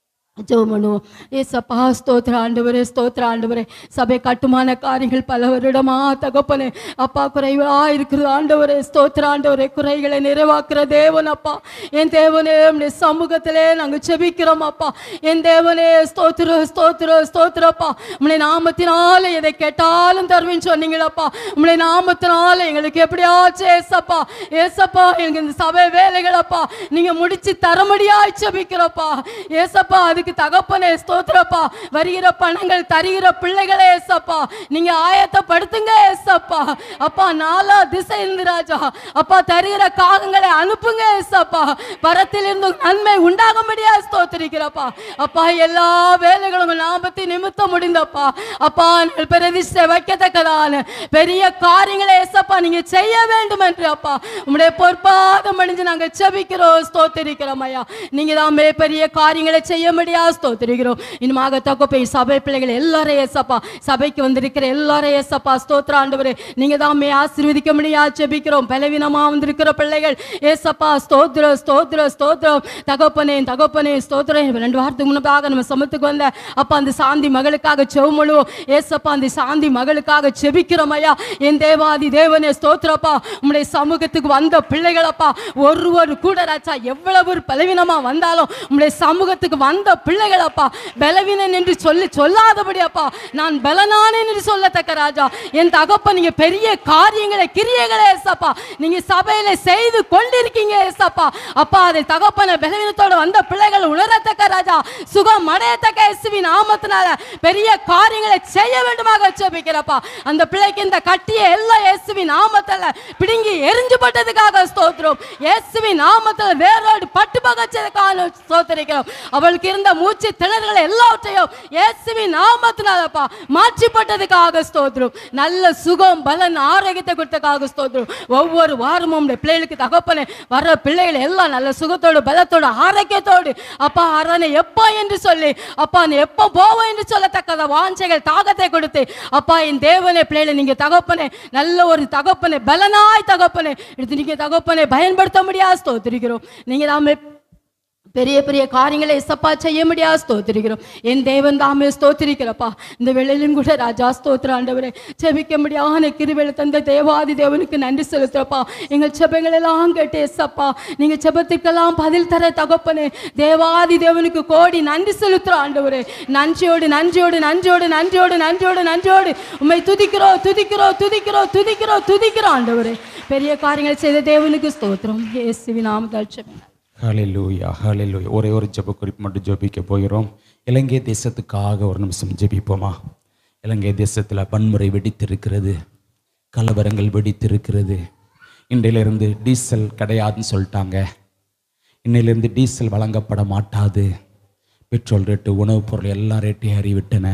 ஜெபம் பண்ணுவோம் ஏசப்பா ஸ்தோத்திர ஆண்டவரே ஸ்தோத்திர ஆண்டவரே சபை கட்டுமான காரியங்கள் பல வருடமா தகப்பனே அப்பா குறைவா இருக்கிறது ஆண்டவரே ஸ்தோத்திர ஆண்டவரே குறைகளை நிறைவாக்குற தேவன் அப்பா என் தேவனே உம்முடைய சமூகத்திலே நாங்கள் செபிக்கிறோம் அப்பா என் தேவனே ஸ்தோத்திர ஸ்தோத்திர ஸ்தோத்திரப்பா உம்முடைய நாமத்தினால எதை கேட்டாலும் தருவேன்னு சொன்னீங்களப்பா உம்முடைய நாமத்தினால எங்களுக்கு எப்படியாச்சு ஏசப்பா ஏசப்பா எங்க இந்த சபை வேலைகளப்பா நீங்க முடிச்சு தர முடியாய் செபிக்கிறப்பா ஏசப்பா அதுக்கு தகப்பனே ஸ்தோத்திரப்பா வருகிற பணங்கள் தருகிற பிள்ளைகளே ஏசப்பா நீங்க ஆயத்தப்படுத்துங்க ஏசப்பா அப்பா நாலா திசை இருந்து ராஜா அப்பா தருகிற காகங்களை அனுப்புங்க ஏசப்பா பரத்திலிருந்து நன்மை உண்டாகும்படியா ஸ்தோத்திரிக்கிறப்பா அப்பா எல்லா வேலைகளும் உங்க நாமத்தை நிமித்தம் முடிந்தப்பா அப்பா பிரதிஷ்டை வைக்கத்தக்கதான பெரிய காரியங்களை ஏசப்பா நீங்க செய்ய வேண்டும் என்று அப்பா உங்களுடைய பொற்பாதம் அணிஞ்சு நாங்க செபிக்கிறோம் ஸ்தோத்திரிக்கிறோம் ஐயா நீங்க தான் பெரிய காரியங்களை செய்ய முடியா ஸ்தோத்திரிக்கிறோம் இனிமாக தகப்பை சபை பிள்ளைகள் எல்லாரும் ஏசப்பா சபைக்கு வந்திருக்கிற எல்லாரும் ஏசப்பா ஸ்தோத்திர ஆண்டவரே நீங்க தான் ஆசீர்வதிக்க முடியா ஜெபிக்கிறோம் பலவீனமா வந்திருக்கிற பிள்ளைகள் ஏசப்பா ஸ்தோத்திரம் ஸ்தோத்திரம் ஸ்தோத்திரம் தகப்பனே தகப்பனே ஸ்தோத்திரம் ரெண்டு வாரத்துக்கு முன்னதாக நம்ம சமத்துக்கு வந்த அப்பா அந்த சாந்தி மகளுக்காக செவமுழுவோம் ஏசப்பா அந்த சாந்தி மகளுக்காக செபிக்கிறோம் ஐயா என் தேவாதி தேவனே ஸ்தோத்திரப்பா உம்முடைய சமூகத்துக்கு வந்த பிள்ளைகளப்பா ஒருவர் கூட ராஜா எவ்வளவு ஒரு பலவீனமா வந்தாலும் உம்முடைய சமூகத்துக்கு வந்த பிள்ளைகளப்பா பலவீனன் என்று சொல்லி சொல்லாதபடி அப்பா நான் பலனானேன் என்று சொல்லத்தக்க ராஜா என் தகப்ப நீங்க பெரிய காரியங்களை கிரியைகளை ஏசப்பா நீங்க சபையில செய்து கொண்டிருக்கீங்க ஏசப்பா அப்பா அதை தகப்பன பலவீனத்தோட வந்த பிள்ளைகள் உணரத்தக்க ராஜா சுகம் அடையத்தக்க இயேசுவின் நாமத்தினால பெரிய காரியங்களை செய்ய வேண்டுமாக ஜெபிக்கிறப்பா அந்த பிள்ளைக்கு இந்த கட்டிய எல்லாம் இயேசுவின் நாமத்துல பிடுங்கி எரிஞ்சு பட்டதுக்காக ஸ்தோத்திரம் இயேசுவின் நாமத்துல வேரோடு பட்டு பகச்சதுக்காக ஸ்தோத்திரிக்கிறோம் அவளுக்கு இருந்த மூச்சு திணறுகளை எல்லாவற்றையும் இயேசுவின் நாமத்தினாலப்பா மாற்றிப்பட்டதுக்காக ஸ்தோத்திரம் நல்ல சுகம் பலன் ஆரோக்கியத்தை கொடுத்ததுக்காக ஸ்தோத்திரம் ஒவ்வொரு வாரமும் உம்முடைய பிள்ளைகளுக்கு தகப்பனே வர பிள்ளைகள் எல்லாம் நல்ல சுகத்தோடு பலத்தோடு ஆரோக்கியத்தோடு அப்பா ஆராதனை எப்போ என்று சொல்லி அப்பா நீ எப்போ போவோம் என்று சொல்லத்தக்கத வாஞ்சைகள் தாகத்தை கொடுத்து அப்பா என் தேவனே பிள்ளைகளை நீங்க தகப்பனே நல்ல ஒரு தகப்பனே பலனாய் தகப்பனே எடுத்து நீங்க தகப்பனே பயன்படுத்த முடியாது ஸ்தோத்திரிக்கிறோம் நீங்க தாமே பெரிய பெரிய காரியங்களை எசப்பா செய்ய முடியாது ஸ்தோத்திரிக்கிறோம் என் தேவன் தாமே ஸ்தோத்திரிக்கிறப்பா இந்த வேளையிலும் கூட ராஜா ஸ்தோத்திர ஆண்டவரே செபிக்க முடியாத கிருவேல தந்த தேவாதி தேவனுக்கு நன்றி செலுத்துறப்பா எங்கள் செபங்கள் எல்லாம் கேட்டு எசப்பா நீங்க செபத்துக்கெல்லாம் பதில் தர தகப்பனே தேவாதி தேவனுக்கு கோடி நன்றி செலுத்துற ஆண்டவரே நன்றியோடு நன்றியோடு நன்றியோடு நன்றியோடு நன்றியோடு நன்றியோடு உண்மை துதிக்கிறோம் துதிக்கிறோம் துதிக்கிறோம் துதிக்கிறோம் துதிக்கிறோம் ஆண்டவரே பெரிய காரியங்கள் செய்த தேவனுக்கு ஸ்தோத்திரம் இயேசுவின் நாமத்தால் செபிக்கிறேன் ஹalleluya ஹalleluya ஒரே ஒரு ஜெப குறிப்பு மட்டும் ஜெபிக்க போகிறோம் இலங்கை தேசத்துக்காக ஒரு நிமிஷம் ஜெபிப்போமா இலங்கை தேசத்தில் வன்முறை வெடித்திருக்கிறது கலவரங்கள் வெடித்திருக்கிறது இன்றையிலிருந்து டீசல் கிடையாதுன்னு சொல்லிட்டாங்க இன்னையிலிருந்து டீசல் வழங்கப்பட மாட்டாது பெட்ரோல் ரேட்டு உணவுப் பொருள் எல்லா ரேட்டையும் அறிவிட்டன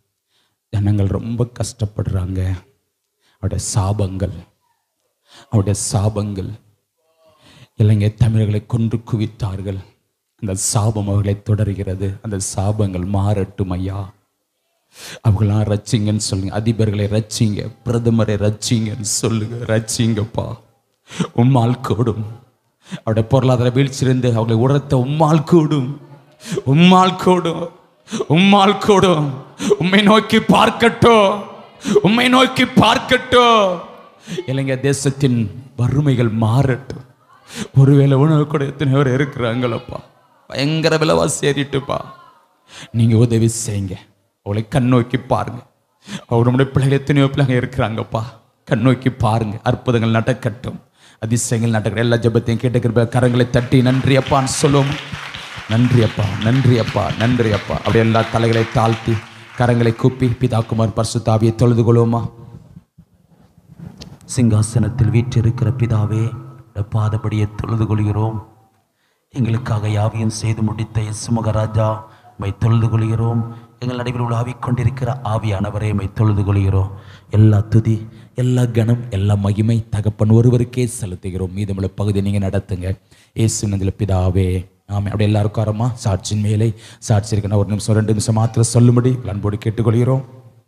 ஜனங்கள் ரொம்ப கஷ்டப்படுறாங்க அவருடைய சாபங்கள் அவருடைய சாபங்கள் இலங்கை தமிழர்களை கொன்று குவித்தார்கள் அந்த சாபம் அவர்களை தொடர்கிறது அந்த சாபங்கள் மாறட்டும் ஐயா அவங்களாம் ரச்சிங்கன்னு சொல்லுங்க அதிபர்களை ரச்சிங்க பிரதமரை ரச்சிங்கன்னு சொல்லுங்க ரச்சிங்கப்பா உம்மால் கூடும் அவருடைய பொருளாதார வீழ்ச்சியிலிருந்து அவர்களை உரத்த உம்மால் கூடும் உம்மால் கூடும் உம்மால் கூடும் உம்மை நோக்கி பார்க்கட்டும் உம்மை நோக்கி பார்க்கட்டும் இலங்கை தேசத்தின் வறுமைகள் மாறட்டும் ஒருவேளை உணவு கூட எத்தனை பேர் இருக்கிறாங்களப்பா பயங்கர விலைவாசி ஏறிட்டுப்பா நீங்க உதவி செய்யுங்க அவளை கண் நோக்கி பாருங்க அவர் நம்முடைய பிள்ளைகள் எத்தனையோ பிள்ளைங்க இருக்கிறாங்கப்பா கண் நோக்கி பாருங்க அற்புதங்கள் நடக்கட்டும் அதிசயங்கள் நடக்கிற எல்லா ஜெபத்தையும் கேட்டுக்கிற கரங்களை தட்டி நன்றி அப்பான்னு சொல்லுவோம் நன்றி அப்பா நன்றி அப்பா நன்றி அப்பா அப்படி எல்லா தலைகளை தாழ்த்தி கரங்களை கூப்பி பிதாக்குமார் பரிசுத்தாவியை தொழுது கொள்வோமா சிங்காசனத்தில் வீற்றிருக்கிற பிதாவே உம்முடைய பாதபடியை தொழுது கொள்கிறோம் எங்களுக்காக யாவையும் செய்து முடித்த இயேசு மகராஜா மை தொழுது கொள்கிறோம் எங்கள் நடுவில் உலாவிக் கொண்டிருக்கிற ஆவியானவரே மை தொழுது கொள்கிறோம் எல்லா துதி எல்லா கணம் எல்லா மகிமை தகப்பன் ஒருவருக்கே செலுத்துகிறோம் மீதமுள்ள பகுதியை நீங்கள் நடத்துங்க இயேசு நதில் பிதாவே ஆமாம் அப்படி எல்லாருக்கும் வரமா சாட்சியின் மேலே சாட்சி இருக்கணும் ஒரு நிமிஷம் ரெண்டு நிமிஷம் மாத்திரம் சொல்லும்படி அன்போடு கேட்டுக்கொள்கிறோம்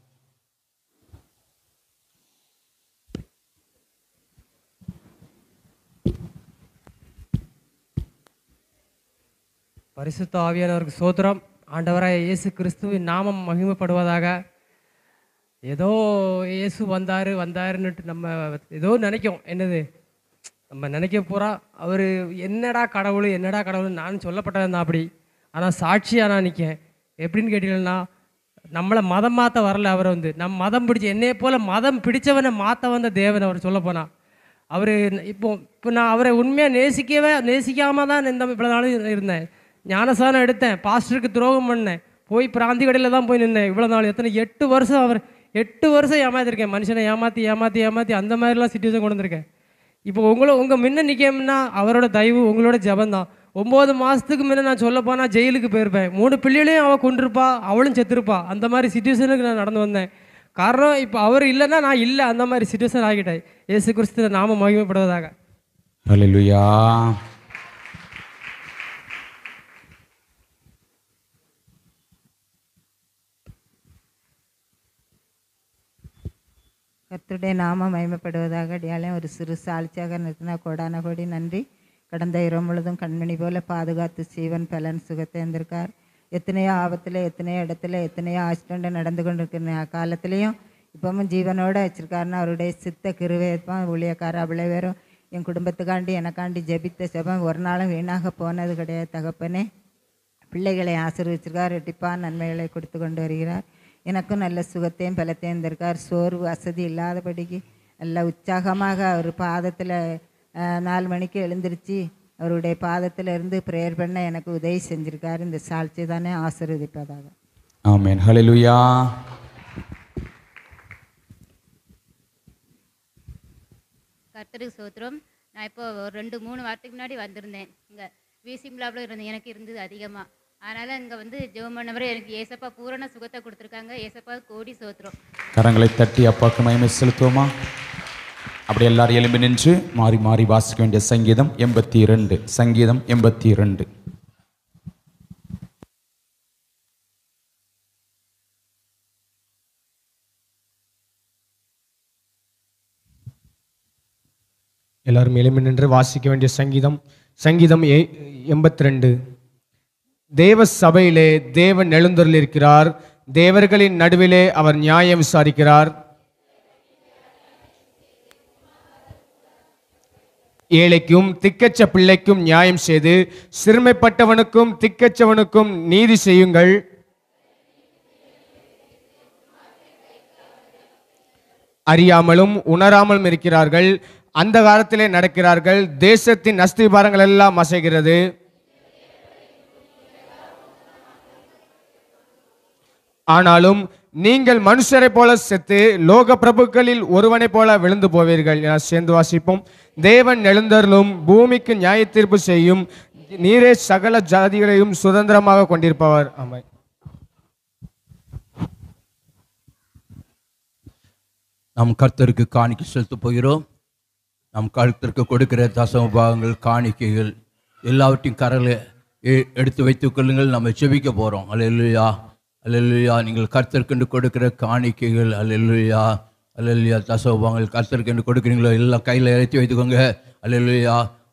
பரிசுத்த ஆவியானவருக்கு சோத்திரம் ஆண்டவராய இயேசு கிறிஸ்துவின் நாமம் மகிமைப்படுவதாக ஏதோ இயேசு வந்தார் வந்தாருன்னுட்டு நம்ம ஏதோ நினைக்கும் என்னது நம்ம நினைக்க பூரா அவர் என்னடா கடவுள் என்னடா கடவுள் நான் சொல்லப்பட்டவன் தான் அப்படி ஆனால் சாட்சியாக நான் நிற்கேன் எப்படின்னு கேட்டீங்கன்னா நம்மளை மதம் மாற்ற வரல அவர் வந்து நம்ம மதம் பிடிச்ச என்னைய போல் மதம் பிடிச்சவனை மாற்ற வந்த தேவன் அவர் சொல்ல போனால் அவர் இப்போ இப்போ நான் அவரை உண்மையாக நேசிக்கவே நேசிக்காமல் தான் இந்த இவ்வளோ நாளும் இருந்தேன் ஞானசானம் எடுத்தேன் பாஸ்டருக்கு துரோகம் பண்ணேன் போய் பிராந்தி கடையில் தான் போய் நின்னேன் இவ்வளோ நாள் எத்தனை எட்டு வருஷம் அவர் எட்டு வருஷம் ஏமாத்திருக்கேன் மனுஷனை ஏமாற்றி ஏமாற்றி ஏமாற்றி அந்த மாதிரிலாம் சுச்சுவேஷன் கொண்டு வந்திருக்கேன் இப்போ உங்களை உங்கள் முன்ன நிற்கணும்னா அவரோட தயவு உங்களோட ஜெபம் தான் ஒம்பது மாதத்துக்கு முன்ன நான் சொல்ல போனால் ஜெயிலுக்கு போயிருப்பேன் மூணு பிள்ளைகளையும் அவள் கொண்டிருப்பா அவளும் செத்துருப்பா அந்த மாதிரி சுச்சுவேஷனுக்கு நான் நடந்து வந்தேன் காரணம் இப்போ அவர் இல்லைன்னா நான் இல்லை அந்த மாதிரி சுச்சுவேஷன் ஆகிட்டேன் இயேசு கிறிஸ்து நாம மகிமைப்படுவதாக ஹalleluya கர்த்தருடைய நாமம் மகிமைப்படுவதாக அடியாலையும் ஒரு சிறு சாட்சியாக நிறுத்தினா கோடான கோடி நன்றி கடந்த இரவு முழுதும் கண்மணி போல பாதுகாத்து சீவன் பலன் சுகத்தை இருந்திருக்கார் எத்தனையோ ஆபத்தில் எத்தனையோ இடத்துல எத்தனையோ ஆக்சிடெண்ட் நடந்து கொண்டிருக்கிற காலத்துலேயும் இப்பவும் ஜீவனோடு வச்சிருக்காருன்னு அவருடைய சித்த கிருவேத்தான் ஊழியக்கார அவ்வளோ பேரும் என் குடும்பத்துக்காண்டி எனக்காண்டி ஜெபித்த ஜெபம் ஒரு நாளும் வீணாக போனது கிடையாது தகப்பனே பிள்ளைகளை ஆசீர்வச்சிருக்கார் ரெட்டிப்பான் நன்மைகளை கொடுத்து கொண்டு வருகிறார் எனக்கும் நல்ல சுகத்தையும் பலத்தையும் தருக்கார் சோர்வு வசதி இல்லாதபடிக்கு நல்ல உற்சாகமாக அவர் பாதத்தில் நாலு மணிக்கு எழுந்திருச்சு அவருடைய பாதத்தில் இருந்து ப்ரேயர் பண்ண எனக்கு உதவி செஞ்சிருக்கார் இந்த சாட்சி தானே ஆசீர்வதிப்பதாக ஆமென் ஹalleluya கர்த்தருக்கு சோத்திரம் நான் இப்போ ஒரு ரெண்டு மூணு வாரத்துக்கு முன்னாடி வந்திருந்தேன் இங்கே விசிம்லாவில் இருந்தேன் எனக்கு இருந்தது அதிகமாக அதனால் இங்கே வந்து ஜெபம் பண்ணவரை எனக்கு ஏசப்பா பூரண சுகத்தை கொடுத்துருக்காங்க ஏசப்பா கோடி சோத்திரம் கரங்களை தட்டி அப்பாக்கு மகிமை செலுத்துவோமா அப்படி எல்லாரும் எழும்பி நின்று மாறி மாறி வாசிக்க வேண்டிய சங்கீதம் எண்பத்தி இரண்டு சங்கீதம் எண்பத்தி இரண்டு எல்லாரும் எழும்பி நின்று வாசிக்க வேண்டிய சங்கீதம் சங்கீதம் எண்பத்தி ரெண்டு தேவ சபையிலே தேவன் எழுந்தருளிருக்கிறார் தேவர்களின் நடுவிலே அவர் நியாயம் விசாரிக்கிறார் ஏழைக்கும் திக்கச்ச பிள்ளைக்கும் நியாயம் செய்து சிறுமைப்பட்டவனுக்கும் திக்கச்சவனுக்கும் நீதி செய்யுங்கள் அறியாமலும் உணராமலும் இருக்கிறார்கள் அந்த காலத்திலே நடக்கிறார்கள் தேசத்தின் அஸ்திபாரங்கள் எல்லாம் அசைகிறது ஆனாலும் நீங்கள் மனுஷரை போல செத்து லோக பிரபுக்களில் ஒருவனைப் போல விழுந்து போவீர்கள் என சேர்ந்து வாசிப்போம் தேவன் எழுந்தருளும் பூமிக்கு நியாய தீர்ப்பு செய்யும் நீரே சகல ஜாதிகளையும் சுதந்திரமாக கொண்டிருப்பவர் ஆமாம் நாம் கர்த்தருக்கு காணிக்கை செலுத்தப் போகிறோம் நாம் கர்த்தருக்கு கொடுக்கிற தசம பாகங்கள் காணிக்கைகள் எல்லாவற்றையும் கரலை எ- எடுத்து வைத்துக் கொள்ளுங்கள் நம்ம செபிக்க போகிறோம் அல்லேலூயா அல்லேலூயா நீங்கள் கர்த்தருக்கென்று கொடுக்கிற காணிக்கைகள் அல்லேலூயா அல்லேலூயா தசம பாகங்கள் கர்த்தருக்கென்று கொடுக்குறீங்களோ எல்லாம் கையில் இறத்தி வைத்துக்கோங்க அல்லேலூயா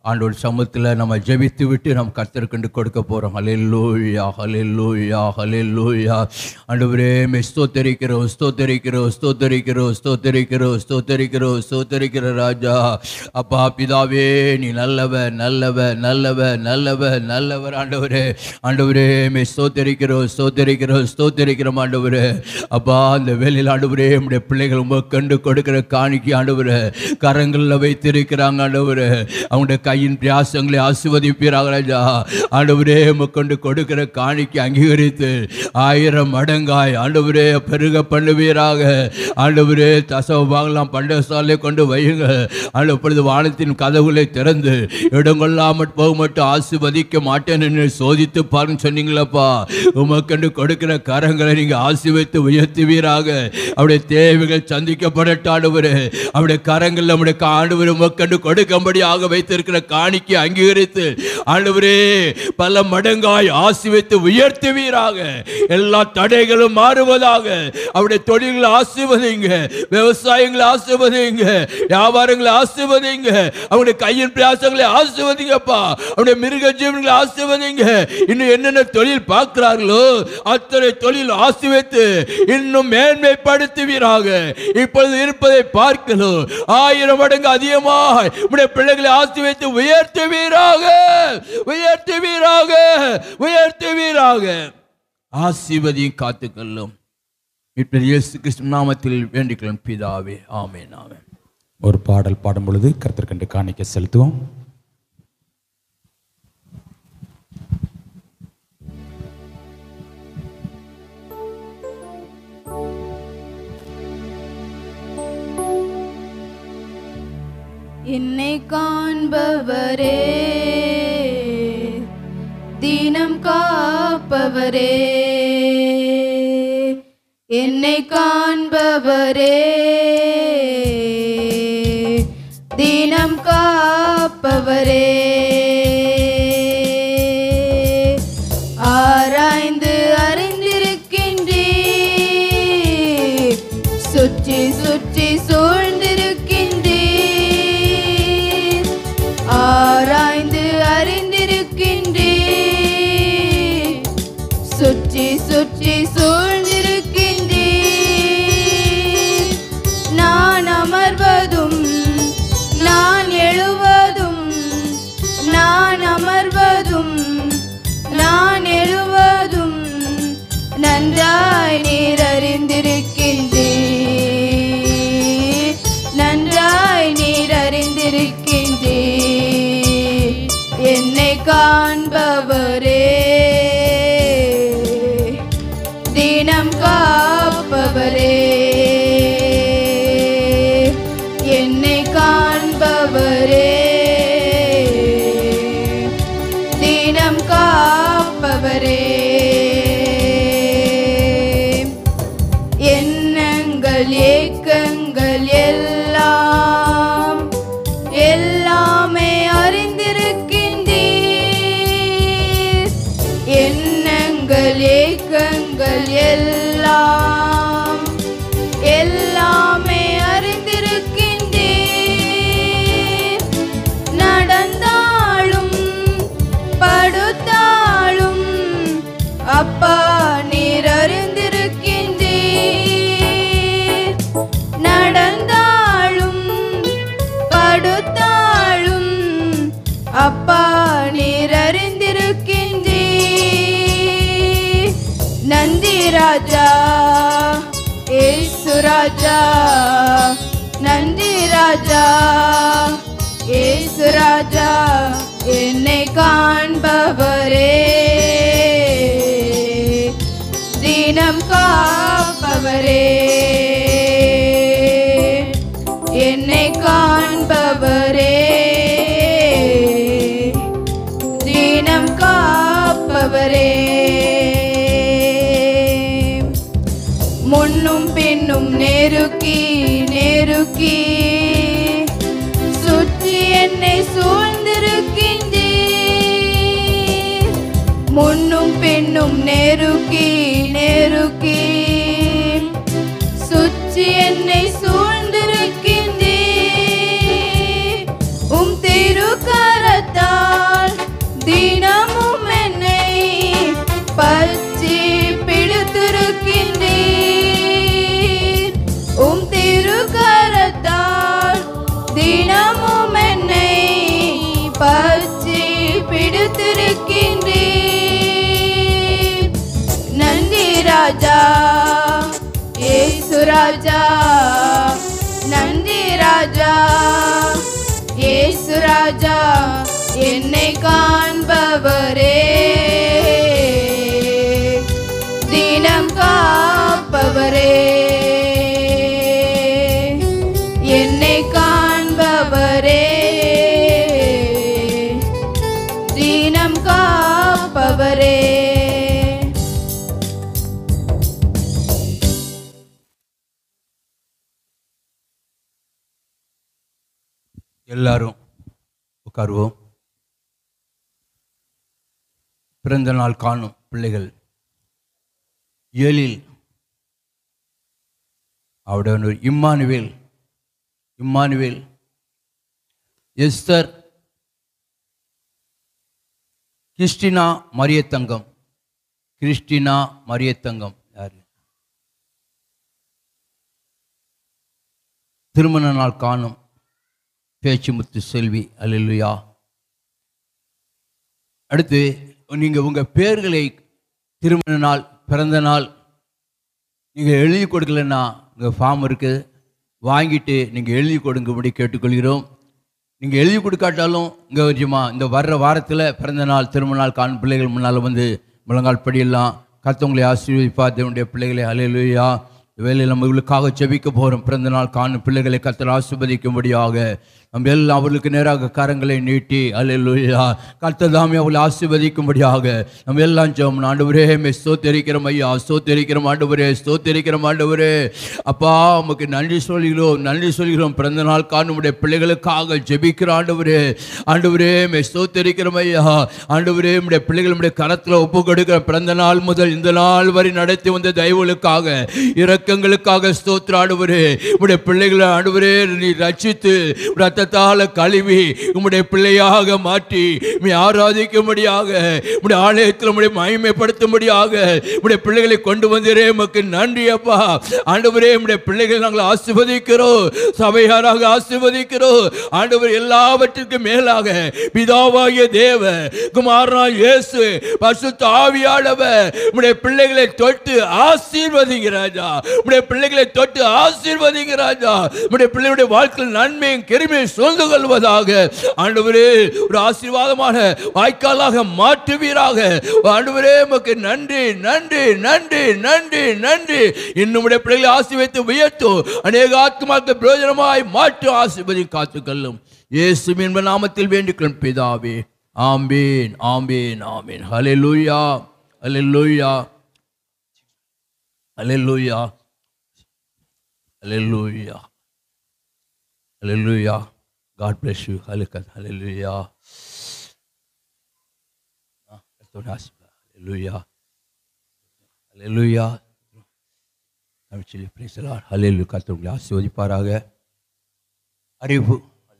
ஆண்டோட சமூகத்தில் நம்ம ஜெபித்து விட்டு நம்ம கர்த்தருக்கண்டு கொடுக்க போகிறோம் ஹலெல்லூயா ஹலெல்லூயா ஹலெல்லூயா ஆண்டவரே மே ஸ்தோத்தரிக்கிறோம் ஸ்தோத்தரிக்கிறோம் ஸ்தோத்தரிக்கிறோம் ஸ்தோத்தரிக்கிறோம் ஸ்தோத்தரிக்கிறோம் ஸ்தோத்தரிக்கிற ராஜா அப்பா பிதாவே நீ நல்லவர் நல்லவர் நல்லவர் நல்லவர் நல்லவர் ஆண்டவரே ஆண்டவரே மே ஸ்தோத்தரிக்கிறோம் ஸ்தோத்தரிக்கிறோம் ஸ்தோத்தரிக்கிறோம் ஆண்டவரே அப்பா அந்த வேலையில் ஆண்டவரே நம்முடைய பிள்ளைகள் உங்க கண்டு கொடுக்கிற காணிக்கை ஆண்டவரே கரங்களில் வைத்திருக்கிறாங்க ஆண்டவரே அவங்களுடைய கையின் பியாசங்களை ஆசிர்வதிப்பீராக ராஜா ஆண்டவரே கொண்டு கொடுக்கிற காணிக்கை அங்கீகரித்து ஆயிரம் மடங்காய் ஆண்டவரே பெருக பண்ணுவீராக ஆண்டவரே தசவ வாங்கலாம் பண்டசாலை கொண்டு வையுங்க ஆண்டு இப்பொழுது வானத்தின் கதவுகளை திறந்து இடம் கொள்ளாமற் போக மட்டும் ஆசிர்வதிக்க மாட்டேன் என்று சோதித்து பாருங்க சொன்னீங்களப்பா உமக்கண்டு கொடுக்கிற கரங்களை நீங்க ஆசீர்வதித்து உயர்த்துவீராக அவருடைய தேவைகள் சந்திக்கப்படட்டும் ஆண்டவரே அவருடைய கரங்கள் நம்முடைய ஆண்டவர் உமக்கண்டு கொடுக்கும்படியாக வைத்திருக்கிற காணிக்கை அங்கீகரித்து ஆண்டவரே பல மடங்காய் ஆசிர்வதித்து உயர்த்துவீராக எல்லா தடைகளும் மாறுவதாக அவருடைய தொழில்களை ஆசீர்வதிங்க விவசாயங்களை ஆசீர்வதிங்க வியாபாரங்களை ஆசீர்வதிங்க அவருடைய கையின் பிரயாசங்களை ஆசீர்வதிங்கப்பா அவருடைய மிருக ஜீவன்களை ஆசீர்வதிங்க இன்னும் என்னென்ன தொழில் பார்க்கிறார்களோ அத்தனை தொழில் ஆசீர்வதித்து இன்னும் மேன்மைப்படுத்துவீராக இப்பொழுது இருப்பதை பார்க்கணும் ஆயிரம் மடங்கு அதிகமாக உடைய பிள்ளைகளை ஆசீர்வதித்து உயர்த்துவீராக உயர்த்துவீராக உயர்த்துவீராக ஆசீர்வதியும் காத்துக்கொள்ளும் இப்ப இயேசு கிறிஸ்து நாமத்தில் வேண்டிக்கலாம் பிதாவே ஆமென் ஆமென் ஒரு பாடல் பாடும் பொழுது கருத்திற்கண்டு காணிக்க செலுத்துவோம் என்னை காண்பவரே தினம் காப்பவரே என்னை காண்பவரே தினம் காப்பவரே ஆராய்ந்து அறிந்திருக்கின்றே சுற்றி சுற்றி சூழ்ந்திருக்கின்றே ஆராய்ந்து அறிந்திருக்கின்றே சுற்றி சுற்றி சூழ்ந்திருக்கின்றே நான் அமர்வதும் நான் எழுவதும் நான் அமர்வதும் நான் எழுவதும் நன்றாய் நீர் அறிந்திருக்கின்றே நன்றாய் நீர் அறிந்திருக்கின்றே என்னை காண்பவரே தினம் காப்பவரே என்னை காண்பவரே தினம் காப்பவரே எண்ணங்கள் ஏக்கங்கள் எல்லாம் எல்லாமே அறிந்திருக்கின்றீர் எண்ணங்கள் ஏக்கங்கள் எல்லாம் எல்லாமே அறிந்திருக்கின்றீர் நடந்தாலும் படுத்தாலும் அப்பா நீர் அறிந்திருக்கின்றீர் நடந்தாலும் படுத்தாலும் அப்பா நீர் அறிந்திருக்கின்றீர் நந்தி ராஜா ஏசு ராஜா நந்தி ராஜா ஏசு ராஜா என்னை காண்பவரே தினம் காப்பவரே என்னை காண்பவரே தினம் காப்பவரே முன்னும் பின்னும் நெருக்கி நெருக்கி சுற்றி என்னை சூழ்ந்திருக்கின்றீர் முன்னும் பின்னும் நெருக்கி நெருக்கி சுற்றி என்னை சூழ்ந்திருக்கின்றீர் உம் திருக்கரத்தால் ராஜா இயேசு ராஜா என்னை காண்பவரே தினம் காப்பவரே என்னை காண்பவரே தினம் காப்பவரே எல்லாரும் உட்காருவோம் பிறந்த நாள் காணும் பிள்ளைகள் ஏழில் அவருடைய ஒரு Emmanuel Emmanuel Esther Christina Mariathangam Christina Mariathangam யாரு திருமண நாள் காணும் பேச்சுமுத்து செல்வி அல்லேலூயா அடுத்து நீங்க உங்க பேர்களை திருமண நாள் பிறந்த நாள் நீங்க எழுதி கொடுக்கலன்னா உங்க ஃபார்ம் இருக்கு வாங்கிட்டு நீங்க எழுதி கொடுங்கும்படி கேட்டுக்கொள்கிறோம் நீங்க எழுதி கொடுக்காட்டாலும் இங்க கொஞ்சமா இந்த வர்ற வாரத்துல பிறந்த நாள் திருமண நாள் காணும் பிள்ளைகள் முன்னால வந்து முழங்கால் படியெல்லாம் கத்தவங்களை ஆசீர்வதிப்பா தேவனுடைய பிள்ளைகளை அலையலுயா வேலையில் நம்ம இவளுக்காக செபிக்க போகிறோம் பிறந்த நாள் காணும் பிள்ளைகளை கத்தர் ஆசீர்வதிக்கும்படியாக நம்ம எல்லாம் அவர்களுக்கு நேராக கரங்களை நீட்டி அல்லேலூயா கர்த்தர் தாமே அவளை ஆசீர்வதிக்கும்படியாக நம்ம எல்லாம் ஜெபம் ஆண்டவரே மே ஸ்தோத்தரிக்கிறோம் ஐயா ஸ்தோத்தரிக்கிறோம் ஆண்டவரே ஸ்தோத்தரிக்கிறோம் ஆண்டவரே அப்பா உமக்கு நன்றி சொல்கிறோம் நன்றி சொல்கிறோம் பிறந்த நாள் காணுடைய பிள்ளைகளுக்காக ஜெபிக்கிற ஆண்டவரே ஆண்டவரே மே ஸ்தோத்தரிக்கிறோம் ஐயா ஆண்டவரே நம்முடைய பிள்ளைகள் நம்முடைய கரத்தில் ஒப்பு கொடுக்கிற பிறந்த நாள் முதல் இந்த நாள் வரை நடத்தி வந்த தயவுகளுக்காக இரக்கங்களுக்காக ஸ்தோத்திர ஆண்டவரே உம்முடைய பிள்ளைகளை ஆண்டவரே நீ ரட்சித்து ரத்தத்தால கழுவி உம்முடைய பிள்ளையாக மாற்றி உம்மை ஆராதிக்கும்படியாக உம்முடைய ஆலயத்தில் உம்முடைய மகிமைப்படுத்தும்படியாக உம்முடைய பிள்ளைகளை கொண்டு வந்தீரே உமக்கு நன்றி அப்பா ஆண்டவரே உம்முடைய பிள்ளைகளை நாங்கள் ஆசிர்வதிக்கிறோம் சபையாராக ஆசிர்வதிக்கிறோம் ஆண்டவர் எல்லாவற்றிற்கும் மேலாக பிதாவாகிய தேவ குமாரனா இயேசு பசுத்த ஆவியானவர் உம்முடைய பிள்ளைகளை தொட்டு ஆசீர்வதிங்க ராஜா உம்முடைய பிள்ளைகளை தொட்டு ஆசீர்வதிங்க ராஜா உம்முடைய பிள்ளைகளுடைய வாழ்க்கையில் நன்மையும் கிருமையும் சூழ்ந்து கொள்வதாக ஆண்டவரே ஒரு ஆசீர்வாதமான வாய்க்காலாக மாற்றுவீராக ஆண்டவரே உமக்கு நன்றி நன்றி நன்றி நன்றி நன்றி இன்னும் உடைய பிள்ளைகளை ஆசீர்வதித்து உயர்த்தும் அநேக ஆத்மாக்கு பிரயோஜனமாய் மாற்று ஆசீர்வதி காத்துக்கொள்ளும் இயேசுவின் நாமத்தில் வேண்டிக்கொள்ளும் பிதாவே ஆம்பேன் ஆம்பேன் ஆம்பேன் ஹalleluya ஹalleluya ஹalleluya ஹalleluya ஹalleluya God bless you hallelujah hallelujah hallelujah hallelujah தமிழ்ச்சியில் praise the Lord ஹalleluya கர்த்தர் உங்களை ஆசீர்வதிப்பாராக அறிவு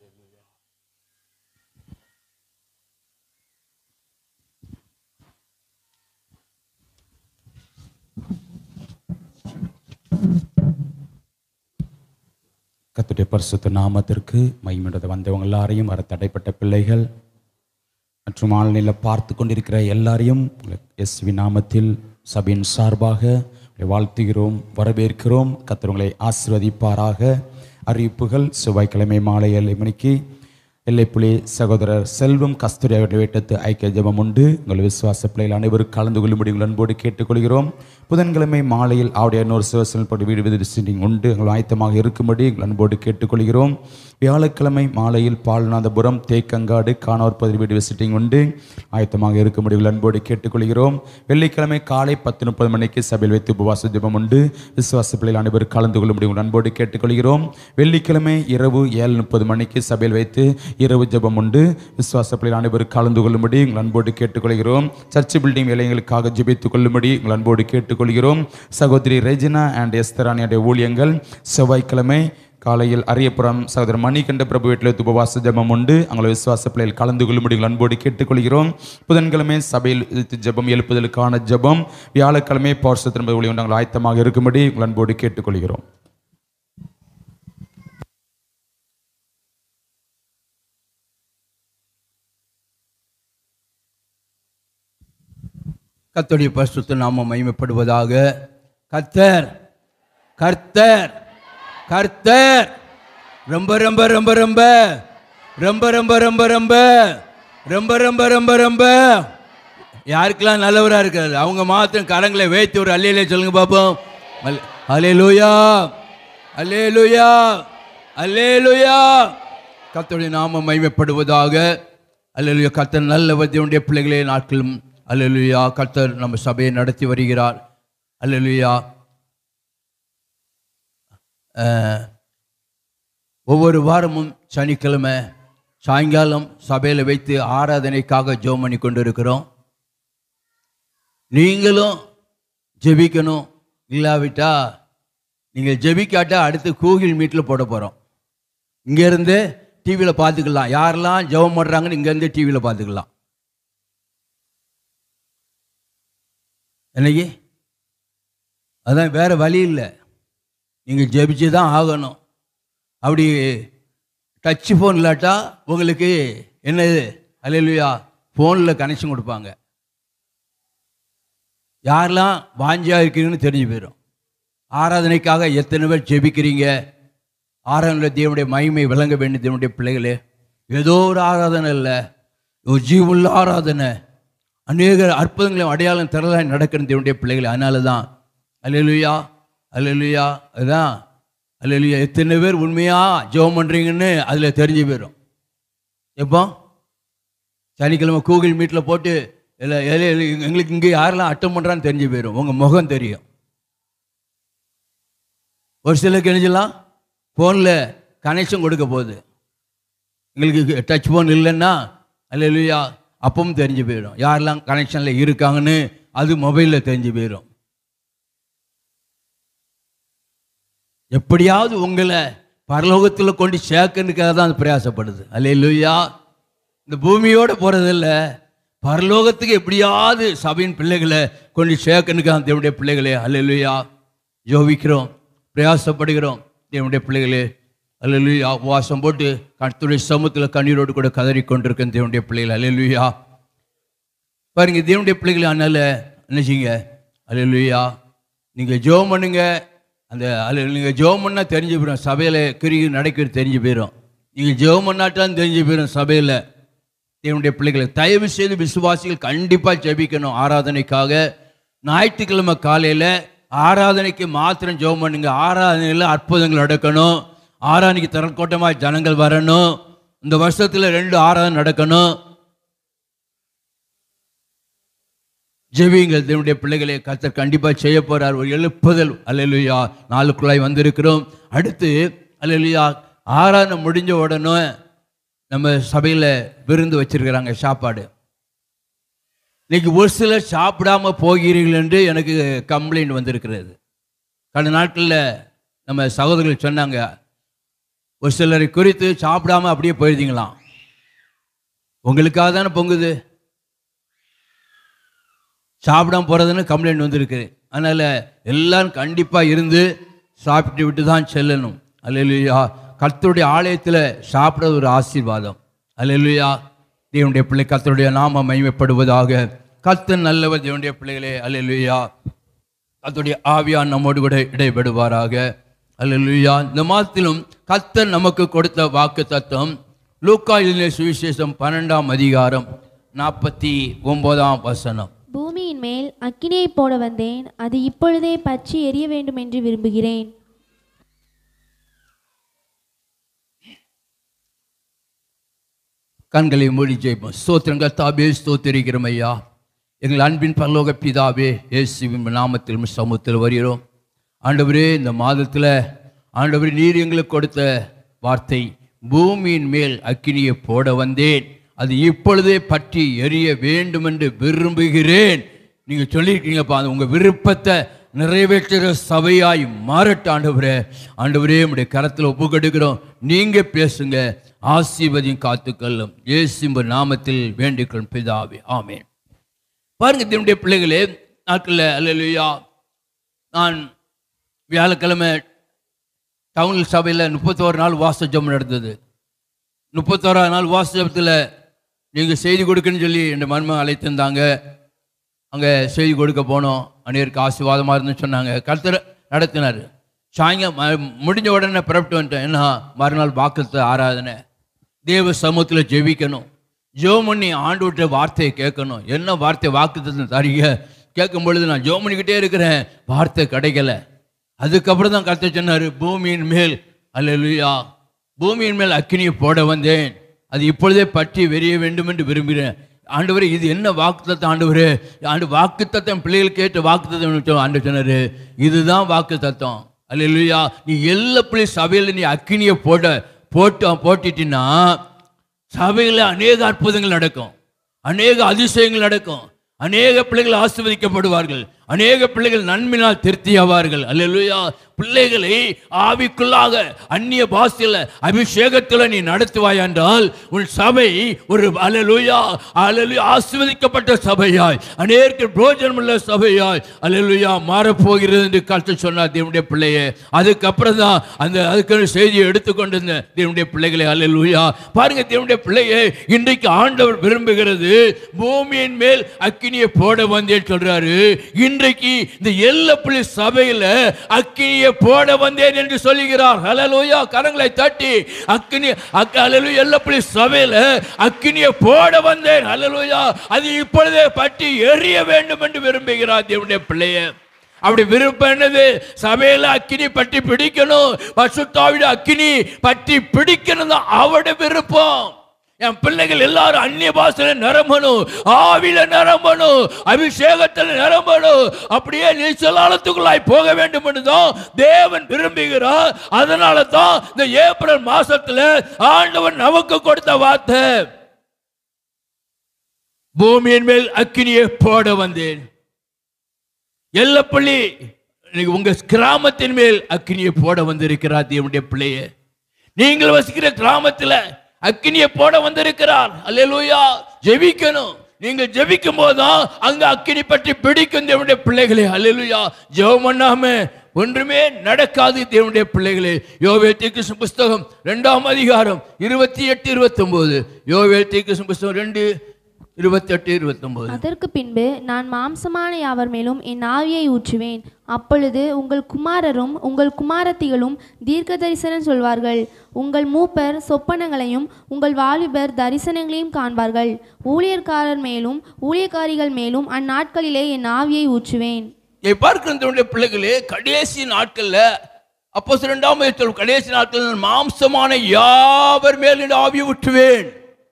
கர்த்தருடைய பரிசுத்த நாமத்திற்கு மைமிடத்தை வந்தவங்க எல்லாரையும் வர தடைப்பட்ட பிள்ளைகள் மற்றும் ஆன்லைனில் பார்த்து கொண்டிருக்கிற எல்லாரையும் எஸ்வி நாமத்தில் சபையின் சார்பாக உங்களை வாழ்த்துகிறோம் வரவேற்கிறோம் கர்த்தர் உங்களை ஆசிர்வதிப்பாராக அறிவிப்புகள் செவ்வாய்க்கிழமை மாலை ஏழு மணிக்கு எல்லைப்புலி சகோதரர் செல்வம் கஸ்தூரி அவருடைய வீட்டத்து ஐக்கிய ஜெபம் உண்டு உங்கள் விசுவாச பிள்ளைகள் அனைவரும் கலந்து கொள்ளும்படி உங்கள் அன்போடு கேட்டுக்கொள்கிறோம் புதன்கிழமை மாலையில் அவருடைய இன்னொரு சிவசல் போட்டு வீடு விசிட்டிங் உண்டு எங்கள் ஆயத்தமாக இருக்கும்படி எங்கள் அன்போடு கேட்டுக்கொள்கிறோம் வியாழக்கிழமை மாலையில் பால்நாதபுரம் தேக்கங்காடு காணவர் பகுதி வீடு விசிட்டிங் உண்டு ஆயத்தமாக இருக்கும்படி உங்கள் அன்போடு கேட்டுக்கொள்கிறோம் வெள்ளிக்கிழமை காலை பத்து முப்பது மணிக்கு சபையில் வைத்து உபவாச ஜெபம் உண்டு விசுவாச பிள்ளைகள் அனைவரும் கலந்து கொள்ளும்படி உங்கள் அன்போடு கேட்டுக்கொள்கிறோம் வெள்ளிக்கிழமை இரவு ஏழு முப்பது மணிக்கு சபையில் வைத்து இரவு ஜெபம் உண்டு விசுவாச பிள்ளைகள் அனைவரும் கலந்து கொள்ளும்படி உங்கள் அன்போடு கேட்டுக்கொள்கிறோம் சர்ச் பில்டிங் வேலைகளுக்காக ஜெபித்துக் கொள்ளும்படி உங்கள் அன்போடு கேட்டுக்கொள்கிறோம் சகோதரி ரெஜினா அண்ட் எஸ்தரானியுடைய ஊழியங்கள் செவ்வாய்க்கிழமை காலையில் அரியபுரம் சகோதரர் மணிகண்ட பிரபு வீட்டில் வைத்து உபவாச ஜெபம் உண்டு அவங்களை விசுவாச பிள்ளைகள் கலந்து கொள்ளும்படி உங்கள் அன்போடு கேட்டுக்கொள்கிறோம் புதன்கிழமை சபையில் வைத்து ஜெபம் எழுப்புதலுக்கான ஜெபம் வியாழக்கிழமை பௌர்ஷ திரும்ப ஒளி நாங்கள் ஆயத்தமாக இருக்கும்படி உங்கள் அன்போடு கேட்டுக்கொள்கிறோம் கர்த்தருடைய பரிசுத்த நாமம் மகிமைப்படுவதாக கர்த்தர் கர்த்தர் கர்த்தர் ரொம்ப ரொம்ப ரொம்ப ரொம்ப ரொம்ப ரொம்ப ரொம்ப ரொம்ப ரொம்ப ரொம்ப ரொம்ப ரொம்ப யாருக்கெல்லாம் நல்லவராக இருக்காரு அவங்க மாத்திரம் கரங்களை வைத்து ஒரு அல்லையிலே சொல்லுங்க பார்ப்போம் அலே லூயா அல்லே லூயா அல்லே லூயா கர்த்தருடைய நாமம் மைமைப்படுவதாக அல்லேலூயா கர்த்தர் நல்ல வத்தியுடைய பிள்ளைகளே நாட்களும் அல்லேலூயா கர்த்தர் நம்ம சபையை நடத்தி வருகிறார் அல்லேலூயா அஹ், ஒவ்வொரு வாரமும் சனிக்கிழமை சாயங்காலம் சபையில் வைத்து ஆராதனைக்காக ஜெபம் பண்ணி கொண்டு இருக்கிறோம் நீங்களும் ஜெபிக்கணும் இல்லாவிட்டா நீங்கள் ஜெபிக்காட்டா அடுத்து கூகிள் மீட்டில் போட போகிறோம் இங்கேருந்து டிவியில் பார்த்துக்கலாம் யாரெல்லாம் ஜெபம் பண்ணுறாங்கன்னு இங்கேருந்து டிவியில் பார்த்துக்கலாம் என்னைக்கு அதான் வேற வழி இல்லை நீங்கள் ஜெபிச்சு தான் ஆகணும் அப்படி டச் ஃபோன் இல்லாட்டா உங்களுக்கு என்னது அல்லையா ஃபோனில் கனெக்ஷன் கொடுப்பாங்க யாரெல்லாம் வாஞ்சியாக இருக்கிறீங்கன்னு தெரிஞ்சு போயிடும் ஆராதனைக்காக எத்தனை பேர் ஜெபிக்கிறீங்க ஆராதனையில் தேவனுடைய மகிமை விளங்க வேண்டிய தேவனுடைய பிள்ளைகளே ஏதோ ஒரு ஆராதனை இல்லை ஒரு ஜீவுள்ள ஆராதனை அநேக அற்புதங்களையும் அடையாளம் திரளாய் நடக்கிற தேவனுடைய பிள்ளைகளே அதனால தான் அல்லேலூயா அல்லேலூயா அதுதான் அல்லேலூயா எத்தனை பேர் உண்மையாக ஜெபம் பண்ணுறீங்கன்னு அதில் தெரிஞ்சு போயிடும் எப்போ சனிக்கிழமை கூகுள் மீட்டில் போட்டு இல்லை இல்லை, இல்லை, எங்களுக்கு இங்கே யாரெல்லாம் அட்டம் பண்ணுறான்னு தெரிஞ்சு போயிடும் உங்கள் முகம் தெரியும் ஒரு சிலருக்கு நினைச்சலாம் ஃபோனில் கனெக்ஷன் கொடுக்க போகுது எங்களுக்கு டச் ஃபோன் இல்லைன்னா அல்லையா அப்பவும் தெரிஞ்சு போயிடும் யாரெல்லாம் கனெக்ஷனில் இருக்காங்கன்னு அது மொபைலில் தெரிஞ்சு போயிடும் எப்படியாவது உங்களை பரலோகத்தில் கொண்டு சேர்க்கறதுக்காக தான் அது பிரயாசப்படுது அல்லையா இந்த பூமியோட போகிறதில்ல பரலோகத்துக்கு எப்படியாவது சபையின் பிள்ளைகளை கொண்டு சேர்க்கணுக்காக தேவனுடைய பிள்ளைகளே அல்லையா ஜோபிக்கிறோம் பிரயாசப்படுகிறோம் தேவனுடைய பிள்ளைகளே அல்லேலூயா உபவாசம் போட்டு கர்த்தருடைய சமூகத்தில் கண்ணீரோடு கூட கதறி கொண்டிருக்க தேவனுடைய பிள்ளைகள் அல்லேலூயா பாருங்க தேவனுடைய பிள்ளைகள் அதனால நினைச்சிங்க அல்லேலூயா நீங்கள் ஜோம் பண்ணுங்க அந்த அல்ல நீங்கள் ஜோம் பண்ணால் தெரிஞ்சு போயிடும் சபையில் கிரிகி நடக்கிறது தெரிஞ்சு போயிடும் நீங்கள் ஜோம் பண்ணாட்டாலும் தெரிஞ்சு போயிடும் சபையில் தேவனுடைய பிள்ளைகளை தயவு செய்து விசுவாசிகள் கண்டிப்பாக ஜெபிக்கணும் ஆராதனைக்காக ஞாயிற்றுக்கிழமை காலையில் ஆராதனைக்கு மாத்திரம் ஜெபம் பண்ணுங்க ஆராதனையில் அற்புதங்கள் நடக்கணும் ஆராதனைக்கு திறக்கோட்டமாக ஜனங்கள் வரணும் இந்த வருஷத்தில் ரெண்டு ஆராதனை நடக்கணும் ஜெபிங்கள் தேவனுடைய பிள்ளைகளை கர்த்தர் கண்டிப்பாக செய்ய போறார் ஒரு எழுப்புதல் அல்லேலூயா நாளுக்குள்ளாய் வந்திருக்கிறோம் அடுத்து அல்லேலூயா ஆராதனை முடிஞ்ச உடனே நம்ம சபையில் விருந்து வச்சிருக்கிறாங்க சாப்பாடு இன்னைக்கு ஒரு சிலர் சாப்பிடாம போகிறீர்கள் என்று எனக்கு கம்ப்ளைண்ட் வந்திருக்கிறது கடந்த நாட்களில் நம்ம சகோதரர்கள் சொன்னாங்க ஒரு சிலரை குறித்து சாப்பிடாம அப்படியே போயிருந்தீங்களாம் உங்களுக்காக தானே பொங்குது சாப்பிடாம போகிறதுன்னு கம்ப்ளைண்ட் வந்திருக்கு அதனால் எல்லாரும் கண்டிப்பாக இருந்து சாப்பிட்டு விட்டு தான் செல்லணும் அல்லேலூயா கர்த்தருடைய ஆலயத்தில் சாப்பிட்றது ஒரு ஆசீர்வாதம் அல்லேலூயா தேவனுடைய பிள்ளை கர்த்தருடைய நாம மகிமைப்படுவதாக கர்த்தர் நல்லவர் தேவனுடைய பிள்ளைகளே அல்லேலூயா கர்த்தருடைய ஆவியான் நம்மோடு கூட இடைபடுவாராக அல்லேலூயா இந்த மாதத்திலும் கர்த்தர் நமக்கு கொடுத்த வாக்கு தத்துவம் லூக்கா எழுதின சுவிசேஷம் பன்னெண்டாம் அதிகாரம் நாற்பத்தி ஒன்பதாம் வசனம் பூமியின் மேல் அக்கினியை போட வந்தேன் அது இப்பொழுதே பற்றி எரிய வேண்டும் என்று விரும்புகிறேன் கண்களை மூடி ஜெயிப்போம் ஸ்தோத்திரங்கள் தாபே ஸ்தோத்திரிக்கிறோம் ஐயா எங்கள் அன்பின் பரலோக பிதாவே இயேசுவின் நாமத்தில் சமூகத்தில் வருகிறோம் ஆண்டவரே இந்த மாதத்தில் ஆண்டவரே நீர் எங்களுக்கு கொடுத்த வார்த்தை பூமியின் மேல் அக்கினியை போட வந்தேன் அது இப்பொழுதே பற்றி எரிய வேண்டும் என்று விரும்புகிறேன் நீங்கள் சொல்லியிருக்கீங்கப்பா அது உங்கள் விருப்பத்தை நிறைவேற்றுகிற சபையாய் மாறட்ட ஆண்டவரே ஆண்டவரே உடைய கரத்தில் ஒப்பு கொடுக்கிறோம் நீங்கள் பேசுங்க ஆசீர்வதியும் காத்துக்கொள்ளும் இயேசும்ப நாமத்தில் வேண்டிக்கொள்ளும் பிதாவே ஆமென் பாருங்க என்னுடைய பிள்ளைகளே நாட்களில் அல்லையா நான் வியாழக்கிழமை டவுன் சபையில் முப்பத்தோரு நாள் வாச ஜெபம் நடந்தது முப்பத்தோராவது நாள் வாச ஜெபத்தில் நீங்கள் செய்தி கொடுக்குன்னு சொல்லி என் மருமகன் அழைத்திருந்தாங்க அங்கே செய்தி கொடுக்க போனோம் அநேருக்கு ஆசீர்வாதமாக இருந்துன்னு சொன்னாங்க கர்த்தர் நடத்தினார் சாயங்காலம் முடிஞ்ச உடனே புறப்பட்டு வந்துட்டேன் என்ன மறுநாள் வாக்குத்த ஆராதனை தேவ சமூகத்தில் ஜெபிக்கணும் ஜெபம் பண்ணி ஆண்டு விட்ட வார்த்தையை கேட்கணும் என்ன வார்த்தை வாக்குத்தத்தம் தரீங்க கேட்கும் பொழுது நான் ஜெபம் பண்ணிக்கிட்டே இருக்கிறேன் வார்த்தை கிடைக்கல அதுக்கப்புறம் தான் கத்த சொன்னார் பூமியின் மேல் அல்லேலூயா பூமியின் மேல் அக்கினியை போட வந்தேன் அது இப்பொழுதே பற்றி வெறிய வேண்டும் என்று விரும்புகிறேன் ஆண்டவரே இது என்ன வாக்குத்தத்தம் ஆண்டவரே ஆண்டு வாக்குத்தத்தம் பிள்ளைகள் கேட்டு வாக்குத்தத்தம் ஆண்டு சொன்னாரு இதுதான் வாக்குத்தத்தம் அல்லேலூயா நீ எல்லா பிள்ளை சபையில் நீ அக்கினியை போட போட்டு போட்டுட்டினா சபையில் அநேக அற்புதங்கள் நடக்கும் அநேக அதிசயங்கள் நடக்கும் அநேக பிள்ளைகள் ஆசீர்வதிக்கப்படுவார்கள் அநேக பிள்ளைகள் நன்மையினால் திருப்தியாவார்கள் அல்லேலூயா பிள்ளைகளை ஆவிக்குள்ளாக அந்நிய பாஷையில் அபிஷேகத்தில் நீ நடத்துவாய் என்றால் உன் சபை ஒரு அல்லேலூயா அல்லேலூயா ஆசீர்வதிக்கப்பட்ட சபையாய் அநேக பிரோஜனமுள்ள சபையாய் அல்லேலூயா மாறப்போகிறது என்று கருத்து சொன்னார் தேவனுடைய பிள்ளையே அதுக்கப்புறம் தான் அந்த அதுக்கு செய்தியை எடுத்துக்கொண்டு இருந்த தேவனுடைய பிள்ளைகளை அல்லேலூயா பாருங்க தேவனுடைய பிள்ளையே இன்றைக்கு ஆண்டவர் விரும்புகிறது பூமியின் மேல் அக்கினியை போட வந்தேன் சொல்றாரு இன்றைக்கு இந்த எல்ல பிள்ளை சபையில அக்கினியை போட வந்தேன் என்று சொல்லுகிறார் ஹalleluya கரங்களை தட்டி அக்கினி ஹalleluya எல்ல பிள்ளை சபையில அக்கினியை போட வந்தேன் ஹalleluya அது இப்பொழுதே பற்றி எரிய வேண்டும் என்று விரும்புகிறார் தேவனுடைய பிள்ளையே அப்படி விருப்பம் என்னது சபையில அக்கினி பற்றி பிடிக்கணும் பசுத்தாவிட அக்கினி பற்றி பிடிக்கணும் தான் அவருடைய விருப்பம் என் பிள்ளைகள் எல்லாரும் அந்நிய பாசையில நிரம்பணும் ஆவில நிரம்பணும் அபிஷேகத்தில் நிரம்பணும் அப்படியே நீச்சலாலத்துக்குள்ளாய் போக வேண்டும் என்றுதான் தேவன் விரும்புகிறார் அதனால தான் இந்த ஏப்ரல் மாசத்துல ஆண்டவன் நமக்கு கொடுத்த வார்த்தை பூமியின் மேல் அக்கினியை போட வந்தேன் எல்லப்பள்ளி இன்னைக்கு உங்க கிராமத்தின் மேல் அக்கினியை போட வந்திருக்கிறார் தேவனுடைய பிள்ளையே நீங்கள் வசிக்கிற கிராமத்தில் அக்கினியை போட வந்திருக்கிறார் அல்லேலூயா ஜெபிக்கணும் நீங்கள் ஜெபிக்கும் போதுதான் அங்க அக்கினி பற்றி பிடிக்கும் தேவனுடைய பிள்ளைகளே அல்லேலூயா ஜெபம் பண்ணாம ஒன்றுமே நடக்காது தேவனுடைய பிள்ளைகளே யோவேல் தீர்க்கதரிசி புஸ்தகம் ரெண்டாம் அதிகாரம் இருபத்தி எட்டு இருபத்தி ஒன்பது யோவேல் தீர்க்கதரிசி புஸ்தகம் ரெண்டு இருபத்தெட்டு இருபத்தொன்பது அதற்கு பின்பு நான் மாம்சமான யாவர் மேலும் என் ஆவியை ஊற்றுவேன் அப்பொழுது உங்கள் குமாரரும் உங்கள் குமாரத்திகளும் தீர்க்க தரிசனம் சொல்வார்கள் உங்கள் மூப்பர் சொப்பனங்களையும் உங்கள் வாலிபர் தரிசனங்களையும் காண்பார்கள் ஊழியர்காரர் மேலும் ஊழியக்காரிகள் மேலும் அந்நாட்களிலே என் ஆவியை ஊற்றுவேன் இதை பார்க்கிற பிள்ளைகளே கடைசி நாட்கள்ல அப்போ இரண்டாம் அதிகாரத்தில் கடைசி நாட்கள் மாம்சமான யாவர் மேல் இந்த ஆவியை ஊற்றுவேன்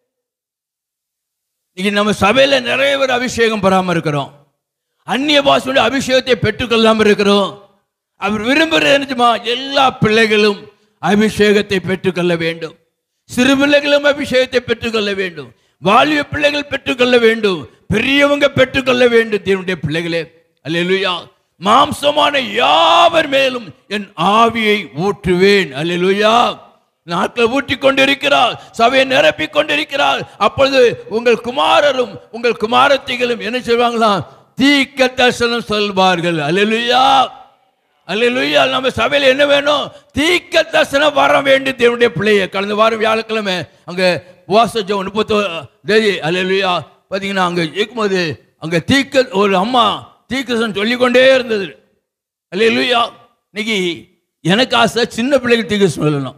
இன்னைக்கு நம்ம சபையில நிறைய பேர் அபிஷேகம் பெறாம இருக்கிறோம் அந்நிய பாஷையுடைய அபிஷேகத்தை பெற்றுக்கொள்ளாம இருக்கிறோம் அவர் விரும்புகிறது என்னச்சுமா எல்லா பிள்ளைகளும் அபிஷேகத்தை பெற்றுக்கொள்ள வேண்டும் சிறு பிள்ளைகளும் அபிஷேகத்தை பெற்றுக்கொள்ள வேண்டும் வாலிப பிள்ளைகள் பெற்றுக்கொள்ள வேண்டும் பெரியவங்க பெற்றுக்கொள்ள வேண்டும் தேவனுடைய பிள்ளைகளே அல்லேலூயா மாம்சமான யாவர் மேலும் என் ஆவியை ஊற்றுவேன் அல்லேலூயா நாட்கள் ஊற்றி கொண்டிருக்கிறார் சபையை நிரப்பிக் கொண்டிருக்கிறார் அப்பொழுது உங்கள் குமாரரும் உங்கள் குமாரத்திகளும் என்ன செய்வாங்களாம் தீக்க தரிசனம் சொல்வார்கள் அல்லேலூயா அல்லேலூயா நம்ம சபையில் என்ன வேணும் தீக்க தரிசனம் வர வேண்டும் தேவனுடைய பிள்ளையை கடந்த வாரம் வியாழக்கிழமை அங்கே வாசஜம் முப்பத்தோ தேதி அல்லேலூயா பார்த்தீங்கன்னா அங்கே இருக்கும்போது அங்கே தீக்க ஒரு அம்மா தீக்கசன் சொல்லிக்கொண்டே இருந்தது அல்லேலூயா இன்னைக்கு எனக்கு ஆசை சின்ன பிள்ளைகள் தீக்கசம் சொல்லணும்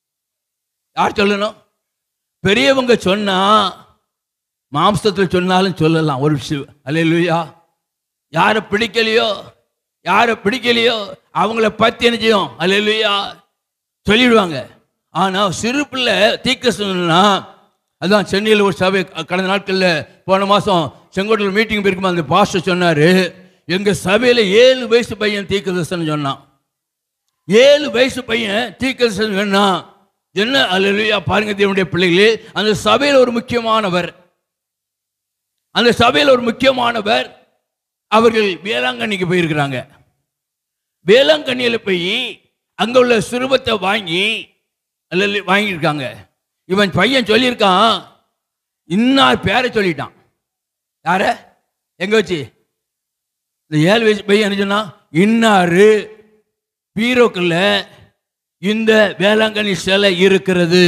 யார் சொல்லணும் பெரியவங்க சொன்னா மாம்சத்தில் சொன்னாலும் சொல்லலாம் ஒரு விஷயம் அல்லேலூயா யாரை பிடிக்கலையோ யாரை பிடிக்கலையோ அவங்கள பத்தி என்ன செய்யும் அல்லேலூயா சொல்லிடுவாங்க ஆனா சிறு பிள்ளை தீக்க சொன்னா அதான் சென்னையில் ஒரு சபை கடந்த நாட்களில் போன மாதம் செங்கோட்டையில் மீட்டிங் போயிருக்கும் அந்த பாஸ்டர் சொன்னார் எங்கள் சபையில் ஏழு வயசு பையன் தீக்கதர்சனம் சொன்னான் ஏழு வயசு பையன் தீக்கதர்சனம் சொன்னான் என்ன அல்லேலூயா பாருங்க தேவனுடைய பிள்ளைகளே அந்த சபையில் ஒரு முக்கியமானவர் அந்த சபையில் ஒரு முக்கியமானவர் அவர்கள் வேளாங்கண்ணிக்கு போயிருக்கிறாங்க வேளாங்கண்ணியில் போய் அங்க உள்ள சுரூபத்தை வாங்கி அல்ல வாங்கியிருக்காங்க இவன் பையன் சொல்லியிருக்கான் இன்னார் பேரை சொல்லிட்டான் யார எங்க வச்சு இந்த ஏழு வயசு பையன் என்ன சொன்னா இன்னாரு பீரோக்குள்ள இந்த வேளாங்கண்ணி சிலை இருக்கிறது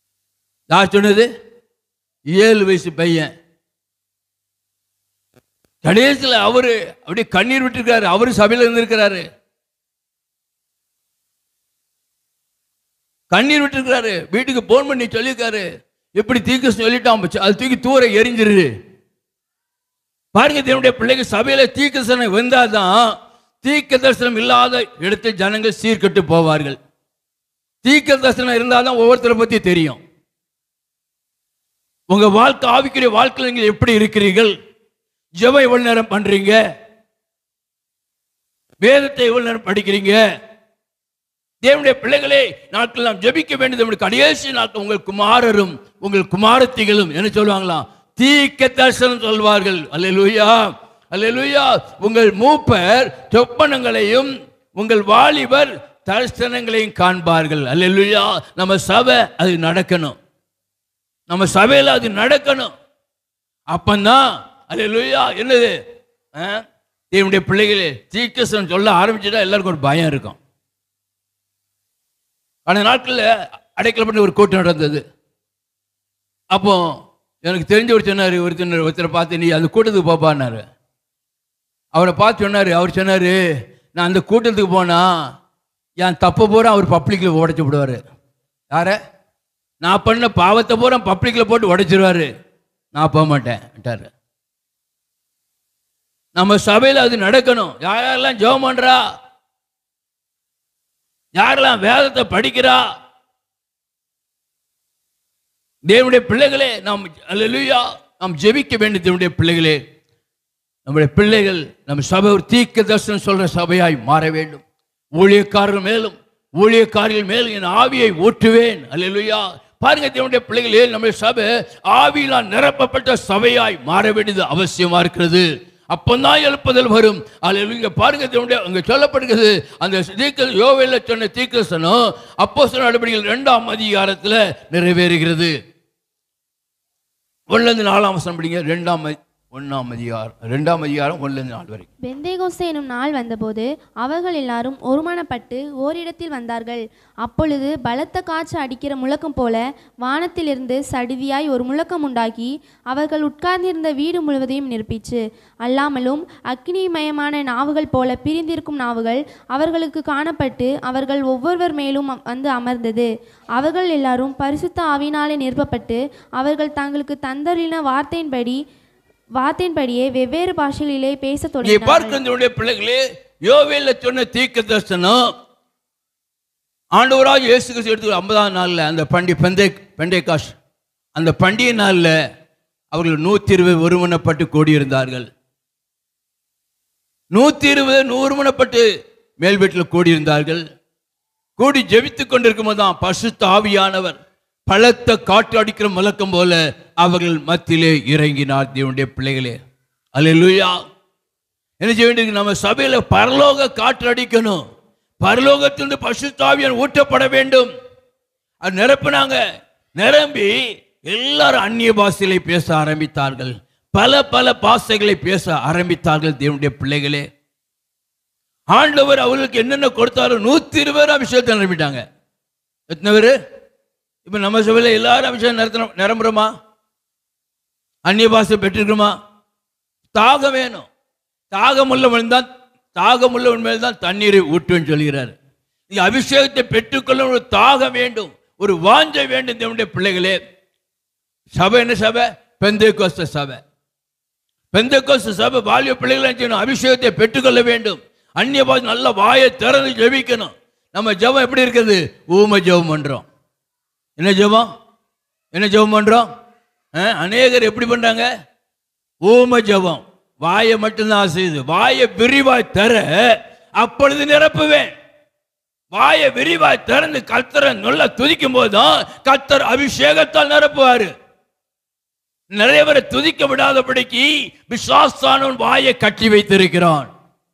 யார் சொன்னது ஏழு வயசு பையன் கடைசியில் அவரு அப்படியே கண்ணீர் விட்டுருக்காரு அவரு சபையில இருந்திருக்கிறாரு கண்ணீர் விட்டுருக்காரு வீட்டுக்கு போன் பண்ணி சொல்லியிருக்காரு எப்படி தீக்க சொல்லிட்டான் பச்சை, அது தூக்கி தூர எரிஞ்சிரு பாருங்க தேவனுடைய பிள்ளைங்க சபையில தீக்க தரிசனம் வந்தாதான் தீக்க தரிசனம் இல்லாத இடத்தில் ஜனங்கள் சீர்கெட்டு போவார்கள் தீக்க தரிசனம் இருந்தாதான் ஒவ்வொருத்தரை பத்தி தெரியும் உங்க வாழ்க்கை ஆவிக்குரிய வாழ்க்கையில் நீங்கள் எப்படி இருக்கிறீர்கள் ஜெபம் எவ்வளவு நேரம் பண்றீங்க வேதத்தை எவ்வளவு நேரம் படிக்கிறீங்க தேவனுடைய பிள்ளைகளே நாட்கள் நாம் ஜெபிக்க வேண்டியது நம்முடைய கடைசி நாட்கள் உங்கள் குமாரரும் உங்கள் குமாரத்திகளும் என்ன சொல்லுவாங்களாம் தீக்க தரிசனம் சொல்வார்கள் அல்லேலூயா அல்லேலூயா உங்கள் மூப்பர் சொப்பனங்களையும் உங்கள் வாலிபர் தரிசனங்களையும் காண்பார்கள் அல்லேலூயா நம்ம சபை அது நடக்கணும் நம்ம சபையில் அது நடக்கணும் அப்பந்தான் அல்லேலூயா என்னது ஆ? தேவனுடைய பிள்ளைகளே தீக்கசனம் சொல்ல ஆரம்பிச்சுட்டா எல்லாருக்கும் ஒரு பயம் இருக்கும் அந்த நாட்களில் அடைக்கலப்பட்ட ஒரு கூட்டம் நடந்தது அப்போ எனக்கு தெரிஞ்ச ஒரு சொன்னார் ஒருத்தர் ஒருத்தரை பார்த்து நீ அந்த கூட்டத்துக்கு போப்பான்னாரு அவரை பார்த்து சொன்னார் அவர் சொன்னார் நான் அந்த கூட்டத்துக்கு போனா என் தப்பை பூரா அவர் பப்ளிக்கில் உடைச்சு விடுவார் யார நான் பண்ண பாவத்தை பூரா பப்ளிக்கில் போட்டு உடைச்சிருவாரு நான் போக மாட்டேன் நம்ம சபையில் அது நடக்கணும் யாரெல்லாம் ஜெபம் பண்றா யாரெல்லாம் வேதத்தை படிக்கிறா தேவனுடைய பிள்ளைகளே நாம் அல்லேலூயா நாம் ஜெபிக்க வேண்டிய தேவனுடைய பிள்ளைகளே நம்முடைய பிள்ளைகள் நம்ம சபை ஒரு தீக்க தரிசனம் சொல்ற சபையாய் மாற வேண்டும் ஊழியக்காரர்கள் மேலும் ஊழியக்காரர்கள் மேலும் என் ஆவியை ஊற்றுவேன் அல்லேலூயா பாருங்க தேவனுடைய பிள்ளைகளே நம்முடைய சபை ஆவியினால் நிரப்பப்பட்ட சபையாய் மாற வேண்டியது அவசியமா இருக்கிறது அப்பந்தான் எழுப்புதல் வரும் அதில் இங்க பாருங்க தேவனுடைய அங்க சொல்லப்படுகிறது அந்த தீக்க யோவேல சொன்ன தீக்கசனம் அப்போ சொன்ன நடவடிக்கைகள் இரண்டாம் அதிகாரத்தில் நிறைவேறுகிறது ஒன்றுலேருந்து நாலாம் வசனம் படிங்க ரெண்டாம் அதி- ஒண்ணாம் அதிகாரம் ரெண்டாம் அதிகாரம் ஒன்றுலேருந்து நாலு வரைக்கும் பெந்தேகோஸ்தே எனும் நாள் வந்தபோது அவர்கள் எல்லாரும் ஒருமனப்பட்டு ஓரிடத்தில் வந்தார்கள் அப்பொழுது பலத்த காற்று அடிக்கிற முழக்கம் போல வானத்திலிருந்து சடுதியாய் ஒரு முழக்கம் உண்டாகி அவர்கள் உட்கார்ந்திருந்த வீடு முழுவதையும் நிரப்பிச்சு அல்லாமலும் அக்னிமயமான நாவுகள் போல பிரிந்திருக்கும் நாவுகள் அவர்களுக்கு காணப்பட்டு அவர்கள் ஒவ்வொருவர் மேலும் அ- வந்து அமர்ந்தது அவர்கள் எல்லாரும் பரிசுத்த ஆவினாலே நிரப்பப்பட்டு அவர்கள் தங்களுக்கு தந்தரின வார்த்தையின்படி வார்த்தையின்படியே வெவ்வேறு பாஷைகளிலே பேசத் இங்கே தொடங்கினார்கள் பார்க்கின்றவருடைய பிள்ளைகளே யோவேல சொன்ன தீர்க்க தரிசனம் ஆண்டவராக இயேசு கிறிஸ்து எடுத்து ஐம்பதாம் நாளில் அந்த பண்டி பெந்தை பெண்டை காஷ் அந்த பண்டிகை நாளில் அவர்கள் நூற்றி இருபது ஒருமனப்பட்டு கூடியிருந்தார்கள் நூற்றி இருபது நூறுமனப்பட்டு மேல் வீட்டில் கூடியிருந்தார்கள் கூடி ஜெபித்துக் கொண்டிருக்கும் தான் பசுத்த ஆவியானவர் பலத்த காற்று அடிக்கிற முழக்கம் போல அவர்கள் மத்தியிலே இறங்கினார் தேவனுடைய பிள்ளைகளே அல்லேலூயா என்ன செய்ய வேண்டியது நம்ம சபையில பரலோக காற்று அடிக்கணும் பரலோகத்திலிருந்து பசுத்தாவியன் ஊற்றப்பட வேண்டும் அது நிரப்பினாங்க நிரம்பி எல்லாரும் அந்நிய பாஷைகளை பேச ஆரம்பித்தார்கள் பல பல பாஷைகளை பேச ஆரம்பித்தார்கள் தேவனுடைய பிள்ளைகளே ஆண்டவர் அவர்களுக்கு என்னென்ன கொடுத்தாரோ நூத்தி இருபது பேர் அபிஷேகத்தை நிரம்பிட்டாங்க எத்தனை பேர் இப்ப நம்ம சபையில எல்லாரும் அபிஷேகம் நிரத்தணும் நிரம்புறோமா அந்நிய பாஷை பெற்றிருக்கிறோமா தாகம் வேணும் தாகம் உள்ளவன் தான் தாகம் உள்ளவன் மேல் தான் தண்ணீரை ஊற்றுன்னு சொல்கிறார் நீங்க அபிஷேகத்தை பெற்றுக்கொள்ள ஒரு தாகம் வேண்டும் ஒரு வாஞ்சை வேண்டும் தேவனுடைய பிள்ளைகளே சபை என்ன சபை பெந்தை கோஸ்த சபை பெந்தை கோஸ்த சபை பாலிய பிள்ளைகளை என்ன செய்யணும்? அபிஷேகத்தை பெற்றுக்கொள்ள வேண்டும் அந்நிய பாஷை நல்ல வாயை திறந்து ஜெபிக்கணும் நம்ம ஜெபம் எப்படி இருக்குது ஊம ஜெபம் பண்றோம் என்ன ஜெபம் என்ன ஜெபம் பண்றோம் ஆ, அநேகர் எப்படி பண்றாங்க ஊம ஜெபம் வாயை மட்டும்தான் செய்யுது வாயை விரிவாய் தர அப்பொழுது நிரப்புவேன் வாயை விரிவாய் திறந்து கத்தரை நல்லா துதிக்கும் போதுதான் கத்தர் அபிஷேகத்தால் நிரப்புவாரு நிறைய பேரை துதிக்க விடாதபடிக்கு விசுவாசானவன் வாயை கட்டி வைத்திருக்கிறான்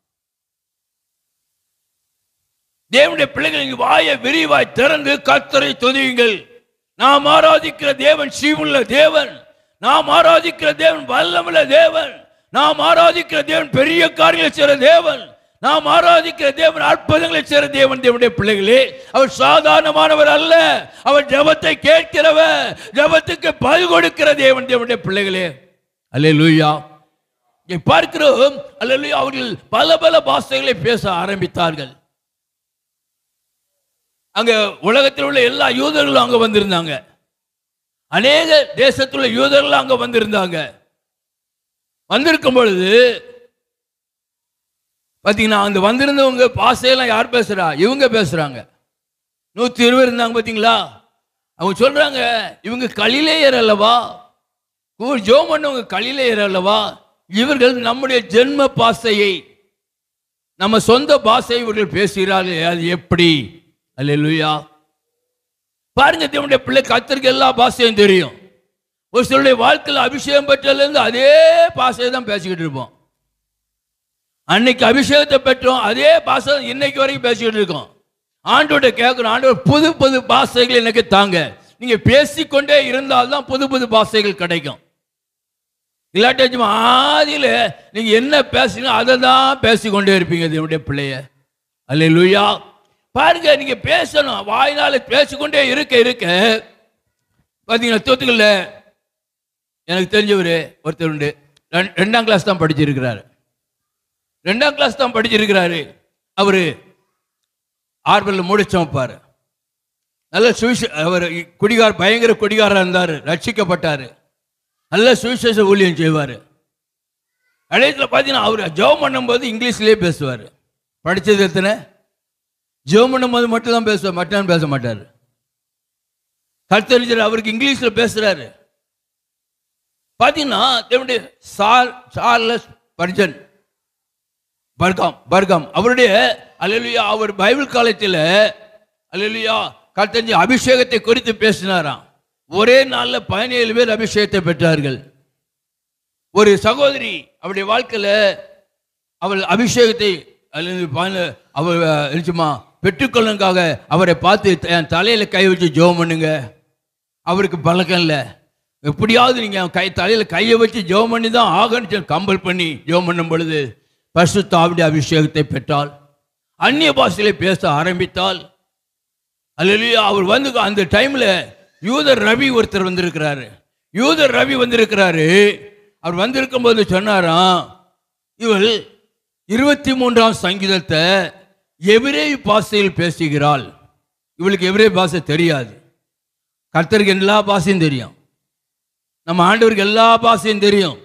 தேவனுடைய பிள்ளைகள் இங்கு வாயை விரிவாய் திறந்து கத்தரை துதியுங்கள் நாம் ஆராதிக்கிற தேவன் சீவுள்ள தேவன் நாம் ஆராதிக்கிற தேவன் வல்லமுள்ள தேவன் நாம் ஆராதிக்கிற தேவன் பெரிய காரியங்களை செய்கிற தேவன் நாம் ஆராதிக்கிற தேவன் அற்புதங்களை செய்கிற தேவன் தேவனுடைய பிள்ளைகளே அவர் சாதாரணமானவர் அல்ல அவர் ஜெபத்தை கேட்கிறவர் ஜெபத்துக்கு பதில் கொடுக்கிற தேவன் தேவனுடைய பிள்ளைகளே அல்லே லூயா இங்கே பார்க்கிறோம் அல்லேலூயா அவர்கள் பல பல பாஷைகளை பேச ஆரம்பித்தார்கள் அங்க உலகத்தில் உள்ள எல்லா யூதர்களும் அங்க வந்திருந்தாங்க அநேக தேசத்தில் உள்ள யூதர்கள் அங்க வந்திருந்தாங்க வந்திருக்கும் பொழுது பாத்தீங்கன்னா அந்த வந்திருந்தவங்க பாஷையெல்லாம் யார் பேசுறா இவங்க பேசுறாங்க நூத்தி இருபது இருந்தாங்க பாத்தீங்களா அவங்க சொல்றாங்க இவங்க கலிலேயர் அல்லவா கூ- ஜெபம் பண்ணவங்க கலிலேயர் அல்லவா இவர்கள் நம்முடைய ஜென்ம பாஷையை நம்ம சொந்த பாஷை இவர்கள் பேசுகிறார்கள் அது எப்படி அல்லேலூயா பாருங்க தேவனுடைய பிள்ளை கத்தருக்கு எல்லா பாஷையும் தெரியும் ஒரு சிலருடைய வாழ்க்கையில் அபிஷேகம் பெற்றதுலேருந்து அதே பாஷையை தான் பேசிக்கிட்டு இருப்போம் அன்னைக்கு அபிஷேகத்தை பெற்றோம் அதே பாஷை இன்னைக்கு வரைக்கும் பேசிக்கிட்டு இருக்கோம் ஆண்டோட கேட்குறோம் ஆண்டோட புது புது பாஷைகள் எனக்கு தாங்க நீங்க பேசிக்கொண்டே இருந்தால்தான் புது புது பாஷைகள் கிடைக்கும் இல்லாட்டி சும்மா ஆதியில நீங்க என்ன பேசுறீங்க அதை தான் பேசிக்கொண்டே இருப்பீங்க தேவனுடைய பிள்ளைய அல்லேலூயா பாருங்க நீங்க பேசணும் வாயினால பேசிக்கொண்டே இருக்க இருக்க பாத்தீங்கன்னா தோத்துக்கல்ல எனக்கு தெரிஞ்சவர் ஒருத்தர் உண்டு ரெண்- ரெண்டாம் கிளாஸ் தான் படிச்சிருக்கிறாரு ரெண்டாம் கிளாஸ் தான் படிச்சிருக்கிறாரு அவரு ஆர்வலில் முடிச்சோம் பாரு நல்ல சுவிச அவர் குடிகார் பயங்கர குடிகாரா இருந்தார் ரட்சிக்கப்பட்டாரு நல்ல சுவிசேஷ ஊழியம் செய்வார் கடைசியில் பார்த்தீங்கன்னா அவர் ஜெபம் பண்ணும்போது இங்கிலீஷ்லேயே பேசுவார் படித்தது எத்தனை ஜெபம் பண்ணும்போது மட்டும் தான் பேசுவார் மட்டும் பேச மாட்டார் கர்த்தரிச்சர் அவருக்கு இங்கிலீஷில் பேசுறாரு பார்த்தீங்கன்னா தேவனுடைய சார் சார்லஸ் பர்ஜன் பர்காம் பர்காம் அவருடைய அல்லேலூயா அவர் பைபிள் காலத்தில் அல்லேலூயா கர்த்தஞ்சி அபிஷேகத்தை குறித்து பேசினாராம் ஒரே நாள்ல பதினேழு பேர் அபிஷேகத்தை பெற்றார்கள் ஒரு சகோதரி அவருடைய வாழ்க்கையில அவள் அபிஷேகத்தை அல்லது பான- அவள் இருச்சுமா பெற்றுக்கொள்ளுக்காக அவரை பார்த்து என் தலையில கை வச்சு ஜெபம் பண்ணுங்க அவருக்கு பழக்கம் இல்லை எப்படியாவது நீங்க அவன் கை தலையில கையை வச்சு ஜெபம் பண்ணி தான் ஆகன்னு சொல்லி கம்பல் பண்ணி ஜெபம் பண்ணும் பொழுது பரிசுத்தாவுடைய அபிஷேகத்தை பெற்றால் அந்நிய பாஷையிலே பேச ஆரம்பித்தால் அல்லேலூயா அவர் வந்து அந்த டைம்ல யூதர் ரவி ஒருத்தர் வந்திருக்கிறாரு யூதர் ரவி வந்திருக்கிறாரு அவர் வந்திருக்கும் போது சொன்னாராம் இவள் இருபத்தி மூன்றாம் சங்கீதத்தை எபிரே பாஷையில் பேசுகிறாள் இவளுக்கு எபிரே பாஷை தெரியாது கர்த்தருக்கு எல்லா பாஷையும் தெரியும் நம்ம ஆண்டவருக்கு எல்லா பாஷையும் தெரியும்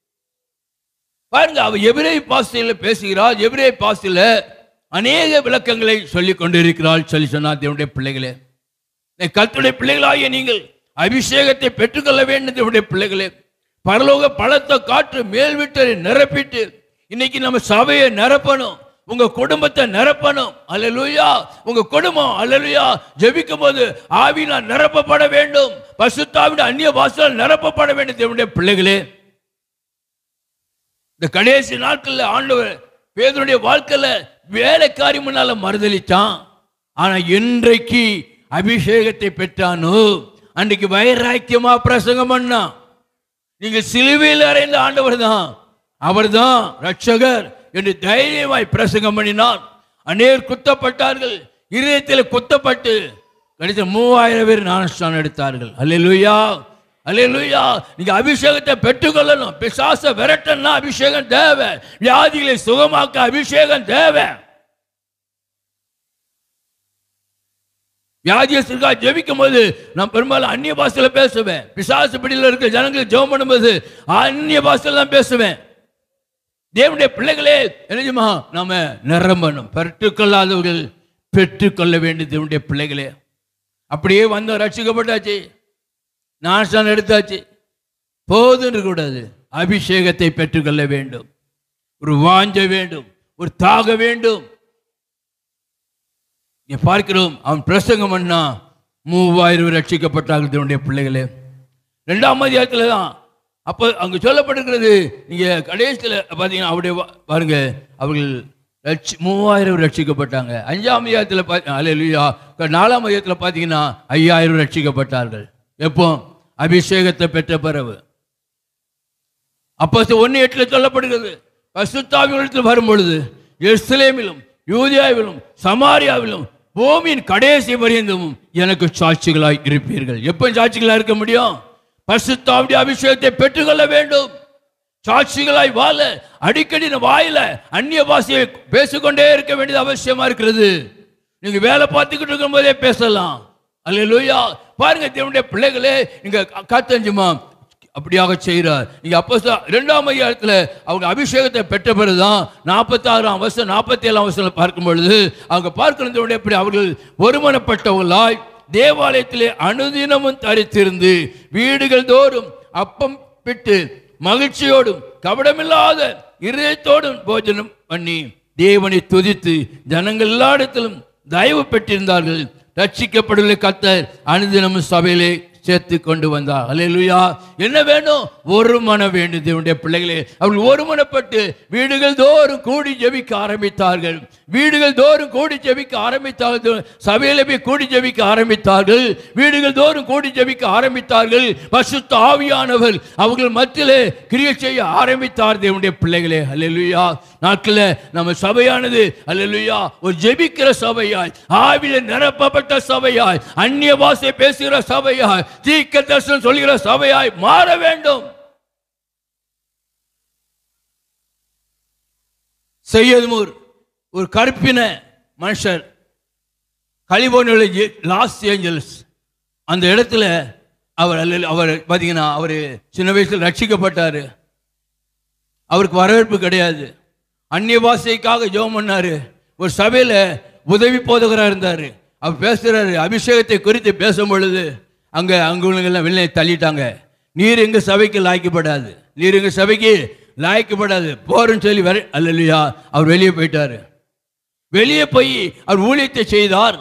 பாருங்க அவ எபிரே பாஷையில் பேசுகிறாள் எபிரே பாஷையில அநேக விளக்கங்களை சொல்லிக் கொண்டிருக்கிறாள் சொல்லி சொன்னார் தேவனுடைய பிள்ளைகளே கத்துடைய பிள்ளைகளாகிய நீங்கள் அபிஷேகத்தை பெற்றுக்கொள்ள வேண்டும் தேவனுடைய பிள்ளைகளே பரலோக பழத்தை காற்று மேல் விட்டதை நிரப்பிட்டு இன்னைக்கு நம்ம சபையை நிரப்பணும் உங்க குடும்பத்தை நிரப்பணும் அல்லேலூயா உங்க குடும்பம் அல்லேலூயா ஜெபிக்கும் போது ஆவினால் நிரப்பப்பட வேண்டும் பசுத்தாவிட அந்நிய வாசல் நிரப்பப்பட வேண்டும் தேவனுடைய பிள்ளைகளே இந்த கடைசி நாட்கள்ல ஆண்டவர் பேதனுடைய வாழ்க்கையில வேலைக்காரி முன்னால மறுதளிச்சான் ஆனா இன்றைக்கு அபிஷேகத்தை பெற்றானோ அன்றைக்கு வைராக்கியமா பிரசங்கம் பண்ணான் நீங்க சிலுவையில் அறைந்த ஆண்டவர் தான் அவர் தான் ரட்சகர் என்று தைரியமாய் பிரசங்கம் பண்ணினார் அநேர் குத்தப்பட்டார்கள் இதயத்தில் குத்தப்பட்டு கடைசி மூவாயிரம் பேர் ஞானஸ்தானம் எடுத்தார்கள் அல்லேலூயா அல்லேலூயா நீங்க அபிஷேகத்தை பெற்றுக்கொள்ளணும் பிசாச விரட்டன்னா அபிஷேகம் தேவை வியாதிகளை சுகமாக்க அபிஷேகம் தேவை வியாதியஸ்தருக்காக ஜெபிக்கும் போது நான் பெரும்பாலும் அந்நிய பாஷையில பேசுவேன் பிசாசு பிடியில் இருக்க ஜனங்களுக்கு ஜெபம் பண்ணும்போது அந்நிய பாஷையில தான் பேசுவேன் தேவனுடைய பிள்ளைகளே என்னமா நாம நிரம்பணும் பெற்றுக்கொள்ளாதவர்கள் பெற்றுக்கொள்ள வேண்டிய தேவனுடைய பிள்ளைகளே அப்படியே வந்து ரட்சிக்கப்பட்டாச்சு நாசம் எடுத்தாச்சு போதுன்னு கூடாது அபிஷேகத்தை பெற்றுக்கொள்ள வேண்டும் ஒரு வாஞ்ச வேண்டும் ஒரு தாக வேண்டும் இங்க பார்க்கிறோம் அவன் பிரசங்கம் பண்ணா மூவாயிரம் பேர் ரட்சிக்கப்பட்டார்கள் தேவனுடைய பிள்ளைகளே ரெண்டாம் அதிகாரத்தில் தான் அப்போ அங்கே சொல்லப்பட்டிருக்கிறது நீங்க கடைசியில் பார்த்தீங்கன்னா அவருடைய வா- பாருங்க அவர்கள் ரட்சி மூவாயிரம் பேர் ரட்சிக்கப்பட்டாங்க அஞ்சாம் அதிகாரத்தில் பார்த்து அல்லேலூயா நாலாம் அதிகாரத்தில் பார்த்தீங்கன்னா ஐயாயிரம் ரட்சிக்கப்பட்டார்கள் எப்போ அபிஷேகத்தை பெற்ற பிறகு அப்போ ஒன்று எட்டில் சொல்லப்படுகிறது பசுத்தாவியத்தில் வரும் பொழுது எருசலேமிலும் யூதியாவிலும் சமாரியாவிலும் பூமியின் கடைசி பரியந்தமும் எனக்கு சாட்சிகளாய் இருப்பீர்கள் எப்போ சாட்சிகளாக இருக்க முடியும் பசுத்தாவுடைய அபிஷேகத்தை பெற்றுக்கொள்ள வேண்டும் சாட்சிகளாய் வாழ அடிக்கடி நம்ம வாயில அந்நிய பாஷையை பேசிக்கொண்டே இருக்க வேண்டியது அவசியமா இருக்கிறது நீங்க வேலை பார்த்துக்கிட்டு இருக்கும் போதே பேசலாம் அல்லேலூயா பாருங்க தேவனுடைய பிள்ளைகளே நீங்க காத்தஞ்சுமா அப்படியாக செய்கிறார் நீங்க அப்போ இரண்டாம் அதிகாரத்துல அவங்க அபிஷேகத்தை பெற்ற பிறகுதான் நாற்பத்தி ஆறாம் வருஷம் நாற்பத்தி ஏழாம் வருஷம் பார்க்கும் பொழுது அவங்க பார்க்கிறதோட எப்படி அவர்கள் ஒருமனப்பட்டவர்களாய் தேவாலயத்திலே அனுதினமும் தரித்திருந்து வீடுகள் தோறும் அப்பம் பிட்டு மகிழ்ச்சியோடும் கபடமில்லாத இருதயத்தோடும் போஜனம் பண்ணி தேவனை துதித்து ஜனங்கள் எல்லா இடத்திலும் தயவு பெற்றிருந்தார்கள் ரட்சிக்கப்படுவதை கத்தர் அனுதினமும் சபையிலே சேர்த்து கொண்டு வந்தார் அல்லேலூயா என்ன வேணும் ஒரு மனம் வேண்டும் தேவனுடைய பிள்ளைகளே அவர்கள் ஒருமனப்பட்டு வீடுகள் தோறும் கூடி ஜெபிக்க ஆரம்பித்தார்கள் வீடுகள் தோறும் கூடி ஜெபிக்க ஆரம்பித்தார்கள் சபையில போய் கூடி ஜெபிக்க ஆரம்பித்தார்கள் வீடுகள் தோறும் கூடி ஜெபிக்க ஆரம்பித்தார்கள் பசுத்த ஆவியானவர் அவர்கள் மத்தியிலே கிரியை செய்ய ஆரம்பித்தார் தேவனுடைய பிள்ளைகளே அல்லேலூயா நாட்கள நம்ம சபையானது அல்லேலூயா ஒரு ஜெபிக்கிற சபையாய் ஆவில நிரப்பப்பட்ட சபையாய் அந்நிய பாஷை பேசுகிற சபையாய் தீக்க தரிசனம் சொல்கிற சபையாய் மாற வேண்டும் செய்யதுமூர் ஒரு கருப்பின மனுஷர் கலிபோர்னியாவில் லாஸ் ஏஞ்சல்ஸ் அந்த இடத்துல அவர் அல்ல அவர் பார்த்தீங்கன்னா அவர் சின்ன வயசில் ரட்சிக்கப்பட்டார் அவருக்கு வரவேற்பு கிடையாது அந்நிய பாஷைக்காக ஜெபம் பண்ணாரு ஒரு சபையில உதவி போதகராக இருந்தார் அவர் பேசுறாரு அபிஷேகத்தை குறித்து பேசும் பொழுது அங்க அங்குள்ளவங்கெல்லாம் வெளியே தள்ளிட்டாங்க நீர் எங்க சபைக்கு லாய்க்கப்படாது நீர் எங்க சபைக்கு லாய்க்கப்படாது போறேன்னு சொல்லி வர அல்லையா அவர் வெளியே போயிட்டாரு வெளியே போய் அவர் ஊழியத்தை செய்தார்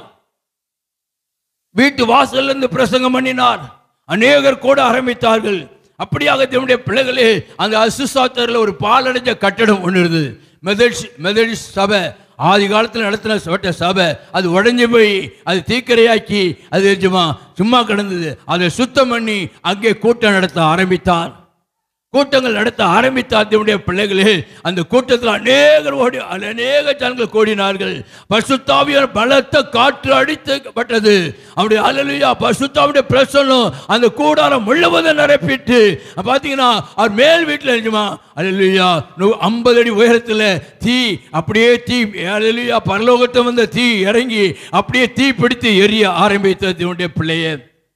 வீட்டு வாசல்ல இருந்து பிரசங்கம் பண்ணினார் அநேகர் கூட ஆரம்பித்தார்கள் அப்படியாக தேவனுடைய பிள்ளைகளே அந்த அசுசாத்தரில் ஒரு பாலடைஞ்ச கட்டடம் ஒன்று இருந்தது மெதடிஸ் மெதடிஸ் சபை ஆதி காலத்தில் நடத்தின சட்ட சபை அது உடைஞ்சு போய் அது தீக்கிரையாக்கி அது சும்மா சும்மா கிடந்தது அதை சுத்தம் பண்ணி அங்கே கூட்டம் நடத்த ஆரம்பித்தார் கூட்டங்கள் நடத்த ஆரம்பித்தார் தேவனுடைய பிள்ளைகளே அந்த கூட்டத்தில் அநேகர் ஓடி அநேக ஜனங்கள் கூடினார்கள் பசுத்தாவியர் பலத்த காற்று அடிக்கப்பட்டது அவருடைய அலலுயா பசுத்தாவுடைய பிரசனம் அந்த கூடாரம் முழுவதும் நிரப்பிட்டு பார்த்தீங்கன்னா அவர் மேல் வீட்டில் இருக்குமா அலலுயா ஐம்பது அடி உயரத்தில் தீ அப்படியே தீ அலலுயா பரலோகத்தை வந்த தீ இறங்கி அப்படியே தீ பிடித்து எரிய ஆரம்பித்தது தேவனுடைய பிள்ளையே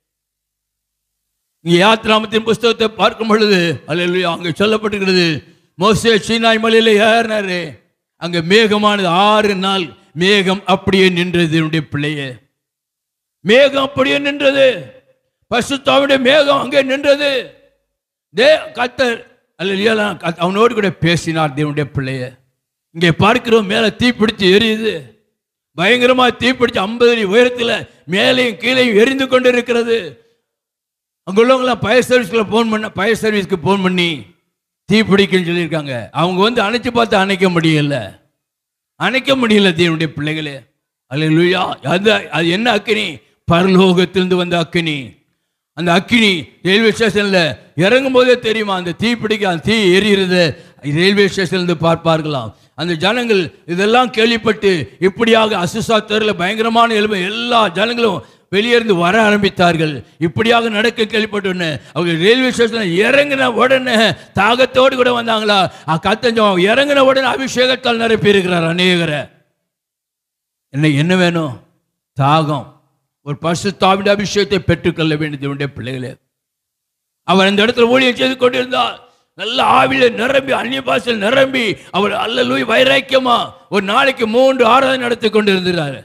இங்கே யாத்ராமத்தின் புஸ்தகத்தை பார்க்கும் பொழுது அல்ல அங்கே சொல்லப்பட்டிருக்கிறது மோசே சீனாய் மலையில ஏறினாரு அங்க மேகமானது ஆறு நாள் மேகம் அப்படியே நின்றது என்னுடைய பிள்ளையே மேகம் அப்படியே நின்றது பசுத்தாவுடைய மேகம் அங்கே நின்றது தே கத்தர் அல்ல அவனோடு கூட பேசினார் தேவனுடைய பிள்ளைய இங்கே பார்க்கிறோம் மேலே தீப்பிடிச்சு எரியுது பயங்கரமா தீப்பிடிச்சு ஐம்பது அடி உயரத்தில் மேலேயும் கீழேயும் எரிந்து கொண்டு இருக்கிறது அங்கே உள்ளவங்களாம் ஃபயர் சர்வீஸ்ல ஃபோன் பண்ண ஃபயர் சர்வீஸ்க்கு ஃபோன் பண்ணி தீ பிடிக்குன்னு சொல்லியிருக்காங்க அவங்க வந்து அணைச்சு பார்த்து அணைக்க முடியல அணைக்க முடியல தேவனுடைய பிள்ளைகளே அல்லேலூயா அது அது என்ன அக்கினி பரலோகத்திலிருந்து வந்த அக்கினி அந்த அக்கினி ரயில்வே ஸ்டேஷன்ல இறங்கும் போதே தெரியுமா அந்த தீ பிடிக்க அந்த தீ எரிகிறது ரயில்வே ஸ்டேஷன்லேருந்து பார்ப்பார்களாம் அந்த ஜனங்கள் இதெல்லாம் கேள்விப்பட்டு இப்படியாக அசுசா தெருவில் பயங்கரமான எலும்பு எல்லா ஜனங்களும் வெளியிருந்து வர ஆரம்பித்தார்கள் இப்படியாக நடக்க கேள்விப்பட்டோன்னு அவங்க ரயில்வே ஸ்டேஷனில் இறங்கின உடனே தாகத்தோடு கூட வந்தாங்களா கத்தஞ்சம் இறங்கின உடனே அபிஷேகத்தால் நிரப்பி இருக்கிறார் அநேகரை என்ன என்ன வேணும் தாகம் ஒரு பசு தாவிட அபிஷேகத்தை பெற்றுக்கொள்ள வேண்டியது பிள்ளைகளே அவர் அந்த இடத்துல ஊழியம் செய்து கொண்டிருந்தார் நல்ல ஆவில நிரம்பி அந்நிய பாசல் நிரம்பி அவர் அல்லலூய் வைராக்கியமா ஒரு நாளைக்கு மூன்று ஆராதனை நடத்தி கொண்டிருந்தார்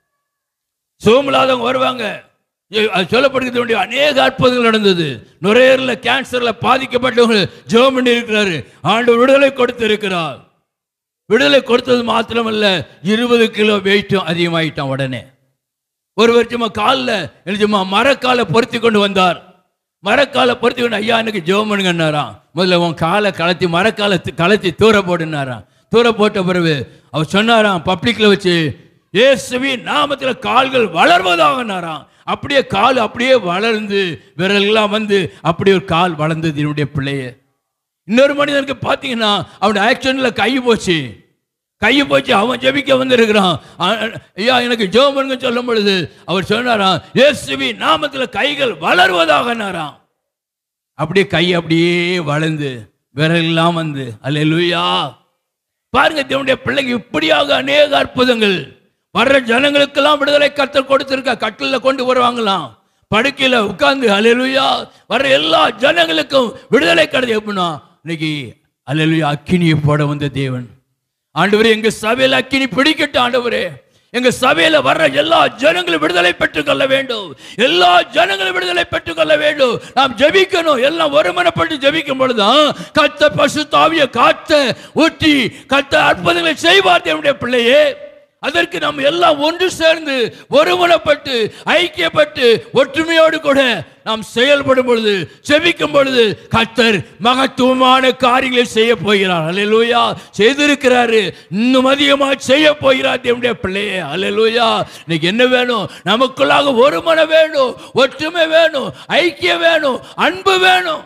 சோமலாதவங்க வருவாங்க அது சொல்லப்படுகிறது வேண்டிய அநேக அற்புதங்கள் நடந்தது நுரையீரல கேன்சர்ல பாதிக்கப்பட்டவங்க ஜெபம் பண்ணி இருக்கிறாரு ஆண்டு விடுதலை கொடுத்து இருக்கிறார் விடுதலை கொடுத்தது மாத்திரமல்ல இருபது கிலோ வெயிட்டும் அதிகமாயிட்டான் உடனே ஒரு வருஷமா காலில் எழுதுமா மரக்காலை பொருத்தி கொண்டு வந்தார் மரக்காலை பொருத்தி கொண்டு ஐயா எனக்கு ஜெபம் பண்ணுங்கன்னாராம் முதல்ல உன் காலை கலத்தி மரக்காலை கலத்தி தூர போடுனாராம் தூர போட்ட பிறகு அவர் சொன்னாராம் பப்ளிக்ல வச்சு இயேசுவி நாமத்தில் கால்கள் வளர்வதாகனாராம் அப்படியே கால் அப்படியே வளர்ந்து விரல்கள்லாம் வந்து அப்படியே ஒரு கால் வளர்ந்தது என்னுடைய பிள்ளைய இன்னொரு மனிதனுக்கு பார்த்தீங்கன்னா அவன் ஆக்ஷன்ல கை போச்சு கை போச்சு அவன் ஜெபிக்க வந்திருக்கிறான் ஐயா எனக்கு ஜெபம் பண்ணுங்க சொல்லும் பொழுது அவர் சொன்னாராம் இயேசுவி நாமத்தில் கைகள் வளர்வதாகனாராம் அப்படியே கை அப்படியே வளர்ந்து விறகெல்லாம் வந்து அல்லேலூயா பாருங்க தேவனுடைய பிள்ளைங்க இப்படியாக அநேக அற்புதங்கள் வர்ற ஜனங்களுக்கெல்லாம் விடுதலை கத்தர் கொடுத்திருக்க கட்டில கொண்டு வருவாங்களாம் படுக்கையில உட்கார்ந்து அலையலுயா வர்ற எல்லா ஜனங்களுக்கும் விடுதலை கிடையாது எப்படின்னா இன்னைக்கு அலையலுயா அக்கினியை போட வந்த தேவன் ஆண்டவரே எங்க சபையில அக்கினி பிடிக்கட்டும் ஆண்டவரே எங்க சபையில வர்ற எல்லா ஜனங்களும் விடுதலை பெற்றுக் கொள்ள வேண்டும் எல்லா ஜனங்களும் விடுதலை பெற்றுக் கொள்ள வேண்டும் நாம் ஜெபிக்கணும் எல்லாம் ஒருமனப்பட்டு ஜெபிக்கும் பொழுதுதான் கத்த பசு தாவிய காத்த ஊற்றி கத்த அற்புதங்களை செய்வார் தேவனுடைய பிள்ளையே அதற்கு நாம் எல்லாம் ஒன்று சேர்ந்து ஒருமனப்பட்டு ஐக்கியப்பட்டு ஒற்றுமையோடு கூட நாம் செயல்படும் பொழுது செபிக்கும் பொழுது கத்தர் மகத்துவமான காரியங்களை செய்ய போகிறார் அல்லேலூயா செய்திருக்கிறாரு இன்னும் அதிகமா செய்ய போகிறார் தேவனுடைய பிள்ளையே அல்லேலூயா இன்னைக்கு என்ன வேணும் நமக்குள்ளாக ஒருமனம் வேணும் ஒற்றுமை வேணும் ஐக்கியம் வேணும் அன்பு வேணும்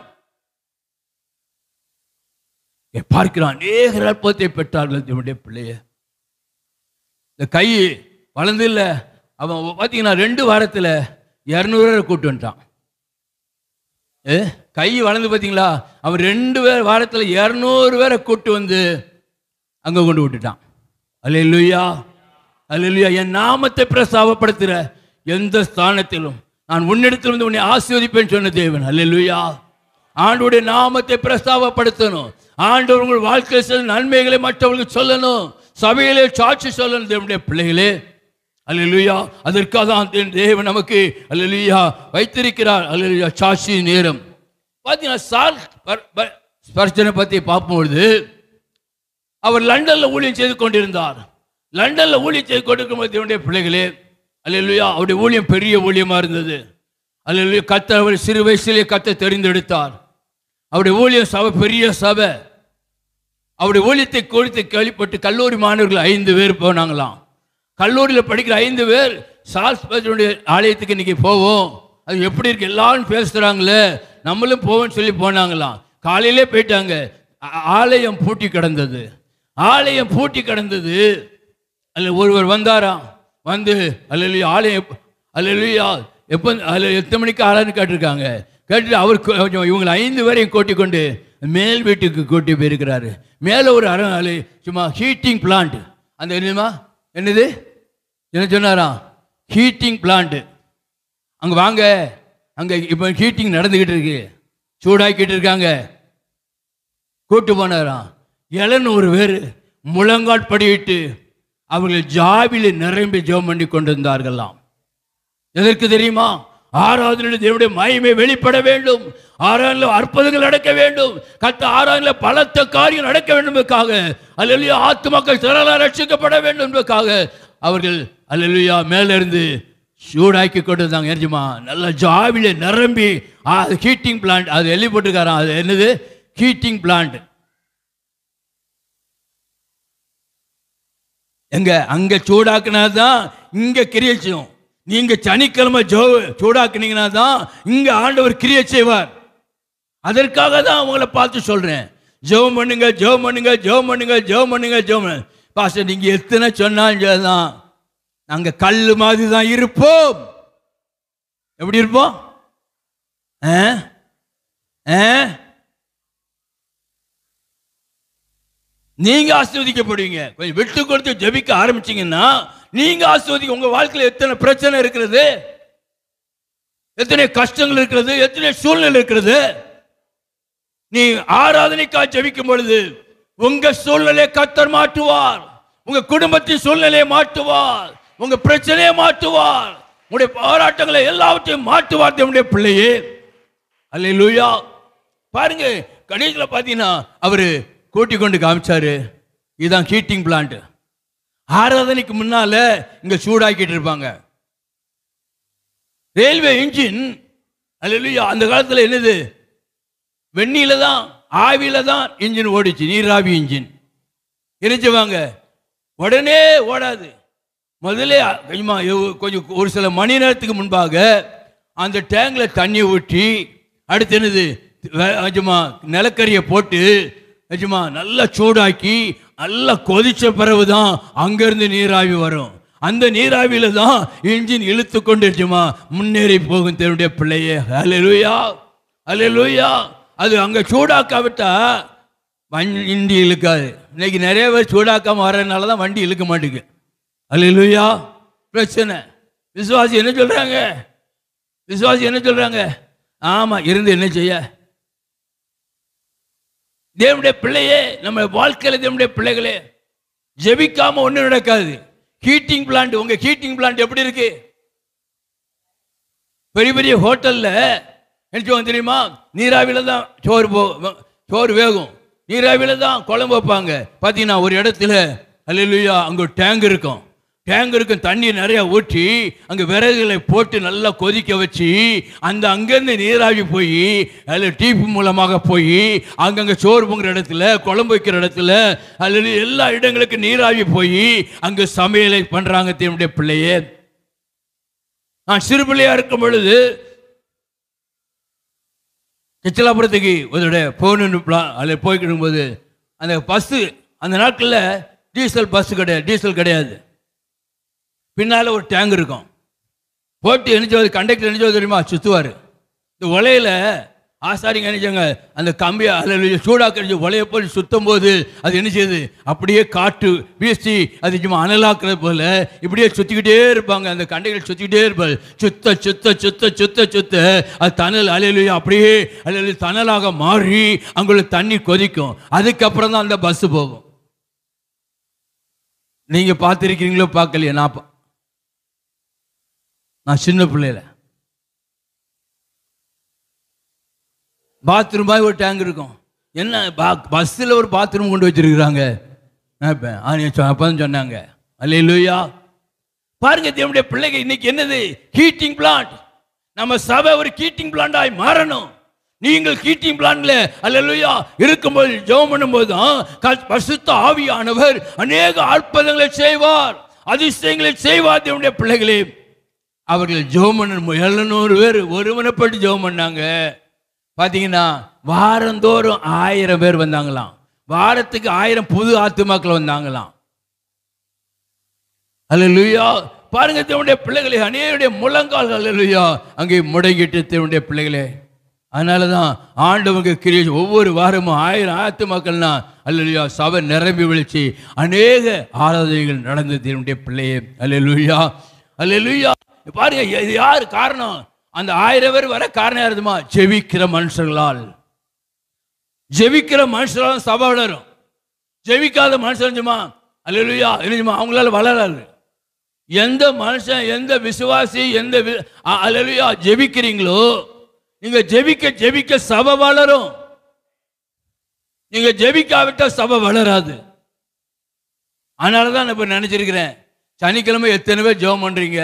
இங்கே பார்க்கிறான் அநேக அற்புதத்தை பெற்றார்கள் தேவனுடைய பிள்ளையே இந்த கை வளர்ந்து இல்லை அவன் பார்த்தீங்கன்னா ரெண்டு வாரத்தில் இரநூறு கூட்டு வந்துட்டான் ஏ கை வளர்ந்து பார்த்தீங்களா அவன் ரெண்டு பேர் வாரத்தில் இரநூறு பேரை கூட்டு வந்து அங்கே கொண்டு விட்டுட்டான் அல்லேலூயா அல்லேலூயா என் நாமத்தை பிரஸ்தாபப்படுத்துகிற எந்த ஸ்தானத்திலும் நான் உன்னிடத்தில் வந்து உன்னை ஆசீர்வதிப்பேன் சொன்ன தேவன் அல்லேலூயா ஆண்டோடைய நாமத்தை பிரஸ்தாபப்படுத்தணும் ஆண்டவர் உங்கள் வாழ்க்கையில் சில நன்மைகளை மற்றவர்களுக்கு சொல்லணும் சபையிலே சாட்சி சொல்லணும் தேவனுடைய பிள்ளைகளே அல்லேலூயா அதற்காக தான் தேவன் தேவன் நமக்கு அல்லேலூயா வைத்திருக்கிறார் அல்லேலூயா சாட்சி நேரம் பார்த்தீங்கன்னா சார் ஸ்பர்ஜனை பற்றி பார்க்கும்பொழுது அவர் லண்டன்ல ஊழியம் செய்து கொண்டிருந்தார் லண்டன்ல ஊழியம் செய்து கொண்டிருக்கும் தேவனுடைய பிள்ளைகளே அல்லேலூயா அவருடைய ஊழியம் பெரிய ஊழியமா இருந்தது அல்லேலூயா கத்த அவர் சிறு வயசிலே கத்த தெரிந்தெடுத்தார் அவருடைய ஊழியம் சபை பெரிய சபை அவருடைய ஊழியத்தை குறித்து கேள்விப்பட்டு கல்லூரி மாணவர்கள் ஐந்து பேர் போனாங்களாம் கல்லூரியில் படிக்கிற ஐந்து பேர் சால்ஸ் பேசனுடைய ஆலயத்துக்கு இன்னைக்கு போவோம் அது எப்படி இருக்கு எல்லாரும் பேசுகிறாங்களே நம்மளும் போவோம்னு சொல்லி போனாங்களாம் காலையிலே போயிட்டாங்க ஆ- ஆலயம் பூட்டி கிடந்தது ஆலயம் பூட்டி கிடந்தது அதில் ஒருவர் வந்தாராம் வந்து அல்ல ஆலயம் அல்ல எப்போ அதில் எத்தனை மணிக்கு ஆளான்னு கேட்டிருக்காங்க கேட்டுட்டு அவர் கொ- கொஞ்சம் இவங்களை ஐந்து பேரையும் கூட்டிக் கொண்டு மேல் வீட்டுக்கு கூட்டி போயிருக்கிறாரு மேலே ஒரு அரை நாள் சும்மா ஹீட்டிங் பிளான்ட் அந்த என்னமா என்னது என்ன சொன்னாராம் ஹீட்டிங் பிளான்ட் அங்கே வாங்க அங்கே இப்போ ஹீட்டிங் நடந்துக்கிட்டு இருக்கு சூடாக்கிட்டு இருக்காங்க கூட்டு போனாராம் எழுநூறு பேர் முழங்கால் படியிட்டு அவர்கள் ஜாவில நிரம்பி ஜெபம் பண்ணி கொண்டிருந்தார்களாம் எதற்கு தெரியுமா ஆராதனை தேவனுடைய மகிமை வெளிப்பட வேண்டும் ஆராதனையில் அற்புதங்கள் நடக்க வேண்டும் கத்த ஆராதனையில் பலத்த காரியம் நடக்க வேண்டும் என்பதற்காக அல்லா ஆத்துமக்கள் திரளாக ரட்சிக்கப்பட வேண்டும் என்பதற்காக அவர்கள் அல்லா மேலிருந்து சூடாக்கி கொண்டு வந்தாங்க எரிஞ்சுமா நல்ல ஜாவில நிரம்பி ஹீட்டிங் பிளான்ட் அது எழுதி போட்டிருக்காராம் அது என்னது ஹீட்டிங் பிளான்ட் எங்க அங்க சூடாக்குனா தான் இங்க கிரியை செய்யும் நீங்க சனிக்கிழமை ஜோ சூடாக்குனீங்கன்னா தான் இங்க ஆண்டவர் கிரியை செய்வார் அதற்காக தான் அவங்கள பார்த்து சொல்றேன் ஜெபம் பண்ணுங்க ஜெபம் பண்ணுங்க ஜெபம் பண்ணுங்க ஜெபம் பண்ணுங்க ஜெபம் பண்ணுங்க பாஸ்டர் நீங்க எத்தனை சொன்னாலும் சரிதான் நாங்க கல் மாதிரி தான் இருப்போம் எப்படி இருப்போம் ஆ? ஆ? நீங்க ஆசீர்வதிக்கப்படுவீங்க கொஞ்சம் விட்டு கொடுத்து ஜெபிக்க ஆரம்பிச்சீங்கன்னா நீங்க ஆசீர்வதிக்க உங்க வாழ்க்கையில எத்தனை பிரச்சனை இருக்கிறது எத்தனை கஷ்டங்கள் இருக்கிறது எத்தனை சூழ்நிலை இருக்கிறது நீ ஆராதனைக்காக ஜெபிக்கும் பொழுது உங்க சூழ்நிலையை கத்தர் மாற்றுவார் உங்க குடும்பத்தின் சூழ்நிலையை மாற்றுவார் உங்க பிரச்சனையை மாற்றுவார் உங்களுடைய போராட்டங்களை எல்லாவற்றையும் மாற்றுவார் தேவனுடைய பிள்ளையே அல்லேலூயா பாருங்க கடைசியில் பார்த்தீங்கன்னா அவரு கூட்டி கொண்டு காமிச்சாரு இதுதான் ஹீட்டிங் பிளான்ட் ஆராதனைக்கு முன்னால இங்க சூடாக்கிட்டு இருப்பாங்க ரயில்வே இன்ஜின் அல்லேலூயா அந்த காலத்தில் என்னது வெந்நில தான் ஆவியில தான் இன்ஜின் ஓடிச்சு நீராவி இன்ஜின் எரிச்சுவாங்க உடனே ஓடாது முதல்ல கொஞ்சமா எவ்வ- கொஞ்சம் ஒரு சில மணி நேரத்துக்கு முன்பாக அந்த டேங்க்ல தண்ணி ஊற்றி அடுத்து என்னது வே- கொஞ்சமா நிலக்கரியை போட்டு நிஜமா நல்லா சூடாக்கி நல்லா கொதிச்ச பிறகுதான் அங்கிருந்து நீராவி வரும் அந்த நீராவியில தான் இன்ஜின் இழுத்து கொண்டு நிஜமா முன்னேறி போகும் தன்னுடைய பிள்ளையே அல்லேலூயா அல்லேலூயா அது அங்க சூடாக்காவிட்டா வண்டி இழுக்காது இன்னைக்கு நிறைய பேர் சூடாக்காம வர்றதுனால தான் வண்டி இழுக்க மாட்டேங்குது அல்லேலூயா பிரச்சனை விசுவாசி என்ன சொல்றாங்க விசுவாசி என்ன சொல்றாங்க ஆமா இருந்து என்ன செய்ய தேவனுடைய பிள்ளையே நம்ம வாழ்க்கையில தேவனுடைய பிள்ளைகளே ஜெபிக்காம ஒண்ணும் நடக்காது ஹீட்டிங் பிளான்ட் உங்க ஹீட்டிங் பிளான்ட் எப்படி இருக்கு பெரிய பெரிய ஹோட்டல்ல என்ன செய்வாங்க தெரியுமா நீராவில தான் சோறு போ சோறு வேகும் நீராவில தான் குழம்பு வைப்பாங்க பார்த்தீங்கன்னா ஒரு இடத்துல அல்லையா அங்கே ஒரு டேங்க் இருக்கும் டேங்க் இருக்கும் தண்ணி நிறைய ஊற்றி அங்கே விறகுகளை போட்டு நல்லா கொதிக்க வச்சு அந்த அங்கேருந்து நீராவி போய் அதில் டீப் மூலமாக போய் அங்கங்கே சோறு பொங்குற இடத்துல குழம்பு வைக்கிற இடத்துல அதில் எல்லா இடங்களுக்கு நீராவி போய் அங்கே சமையலை பண்ணுறாங்க தன்னுடைய பிள்ளையே நான் சிறு பிள்ளையா இருக்கும் பொழுது கிச்சலாபுரத்துக்கு ஒரு போகணுன்னு அதில் போய்க்கிட்டு போது அந்த பஸ்ஸு அந்த நாட்களில் டீசல் பஸ் கிடையாது டீசல் கிடையாது பின்னால் ஒரு டேங்க் இருக்கும் போட்டு என்ன கண்டக்டர் என்ன தெரியுமா சுற்றுவார் இந்த உலையில ஆசாரிங்க என்ன செய்வாங்க அந்த கம்பியை அதில் சூடாக்க கழிச்சு உலையை போய் சுத்தும் போது அது என்ன செய்யுது அப்படியே காற்று வீசி அது சும்மா அனலாக்குறது போல இப்படியே சுற்றிக்கிட்டே இருப்பாங்க அந்த கண்டைகள் சுற்றிக்கிட்டே இருப்பாங்க சுத்த சுத்த சுத்த சுத்த சுத்த அது தணல் அலையிலையும் அப்படியே அலையில தணலாக மாறி அங்குள்ள தண்ணி கொதிக்கும் அதுக்கப்புறம் தான் அந்த பஸ் போகும் நீங்க பார்த்துருக்கீங்களோ பார்க்கலையா நான் பா- நான் சின்ன பிள்ளையில பாத்ரூம் மாதிரி ஒரு டேங்க் இருக்கும் என்ன பா பஸ்ஸில் ஒரு பாத்ரூம் கொண்டு வச்சிருக்கிறாங்க அப்போ சொன்னாங்க அல்லையா பாருங்க தேவனுடைய பிள்ளைங்க இன்னைக்கு என்னது ஹீட்டிங் பிளான்ட் நம்ம சபை ஒரு ஹீட்டிங் பிளான்டாய் மாறணும் நீங்கள் ஹீட்டிங் பிளான்ல அல்லையா இருக்கும்போது ஜெபம் பண்ணும்போது தான் க- பரிசுத்த ஆவியானவர் அநேக அற்புதங்களை செய்வார் அதிசயங்களை செய்வார் தேவனுடைய பிள்ளைகளே அவர்கள் ஜெபம் பண்ண எழுநூறு பேர் ஒருமனப்பட்டு ஜெபம் பண்ணாங்க பார்த்தீங்கன்னா வாரந்தோறும் ஆயிரம் பேர் வந்தாங்களாம் வாரத்துக்கு ஆயிரம் புது ஆத்துமாக்கள் வந்தாங்களாம் அல்லேலூயா பாருங்க தேவனுடைய பிள்ளைகளே அநேகருடைய முழங்கால் அல்லேலூயா அங்கே முடங்கிட்டு தேவனுடைய பிள்ளைகளே அதனால தான் ஆண்டவங்க கிரியை ஒவ்வொரு வாரமும் ஆயிரம் ஆயிரத்து மக்கள்னா அல்லேலூயா சபை நிரம்பி விழிச்சு அநேக ஆராதனைகள் நடந்தது தேவனுடைய பிள்ளையே அல்லேலூயா அல்லேலூயா பாருங்க இது யார் காரணம் அந்த ஆயிரம் பேர் வர காரணம் யாருதுமா ஜெபிக்கிற மனுஷர்களால் ஜெபிக்கிற மனுஷரால் சபை வளரும் ஜெபிக்காத மனுஷன் சும்மா அல்லேலூயா இல்லையுமா அவங்களால வளராது எந்த மனுஷன் எந்த விசுவாசி எந்த வி- அ- அல்லேலூயா ஜெபிக்கிறீங்களோ நீங்க ஜெபிக்க ஜெபிக்க சபை வளரும் நீங்க ஜெபிக்காவிட்டா சபை வளராது அதனால தான் நான் இப்ப நினைச்சிருக்கிறேன் சனிக்கிழமை எத்தனை பேர் ஜெபம் பண்றீங்க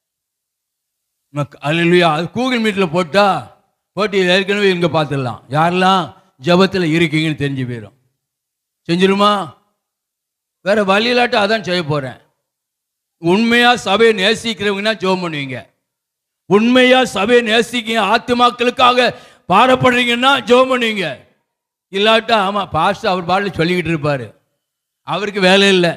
அல்லையா அது கூகுள் மீட்டில் போட்டா போட்டு இது ஏற்கனவே இங்கே பார்த்துடலாம் யாரெல்லாம் ஜெபத்தில் இருக்கீங்கன்னு தெரிஞ்சு போயிடும் செஞ்சிருமா வேற வழியிலாட்ட அதான் செய்ய போறேன் உண்மையா சபையை நேசிக்கிறவங்கன்னா ஜெபம் பண்ணுவீங்க உண்மையா சபையை நேசிக்க ஆத்துமாக்களுக்காக பாடப்படுறீங்கன்னா ஜெபம் பண்ணுவீங்க இல்லாட்டா ஆமா பாஸ்டர் அவர் பாடல சொல்லிக்கிட்டு இருப்பாரு அவருக்கு வேலை இல்லை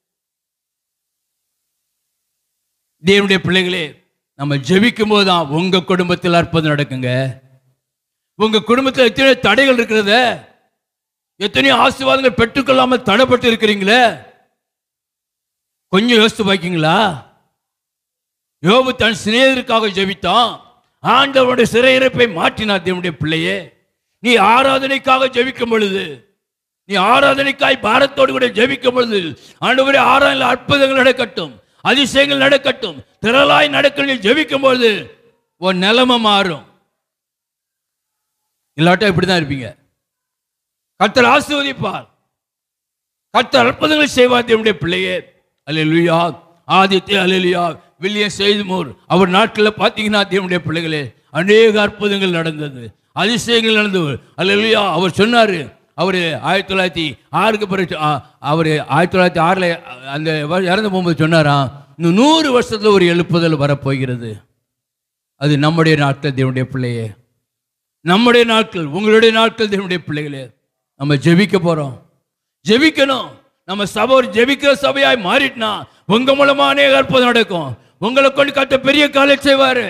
தேவனுடைய பிள்ளைகளே நம்ம ஜெபிக்கும் போது தான் உங்க குடும்பத்தில் அற்புதம் நடக்குங்க உங்க குடும்பத்தில் எத்தனை தடைகள் இருக்கிறத எத்தனையோ ஆசீர்வாதங்கள் பெற்றுக்கொள்ளாமல் தடைப்பட்டு இருக்கிறீங்களே கொஞ்சம் யோசித்து பார்க்கீங்களா யோபு தன் சிநேகருக்காக ஜெபித்தான் ஆண்டவனுடைய சிறையிருப்பை மாற்றினார் தேவனுடைய பிள்ளையே நீ ஆராதனைக்காக ஜெபிக்கும் பொழுது நீ ஆராதனைக்காய் பாரத்தோடு கூட ஜெபிக்கும் பொழுது ஆண்டவரே ஆராதனை அற்புதங்கள் நடக்கட்டும் அதிசயங்கள் நடக்கட்டும் திரளாய் நடக்க நீ ஜெபிக்கும் பொழுது உன் நிலைமை மாறும் இல்லாட்டா இப்படிதான் இருப்பீங்க கர்த்தர் ஆசீர்வதிப்பார் கர்த்தர் அற்புதங்களை செய்வார் தேவனுடைய பிள்ளையே அல்லேலூயா ஆதித்ய அல்லேலூயா வில்லியம் செய்துமோர் அவர் நாட்களில் பார்த்தீங்கன்னா தேவனுடைய பிள்ளைகளே அநேக அற்புதங்கள் நடந்தது அதிசயங்கள் நடந்தது அல்லேலூயா அவர் சொன்னார் அவர் ஆயிரத்தி தொள்ளாயிரத்தி ஆறுக்கு பிறகு அவர் ஆயிரத்தி தொள்ளாயிரத்தி ஆறில் அந்த வ- இறந்து போகும்போது சொன்னாராம் இன்னும் நூறு வருஷத்தில் ஒரு எழுப்புதல் வரப்போகிறது அது நம்முடைய நாட்கள் தேவனுடைய பிள்ளையே நம்முடைய நாட்கள் உங்களுடைய நாட்கள் தேவனுடைய பிள்ளைகளே நம்ம ஜெபிக்க போறோம் ஜெபிக்கணும் நம்ம சபை ஒரு ஜெபிக்கிற சபையாய் மாறிட்டுனா உங்க மூலமா அநேக அற்புதம் நடக்கும் உங்களை கொண்டு கத்த பெரிய காலை செய்வாரு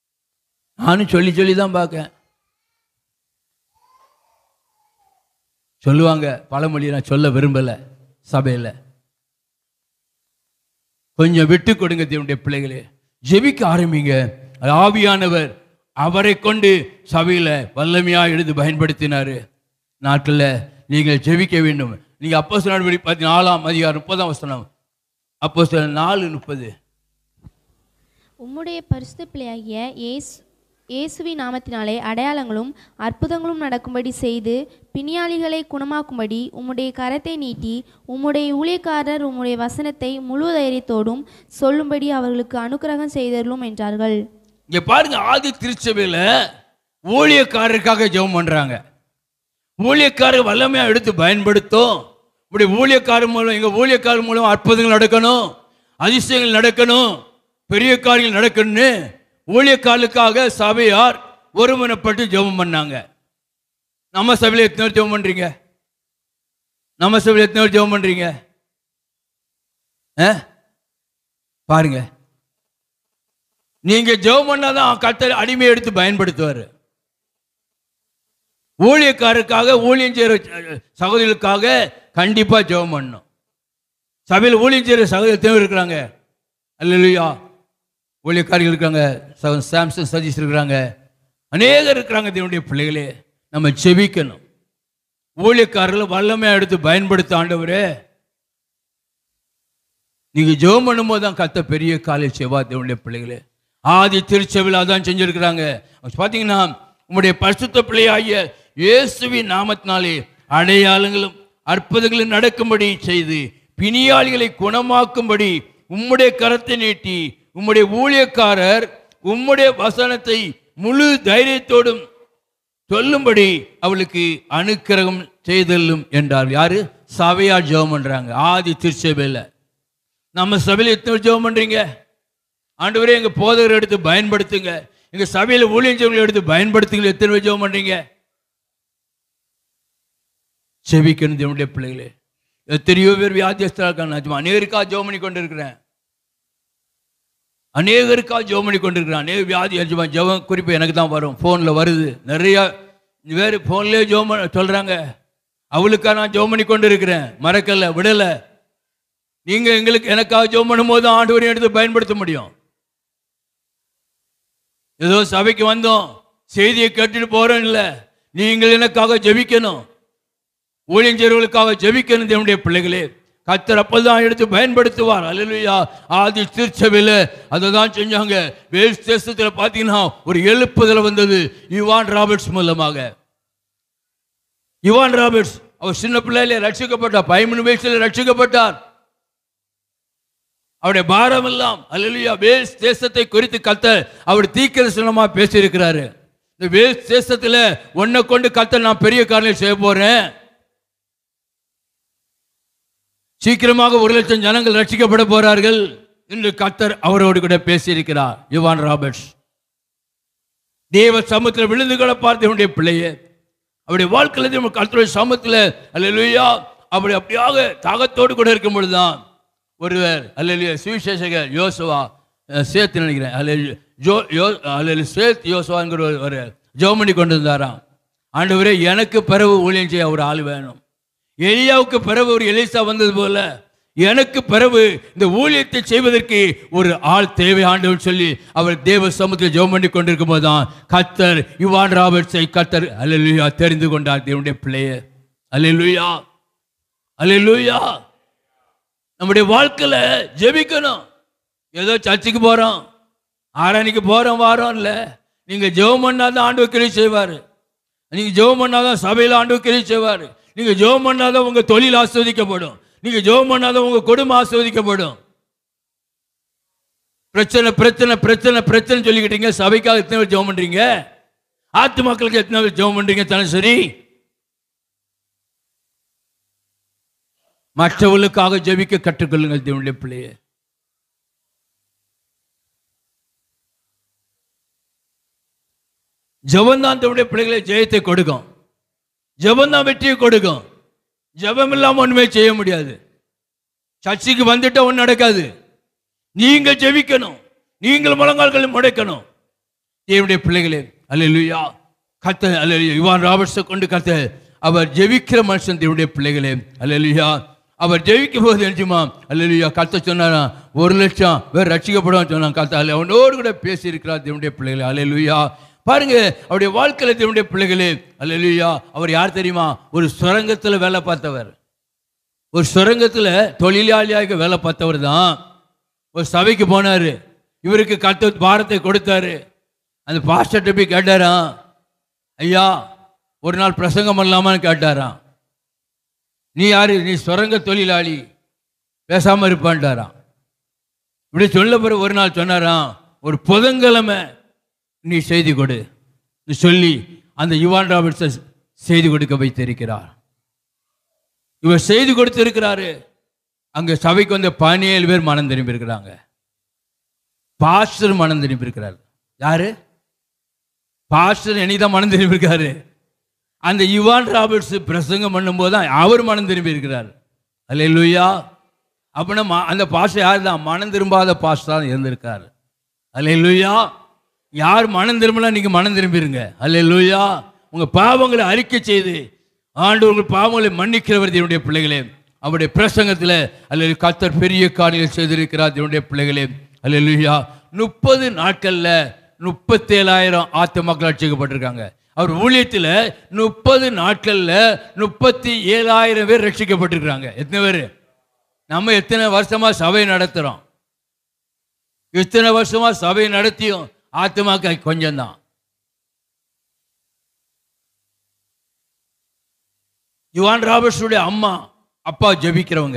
நானும் சொல்லி சொல்லி தான் பார்க்கேன் சொல்லுவாங்க பழமொழியை நான் சொல்ல விரும்பலை சபையில் கொஞ்சம் விட்டு கொடுங்க தேவனுடைய பிள்ளைகளே ஜெபிக்க ஆரம்பிங்க அது ஆவியானவர் அவரை கொண்டு சபையில வல்லமையா எழுதி பயன்படுத்தினாரு நாட்டில் நீங்கள் ஜெபிக்க வேண்டும் நீங்க அப்போ நடவடி பார்த்து நாலாம் அதிகாரம் முப்பதாம் வசனம் அப்போ நாலு முப்பது உம்முடைய பரிசுத்த பிள்ளையாகிய இயேசு இயேசுவின் நாமத்தினாலே அடையாளங்களும் அற்புதங்களும் நடக்கும்படி செய்து பிணியாளிகளை குணமாக்கும்படி உம்முடைய கரத்தை நீட்டி உம்முடைய ஊழியக்காரர் உம்முடைய வசனத்தை முழு தைரியத்தோடும் சொல்லும்படி அவர்களுக்கு அனுக்கிரகம் செய்தருளும் என்றார்கள் இங்க பாருங்க ஆதி திருச்சபையில ஊழியக்காரருக்காக ஜெபம் பண்றாங்க ஊழியக்காரர் வல்லமையா எடுத்து பயன்படுத்தும் இப்படி ஊழியக்காரர் மூலம் எங்க ஊழியக்காரர் மூலம் அற்புதங்கள் நடக்கணும் அதிசயங்கள் நடக்கணும் பெரிய காரியங்கள் நடக்கணும்னு ஊழியக்காரருக்காக சபையார் ஒருமனப்பட்டு ஜெபம் பண்ணாங்க நம்ம சபையில எத்தனை பேர் ஜெபம் பண்றீங்க நம்ம சபையில எத்தனை பேர் ஜெபம் பண்றீங்க ஆ? பாருங்க நீங்க ஜெபம் பண்ணாதான் கர்த்தர் அடிமை எடுத்து பயன்படுத்துவார் ஊழியக்காரருக்காக ஊழியம் செய்கிற சகோதரிகளுக்காக கண்டிப்பா ஜெபம் பண்ணணும் சபையில் ஊழியம் செய்கிற சகோதரி தேவை இருக்கிறாங்க அல்லையா ஊழியக்காரிகள் இருக்காங்க சகோதரன் சாம்சன் சதீஷ் இருக்கிறாங்க அநேகர் இருக்கிறாங்க தேவனுடைய பிள்ளைகளே நம்ம ஜெபிக்கணும் ஊழியக்காரர்களை வல்லமையா எடுத்து பயன்படுத்த ஆண்டவரே நீங்க ஜெபம் பண்ணும்போது தான் கத்த பெரிய காலை செவ்வா தேவனுடைய பிள்ளைகளே ஆதி திருச்செவில் அதான் செஞ்சிருக்கிறாங்க பார்த்தீங்கன்னா உம்முடைய பரிசுத்த பிள்ளையாகிய இயேசுவின் நாமத்தினாலே அடையாளங்களும் அற்புதங்களும் நடக்கும்படி செய்து பிணியாளிகளை குணமாக்கும்படி உம்முடைய கரத்தை நீட்டி உம்முடைய ஊழியக்காரர் உம்முடைய வசனத்தை முழு தைரியத்தோடும் சொல்லும்படி அவளுக்கு அனுக்கிரகம் செய்தல்லும் என்றார் யாரு சபையா ஜெபம் பண்றாங்க ஆதி திருச்சபையில் நம்ம சபையில் எத்தனை பேர் ஜெபம் பண்றீங்க ஆண்டவரே எங்க போதகரை எடுத்து பயன்படுத்துங்க எங்க சபையில ஊழியஞ்சவங்களை எடுத்து பயன்படுத்துங்க எத்தனை பேர் ஜெபம் பண்றீங்க செபிக்கணும் தேவனுடைய பிள்ளைகளே எத்தனையோ பேர் வியாதியஸ்தராக இருக்காங்க நான் சும்மா அநேகருக்காக ஜெபம் பண்ணி கொண்டு இருக்கிறேன் அநேகருக்காக ஜெபம் பண்ணி கொண்டு இருக்கிறேன் அநேக வியாதி சும்மா ஜெபம் குறிப்பு எனக்கு தான் வரும் ஃபோனில் வருது நிறைய வேறு ஃபோன்லேயே ஜெபம் பண்ண சொல்கிறாங்க அவளுக்காக நான் ஜெபம் பண்ணி கொண்டு இருக்கிறேன் மறக்கலை விடலை நீங்க எங்களுக்கு எனக்காக ஜெபம் பண்ணும்போது ஆண்டவரையும் எடுத்து பயன்படுத்த முடியும் ஏதோ சபைக்கு வந்தோம் செய்தியை கேட்டுட்டு போறோம் இல்ல நீங்கள் எனக்காக ஜெபிக்கணும் ஊழியஞ்சர்களுக்காக ஜெபிக்கணும் தேவனுடைய பிள்ளைகளே கத்தர் அப்பதான் எடுத்து பயன்படுத்துவார் அல்லா ஆதி திருச்சபையில அதை தான் செஞ்சாங்க வேல்ஸ் தேசத்துல பாத்தீங்கன்னா ஒரு எழுப்புதல் வந்தது யுவான் ராபர்ட்ஸ் மூலமாக யுவான் ராபர்ட்ஸ் அவர் சின்ன பிள்ளையில ரட்சிக்கப்பட்டார் பதிமூணு வயசுல ரட்சிக்கப்பட்டார் அவருடைய பாரம் எல்லாம் அல்லா வேல்ஸ் தேசத்தை குறித்து கத்த அவர் தீக்கிரசனமா பேசியிருக்கிறாரு இந்த வேல்ஸ் தேசத்துல உன்னை கொண்டு கத்த நான் பெரிய காரியம் செய்ய போறேன் சீக்கிரமாக ஒரு லட்சம் ஜனங்கள் ரட்சிக்கப்பட போறார்கள் என்று கத்தர் அவரோடு கூட பேசியிருக்கிறார் யுவான் ராபர்ட்ஸ் தேவ சமூகத்தில் விழுந்து கிடப்பார் தேவனுடைய பிள்ளையே அவருடைய வாழ்க்கையில் நம்ம கர்த்தருடைய சமூகத்தில் அல்லா அப்படி அப்படியாக தாகத்தோடு கூட இருக்கும் பொழுதுதான் ஒருவர் அல்ல சுவிசேஷகர் யோசுவா அஹ், சேத்து நினைக்கிறேன் அல்ல ஜோ யோ அல்ல சேத் யோசுவாங்கிற ஒரு- ஒரு ஜோமணி கொண்டு வந்தாராம் ஆண்டவரே எனக்கு பிறகு ஊழியம் செய்ய ஒரு ஆள் வேணும் எலியாவுக்கு பிறகு ஒரு எலிசா வந்தது போல எனக்கு பிறகு இந்த ஊழியத்தை செய்வதற்கு ஒரு ஆள் தேவை ஆண்டவர் சொல்லி அவர் தேவ சமூகத்தில் ஜெபம் பண்ணி கொண்டிருக்கும் போதுதான் கத்தர் யுவான் ராபர்ட்ஸை கத்தர் அல்லேலூயா தெரிந்து கொண்டார் தேவனுடைய பிள்ளையே அல்லேலூயா அல்லேலூயா நம்முடைய வாழ்க்கையில ஜெபிக்கணும் ஏதோ சர்ச்சுக்கு போறோம் ஆராய்ச்சிக்கு போறோம் வாரோம் இல்ல நீங்க ஜெபம் பண்ணாதான் ஆண்டு கிளி செய்வாரு நீங்க ஜெபம் பண்ணாதான் சபையில ஆண்டு கிளி செய்வாரு நீங்க ஜெபம் பண்ணாதான் உங்க தொழில் ஆஸ்வதிக்கப்படும் நீங்க ஜெபம் பண்ணாதான் உங்க குடும்பம் ஆஸ்வதிக்கப்படும் பிரச்சனை பிரச்சனை பிரச்சனை பிரச்சனை சொல்லிக்கிட்டீங்க சபைக்காக எத்தனை பேர் ஜெபம் பண்றீங்க ஆத்து மக்களுக்கு எத்தனை பேர் ஜெபம் பண்றீங்க தானே சரி மற்றவர்களுக்காக ஜெபிக்க கற்றுக்கொள்ளுங்கள் தேவனுடைய பிள்ளையே ஜெபந்தான் தன்னுடைய பிள்ளைகளை ஜெயத்தை கொடுக்கும் ஜெபந்தான் வெற்றியை கொடுக்கும் ஜெபம் இல்லாம ஒண்ணுமே செய்ய முடியாது சர்ச்சைக்கு வந்துட்டா ஒன்றும் நடக்காது நீங்கள் ஜெபிக்கணும் நீங்கள் முழங்கால்களை முடைக்கணும் தேவனுடைய பிள்ளைகளே அல்லேலூயா கத்த அல்லேலூயா யுவான் ராபர்ட்ஸை கொண்டு கத்த அவர் ஜெபிக்கிற மனுஷன் தேவனுடைய பிள்ளைகளே அல்லேலூயா அவர் ஜெபிக்கும் போது நினைச்சுமா அல்லேலூயா கத்த சொன்னாரா ஒரு லட்சம் வேறு ரட்சிக்கப்படும் சொன்னான் கத்த அல்ல அவனோடு கூட பேசியிருக்கிறார் தேவனுடைய பிள்ளைகளே அல்லேலூயா பாருங்க அவருடைய வாழ்க்கையில தேவனுடைய பிள்ளைகளே அல்லேலூயா அவர் யார் தெரியுமா ஒரு சுரங்கத்தில் வேலை பார்த்தவர் ஒரு சுரங்கத்தில் தொழிலாளியாக வேலை பார்த்தவர் தான் ஒரு சபைக்கு போனாரு இவருக்கு கத்த பாரத்தை கொடுத்தாரு அந்த பாஸ்டர்கிட்ட போய் கேட்டாராம் ஐயா ஒரு நாள் பிரசங்கம் பண்ணலாமான்னு கேட்டாராம் நீ யாரு நீ சுரங்க தொழிலாளி பேசாம இருப்பான்ட்டாராம் இப்படி சொல்ல பிறகு ஒரு நாள் சொன்னாராம் ஒரு புதன்கிழமை நீ செய்தி கொடு நீ சொல்லி அந்த யுவான் ராபர்ட்ஸை செய்தி கொடுக்க வைத்திருக்கிறார் இவர் செய்தி கொடுத்திருக்கிறாரு அங்க சபைக்கு வந்த பதினேழு பேர் மனம் திரும்பி இருக்கிறாங்க பாஸ்டர் மனம் திரும்பி இருக்கிறார் யாரு பாஸ்டர் என்னைதான் மனம் திரும்பி இருக்காரு அந்த யுவான் ராபர்ட்ஸ் பிரசங்கம் பண்ணும்போது தான் அவர் மனம் திரும்பி இருக்கிறார் அல்லேலூயா அப்படின்னா ம- அந்த பாஸ்டர் யார் தான் மனம் திரும்பாத பாஸ்டர் தான் இருந்திருக்காரு அல்லேலூயா யார் மனம் திரும்பலாம் நீங்க மனம் திரும்பிருங்க அல்லேலூயா உங்க பாவங்களை அறிக்கை செய்து ஆண்டு உங்கள் பாவங்களை மன்னிக்கிறவர் என்னுடைய பிள்ளைகளே அவருடைய பிரசங்கத்தில் அல்லது கத்தர் பெரிய காரியங்கள் செய்திருக்கிறார் என்னுடைய பிள்ளைகளே அல்லேலூயா முப்பது நாட்கள்ல முப்பத்தேழாயிரம் ஆத்துமாக்கள் ரட்சிக்கப்பட்டிருக்காங்க அவர் ஊழியத்தில் முப்பது நாட்கள்ல முப்பத்தி ஏழாயிரம் பேர் ரட்சிக்கப்பட்டிருக்கிறாங்க எத்தனை பேர் நம்ம எத்தனை வருஷமா சபை நடத்துறோம் இத்தனை வருஷமா சபை நடத்தியும் ஆத்துமாக்க கொஞ்சம் தான் யுவான் ராபர்ட்ஸுடைய அம்மா அப்பா ஜெபிக்கிறவங்க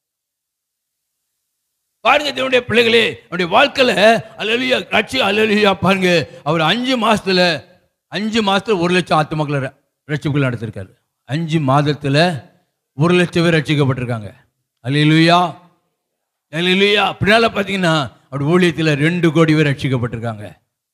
பாருங்க தேவனுடைய பிள்ளைகளே அவருடைய வாழ்க்கையில அல்லலியா கட்சி அல்லலியா பாருங்க அவர் அஞ்சு மாசத்துல அஞ்சு மாசத்துல ஒரு லட்சம் ஆத்துமக்களை ரட்சிப்புகள் நடத்திருக்காரு அஞ்சு மாதத்துல ஒரு லட்சம் பேர் ரட்சிக்கப்பட்டிருக்காங்க அல்லேலூயா அல்லேலூயா பின்னால பார்த்தீங்கன்னா அவர் ஊழியத்தில் ரெண்டு கோடி பேர் ரட்சிக்கப்பட்டிருக்காங்க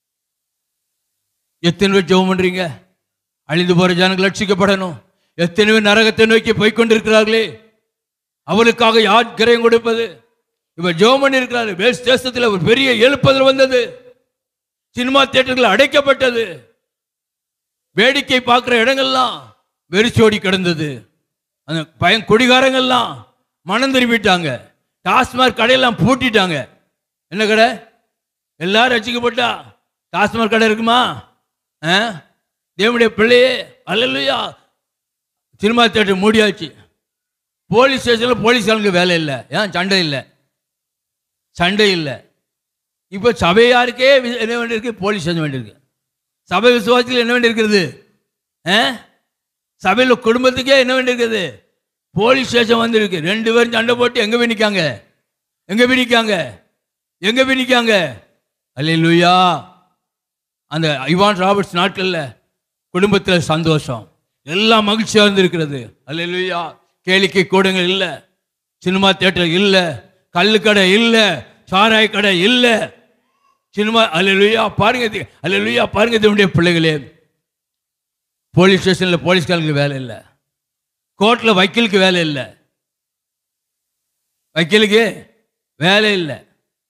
எத்தனை பேர் ஜெபம் பண்றீங்க அழிந்து போற ஜனங்கள் ரட்சிக்கப்படணும் எத்தனை பேர் நரகத்தை நோக்கி போய் கொண்டிருக்கிறார்களே அவளுக்காக யார் கிரயம் கொடுப்பது இவர் ஜெபம் பண்ணியிருக்கிறாரு வேஸ்ட் தேசத்தில் ஒரு பெரிய எழுப்புதல் வந்தது சினிமா தியேட்டர்கள் அடைக்கப்பட்டது வேடிக்கை பார்க்குற இடங்கள்லாம் வெறிச்சோடி கிடந்தது அந்த பயம் குடிகாரங்கள்லாம் மனம் திரும்பிட்டாங்க டாஸ்மாக் கடையெல்லாம் பூட்டிட்டாங்க என்ன கடை எல்லாரும் ரசிக்கப்பட்டா டாஸ்மாக் கடை இருக்குமா ஆ? தேவனுடைய பிள்ளையே அல்லையா சினிமா தேட்டர் மூடியாச்சு போலீஸ் ஸ்டேஷனில் போலீஸ்காரங்களுக்கு வேலை இல்லை ஏன் சண்டை இல்லை சண்டை இல்லை இப்போ சபையாருக்கே வி- என்ன வேண்டியிருக்கு போலீஸ் ஸ்டேஷன் வேண்டியிருக்கு சபை விசுவாசத்தில் என்ன வேண்டியிருக்கிறது ஆ சபையில் குடும்பத்துக்கே என்ன வேண்டியிருக்குது போலீஸ் ஸ்டேஷன் வந்திருக்கு ரெண்டு பேரும் சண்டை போட்டு எங்கே போய் நிற்காங்க எங்கே போய் நிற்காங்க எங்கே போய் நிற்காங்க அல்லேலூயா அந்த இவான் ராபர்ட்ஸ் நாட்களில் குடும்பத்தில் சந்தோஷம் எல்லாம் மகிழ்ச்சியாக இருந்திருக்கிறது அல்லேலூயா கேளிக்கை கூடங்கள் இல்லை சினிமா தியேட்டர் இல்லை கள்ளுக்கடை இல்லை சாராய கடை இல்லை சினிமா அல்லேலூயா பாருங்க இது அல்லேலூயா பாருங்க இதனுடைய பிள்ளைகளே போலீஸ் ஸ்டேஷனில் போலீஸ்காரங்களுக்கு வேலை இல்லை கோர்ட்டில் வக்கீலுக்கு வேலை இல்லை வக்கீலுக்கு வேலை இல்லை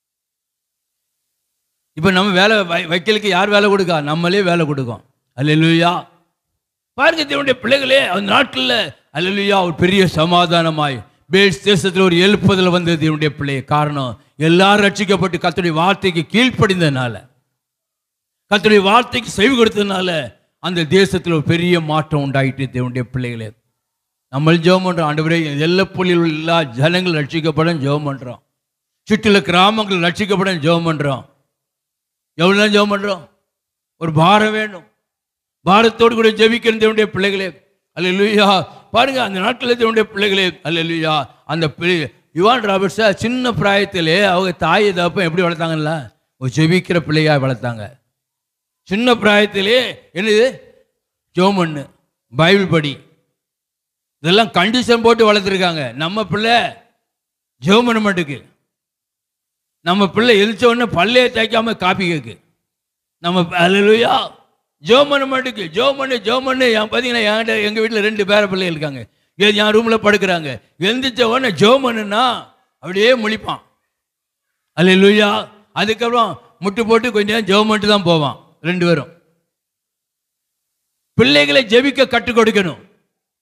இப்போ நம்ம வேலை வை- வக்கீலுக்கு யார் வேலை கொடுக்கா நம்மளே வேலை கொடுக்கோம் அல்லேலூயா பாருங்க தேவனுடைய பிள்ளைகளே அந்த நாட்களில் அல்லேலூயா ஒரு பெரிய சமாதானமாய் பேஸ் தேசத்தில் ஒரு எழுப்புதல் வந்தது தேவனுடைய பிள்ளைய காரணம் எல்லாரும் ரட்சிக்கப்பட்டு கர்த்தருடைய வார்த்தைக்கு கீழ்ப்படிந்ததுனால கர்த்தருடைய வார்த்தைக்கு செவி கொடுத்ததுனால அந்த தேசத்தில் ஒரு பெரிய மாற்றம் உண்டாயிட்டு தேவனுடைய பிள்ளைகளே நம்ம ஜெபம் பண்றோம் ஆண்டவரே எல்லா புள்ளியில் உள்ள எல்லா ஜனங்கள் ரட்சிக்கப்படும் ஜெபம் பண்றோம் சுற்றில கிராமங்கள் ரட்சிக்கப்படும் ஜெபம் பண்றோம் எவ்வளவு நேரம் ஜெபம் பண்றோம் ஒரு பாரம் வேணும் பாரத்தோடு கூட ஜெபிக்கிற தேவனுடைய பிள்ளைகளே அல்லேலூயா பாருங்க அந்த நாட்களில் தேவனுடைய பிள்ளைகளே அல்லேலூயா அந்த பிள்ளை- யுவான் ராபர்ட்ஸை சின்ன பிராயத்திலே அவங்க தாய் தப்ப எப்படி வளர்த்தாங்கல்ல ஒரு ஜெபிக்கிற பிள்ளையா வளர்த்தாங்க சின்ன பிராயத்திலே என்னது ஜெபம் பண்ணு பைபிள் படி இதெல்லாம் கண்டிஷன் போட்டு வளர்த்துருக்காங்க நம்ம பிள்ளை ஜெபம் பண்ண மாட்டுக்கு நம்ம பிள்ளை எழுச்ச உடனே பல்லையே தேய்க்காம காப்பி கேக்கு நம்ம அல்லேலூயா ஜோம் பண்ண மாட்டுக்கு ஜோம் பண்ணு ஜோம் பண்ணு என் பார்த்தீங்கன்னா என்கிட்ட எங்கள் வீட்டில் ரெண்டு பேர பிள்ளைகள் இருக்காங்க ஏ- என் ரூமில் படுக்கிறாங்க எந்திரிச்ச உடனே ஜோம் பண்ணுனா அப்படியே முழிப்பான் அல்லேலூயா அதுக்கப்புறம் முட்டு போட்டு கொஞ்ச நேரம் ஜெபம் பண்ணிட்டு தான் போவான் ரெண்டு பேரும் பிள்ளைகளை ஜெபிக்க கற்றுக் கொடுக்கணும்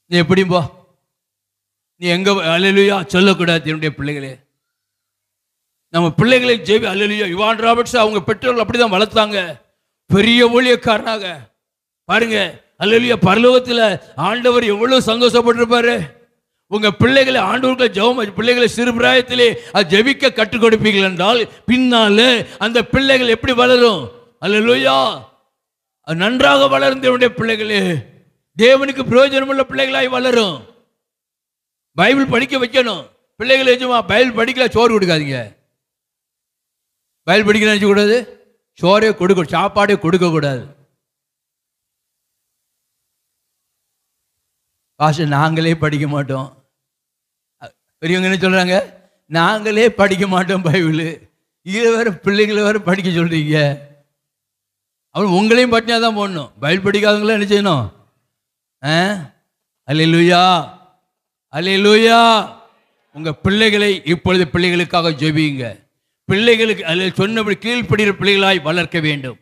நீ எப்படி போ நீ எங்க அலையிலுயா சொல்லக்கூடாது என்னுடைய பிள்ளைகளே நம்ம பிள்ளைகளை ஜெபி அலையிலுயா யுவான் ராபர்ட்ஸ் அவங்க பெற்றோர்கள் அப்படிதான் வளர்த்தாங்க பெரிய ஊழியக்காரனாக பாருங்க அல்லையா பரலோகத்துல ஆண்டவர் எவ்வளவு சந்தோஷப்பட்டிருப்பாரு உங்க பிள்ளைகளை ஆண்டவர்கள் ஜெபம் பிள்ளைகளை சிறு பிராயத்திலே அது ஜெபிக்க கற்றுக் கொடுப்பீர்கள் என்றால் பின்னால அந்த பிள்ளைகள் எப்படி வளரும் அல்லையா அது நன்றாக வளர்ந்த என்னுடைய பிள்ளைகளே தேவனுக்கு பிரயோஜனமுள்ள பிள்ளைகளாய் வளரும் பைபிள் படிக்க வைக்கணும் பிள்ளைகளை சும்மா பைபிள் படிக்கல சோறு கொடுக்காதீங்க பைபிள் படிக்க நினைச்ச கூடாது சோறே கொடுக்க சாப்பாடே கொடுக்க கூடாது பாஷ நாங்களே படிக்க மாட்டோம் அ- பெரியவங்க என்ன சொல்றாங்க நாங்களே படிக்க மாட்டோம் பைபிள் இதில் வேற பிள்ளைங்களை வேற படிக்க சொல்றீங்க அவன் உங்களையும் பட்டினா தான் போடணும் பைபிள் படிக்காதவங்களாம் என்ன செய்யணும் ஆ அல்லேலூயா அல்லேலூயா உங்க பிள்ளைகளை இப்பொழுது பிள்ளைகளுக்காக ஜெபியுங்க பிள்ளைகளுக்கு அதில் சொன்னபடி கீழ்ப்படுகிற பிள்ளைகளாய் வளர்க்க வேண்டும்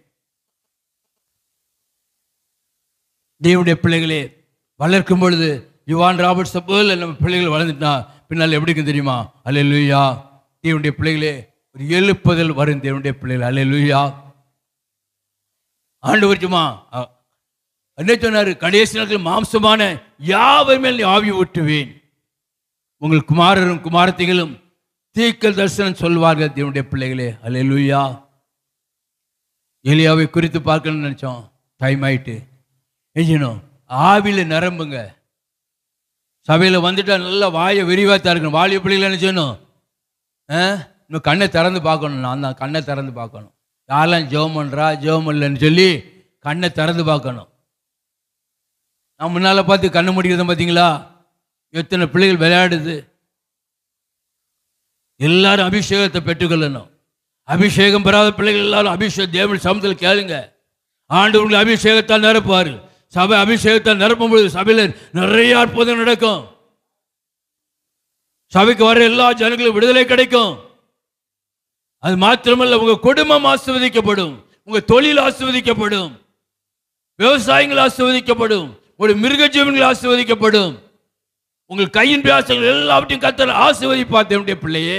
தேவனுடைய பிள்ளைகளே வளர்க்கும் பொழுது யுவான் ராபர்ட்ஸ் போல நம்ம பிள்ளைகள் வளர்ந்துட்டா பின்னால் எப்படி இருக்கும் தெரியுமா அல்லேலூயா தேவனுடைய பிள்ளைகளே ஒரு எழுப்புதல் வரும் தேவனுடைய பிள்ளைகள் அல்லேலூயா ஆண்டு சும்மா அ- என்ன சொன்னாரு கடைசி நாட்கள் மாம்சமான யாவர் மேல் நீ ஆவி ஊற்றுவேன் உங்கள் குமாரரும் குமாரத்திகளும் தீக்கல் தரிசனம் சொல்வார்கள் தேவனுடைய பிள்ளைகளே அல்லேலூயா எலியாவை குறித்து பார்க்கணும்னு நினைச்சோம் டைம் ஆயிட்டு செய்யணும் ஆவில நிரம்புங்க சபையில வந்துட்டா நல்லா வாயை விரிவா திறக்கணும் வாலிய பிள்ளைகளை என்ன செய்யணும் ஆ? இன்னும் கண்ணை திறந்து பார்க்கணும் நான் தான் கண்ணை திறந்து பார்க்கணும் யாரெல்லாம் ஜெபம் பண்றா ஜெபம் இல்லைன்னு சொல்லி கண்ணை திறந்து பார்க்கணும் நான் முன்னால பார்த்து கண்ணை முடிக்கிறத பார்த்தீங்களா எத்தனை பிள்ளைகள் விளையாடுது எல்லாரும் அபிஷேகத்தை பெற்றுக்கொள்ளணும் அபிஷேகம் பெறாத பிள்ளைகள் எல்லாரும் அபிஷேக தேவன் சமத்தில் கேளுங்க ஆண்டு உங்களை அபிஷேகத்தால் நிரப்புவார் சபை அபிஷேகத்தால் நிரப்பும் பொழுது சபையில் நிறைய அற்புதம் நடக்கும் சபைக்கு வர எல்லா ஜனங்களும் விடுதலை கிடைக்கும் அது மாத்திரமல்ல உங்க குடும்பம் ஆசிர்வதிக்கப்படும் உங்க தொழில் ஆசிர்வதிக்கப்படும் விவசாயங்கள் ஆசிர்வதிக்கப்படும் ஒரு மிருக ஜீவன்கள் ஆசிர்வதிக்கப்படும் உங்கள் கையின் பியாசங்கள் எல்லாவற்றையும் கத்தர் ஆசிர்வதிப்பார் என்னுடைய பிள்ளையே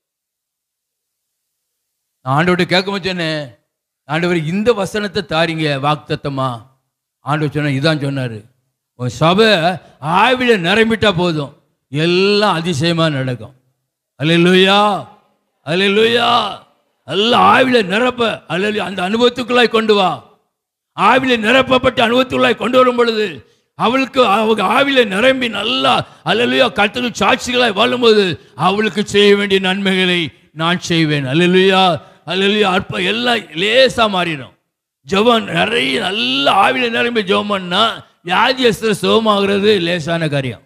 நான் ஆண்டவர்கிட்ட கேட்க மாட்டேனே ஆண்டவர் இந்த வசனத்தை தாரிங்க வாக்குத்தத்தமா ஆண்டவர் சொன்ன இதான் சொன்னாரு உன் சபை ஆவில நிரம்பிட்டா போதும் எல்லாம் அதிசயமா நடக்கும் அல்லேலூயா அல்லேலூயா எல்லாம் ஆவில நிரப்ப அல்ல அந்த அனுபவத்துக்குள்ளாய் கொண்டு வா ஆவில நிரப்பப்பட்ட அனுபவத்துக்குள்ளாய் கொண்டு வரும் பொழுது அவளுக்கு அவங்க ஆவில நிரம்பி நல்லா அல்லலுயா கத்தரு சாட்சிகளாய் வாழும்போது அவளுக்கு செய்ய வேண்டிய நன்மைகளை நான் செய்வேன் அல்லலுயா அல்லலுயா அற்ப எல்லாம் லேசா மாறிடும் ஜெபம் நிறைய நல்ல ஆவில நிரம்பி ஜெபம் பண்ணா வியாதியஸ்திர சுகமாகிறது லேசான காரியம்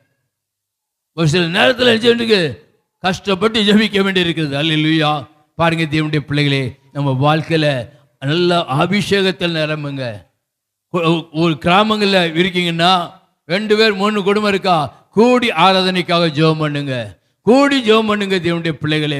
ஒரு சில நேரத்தில் நினைச்சுட்டு கஷ்டப்பட்டு ஜெபிக்க வேண்டியிருக்கிறது அல்லேலூயா பாருங்க தேவனுடைய பிள்ளைகளே நம்ம வாழ்க்கையில நல்ல அபிஷேகத்தில் நிரம்புங்க ஒரு- ஒரு கிராமங்களில் இருக்கீங்கன்னா ரெண்டு பேர் மூணு குடும்பம் இருக்கா கூடி ஆராதனைக்காக ஜெபம் பண்ணுங்க கூடி ஜெபம் பண்ணுங்க தேவனுடைய பிள்ளைகளே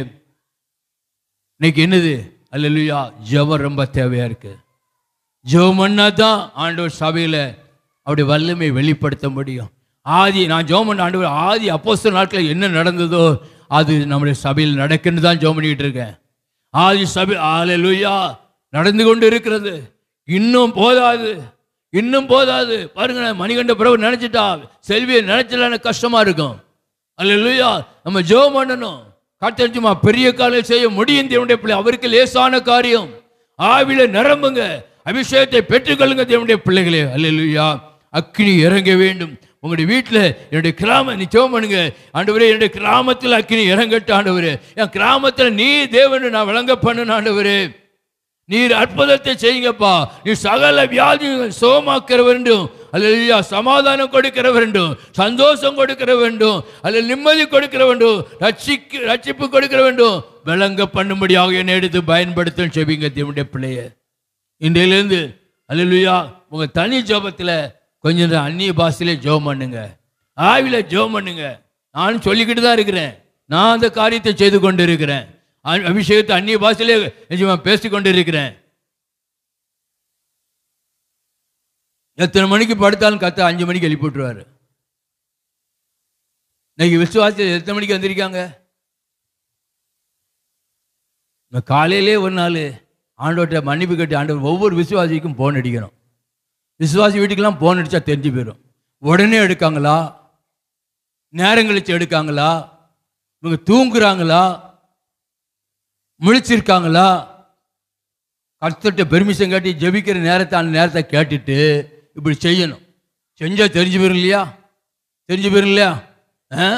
இன்னைக்கு என்னது அல்லேலூயா ஜெபம் ரொம்ப தேவையா இருக்கு ஜெபம் பண்ணா தான் ஆண்டவர் சபையில் அப்படி வல்லமை வெளிப்படுத்த முடியும் ஆதி நான் ஜெபம் பண்ண ஆண்டவர் ஆதி அப்போஸ்தலர் நாட்களில் என்ன நடந்ததோ அது நம்முடைய சபையில் நடக்குன்னு தான் ஜெபம் பண்ணிக்கிட்டு இருக்கேன் ஆதி சபை ஆலலுயா நடந்து கொண்டு இருக்கிறது இன்னும் போதாது இன்னும் போதாது பாருங்க மணிகண்ட பிரபு நினைச்சிட்டா செல்வியை நினைச்சல எனக்கு கஷ்டமா இருக்கும் அல்லேலூயா நம்ம ஜெபம் பண்ணணும் காத்தடிச்சுமா பெரிய காலை செய்ய முடியும் தேவனுடைய பிள்ளை அவருக்கு லேசான காரியம் ஆவில நிரம்புங்க அபிஷேகத்தை பெற்றுக்கொள்ளுங்க தேவனுடைய பிள்ளைகளே அல்லேலூயா அக்கினி இறங்க வேண்டும் உங்களுடைய வீட்டில் என்னுடைய கிராம நீ ஜெபம் பண்ணுங்க ஆண்டவரே என்னுடைய கிராமத்தில் அக்கினி இறங்கட்டும் ஆண்டவரே என் கிராமத்தில் நீ தேவனை நான் விளங்க பண்ணணும் ஆண்டவரே நீர் அற்புதத்தை செய்யுங்கப்பா நீ சகல வியாதிகள் சுகமாக்கிற வேண்டும் அல்லா சமாதானம் கொடுக்கிற வேண்டும் சந்தோஷம் கொடுக்கிற வேண்டும் அல்ல நிம்மதி கொடுக்கிற வேண்டும் ரட்சிக்கு ரட்சிப்பு கொடுக்கிற வேண்டும் விளங்க பண்ணும்படியாக என்னை எடுத்து பயன்படுத்தும் செவிங்க தேவனுடைய பிள்ளைய இன்றையிலிருந்து அல்லா உங்க தனி ஜோபத்தில் கொஞ்ச நேரம் அந்நிய பாஷையிலே ஜெபம் பண்ணுங்க ஆவில ஜெபம் பண்ணுங்க நான் சொல்லிக்கிட்டு தான் இருக்கிறேன் நான் அந்த காரியத்தை செய்து கொண்டு இருக்கிறேன் அ- அபிஷேகத்தை அந்நிய பாஷையிலே நிஜமா பேசி கொண்டு இருக்கிறேன் எத்தனை மணிக்கு படுத்தாலும் கத்த அஞ்சு மணிக்கு எழுப்பி விட்டுருவாரு இன்னைக்கு விசுவாசி எத்தனை மணிக்கு வந்திருக்காங்க நான் காலையிலே ஒரு நாள் ஆண்டவர்கிட்ட மன்னிப்பு கட்டி ஆண்டவர் ஒவ்வொரு விசுவாசிக்கும் போன் அடிக்கணும் விசுவாசி வீட்டுக்கெல்லாம் போன் அடித்தா தெரிஞ்சு போயிடும் உடனே எடுக்காங்களா நேரம் கழிச்சு எடுக்காங்களா இவங்க தூங்குறாங்களா முழிச்சிருக்காங்களா கர்த்தர்கிட்ட பெர்மிஷன் கேட்டு ஜெபிக்கிற நேரத்தை அந்த நேரத்தை கேட்டுட்டு இப்படி செய்யணும் செஞ்சால் தெரிஞ்சு போயிரும் இல்லையா தெரிஞ்சு போயிரும் இல்லையா ஆ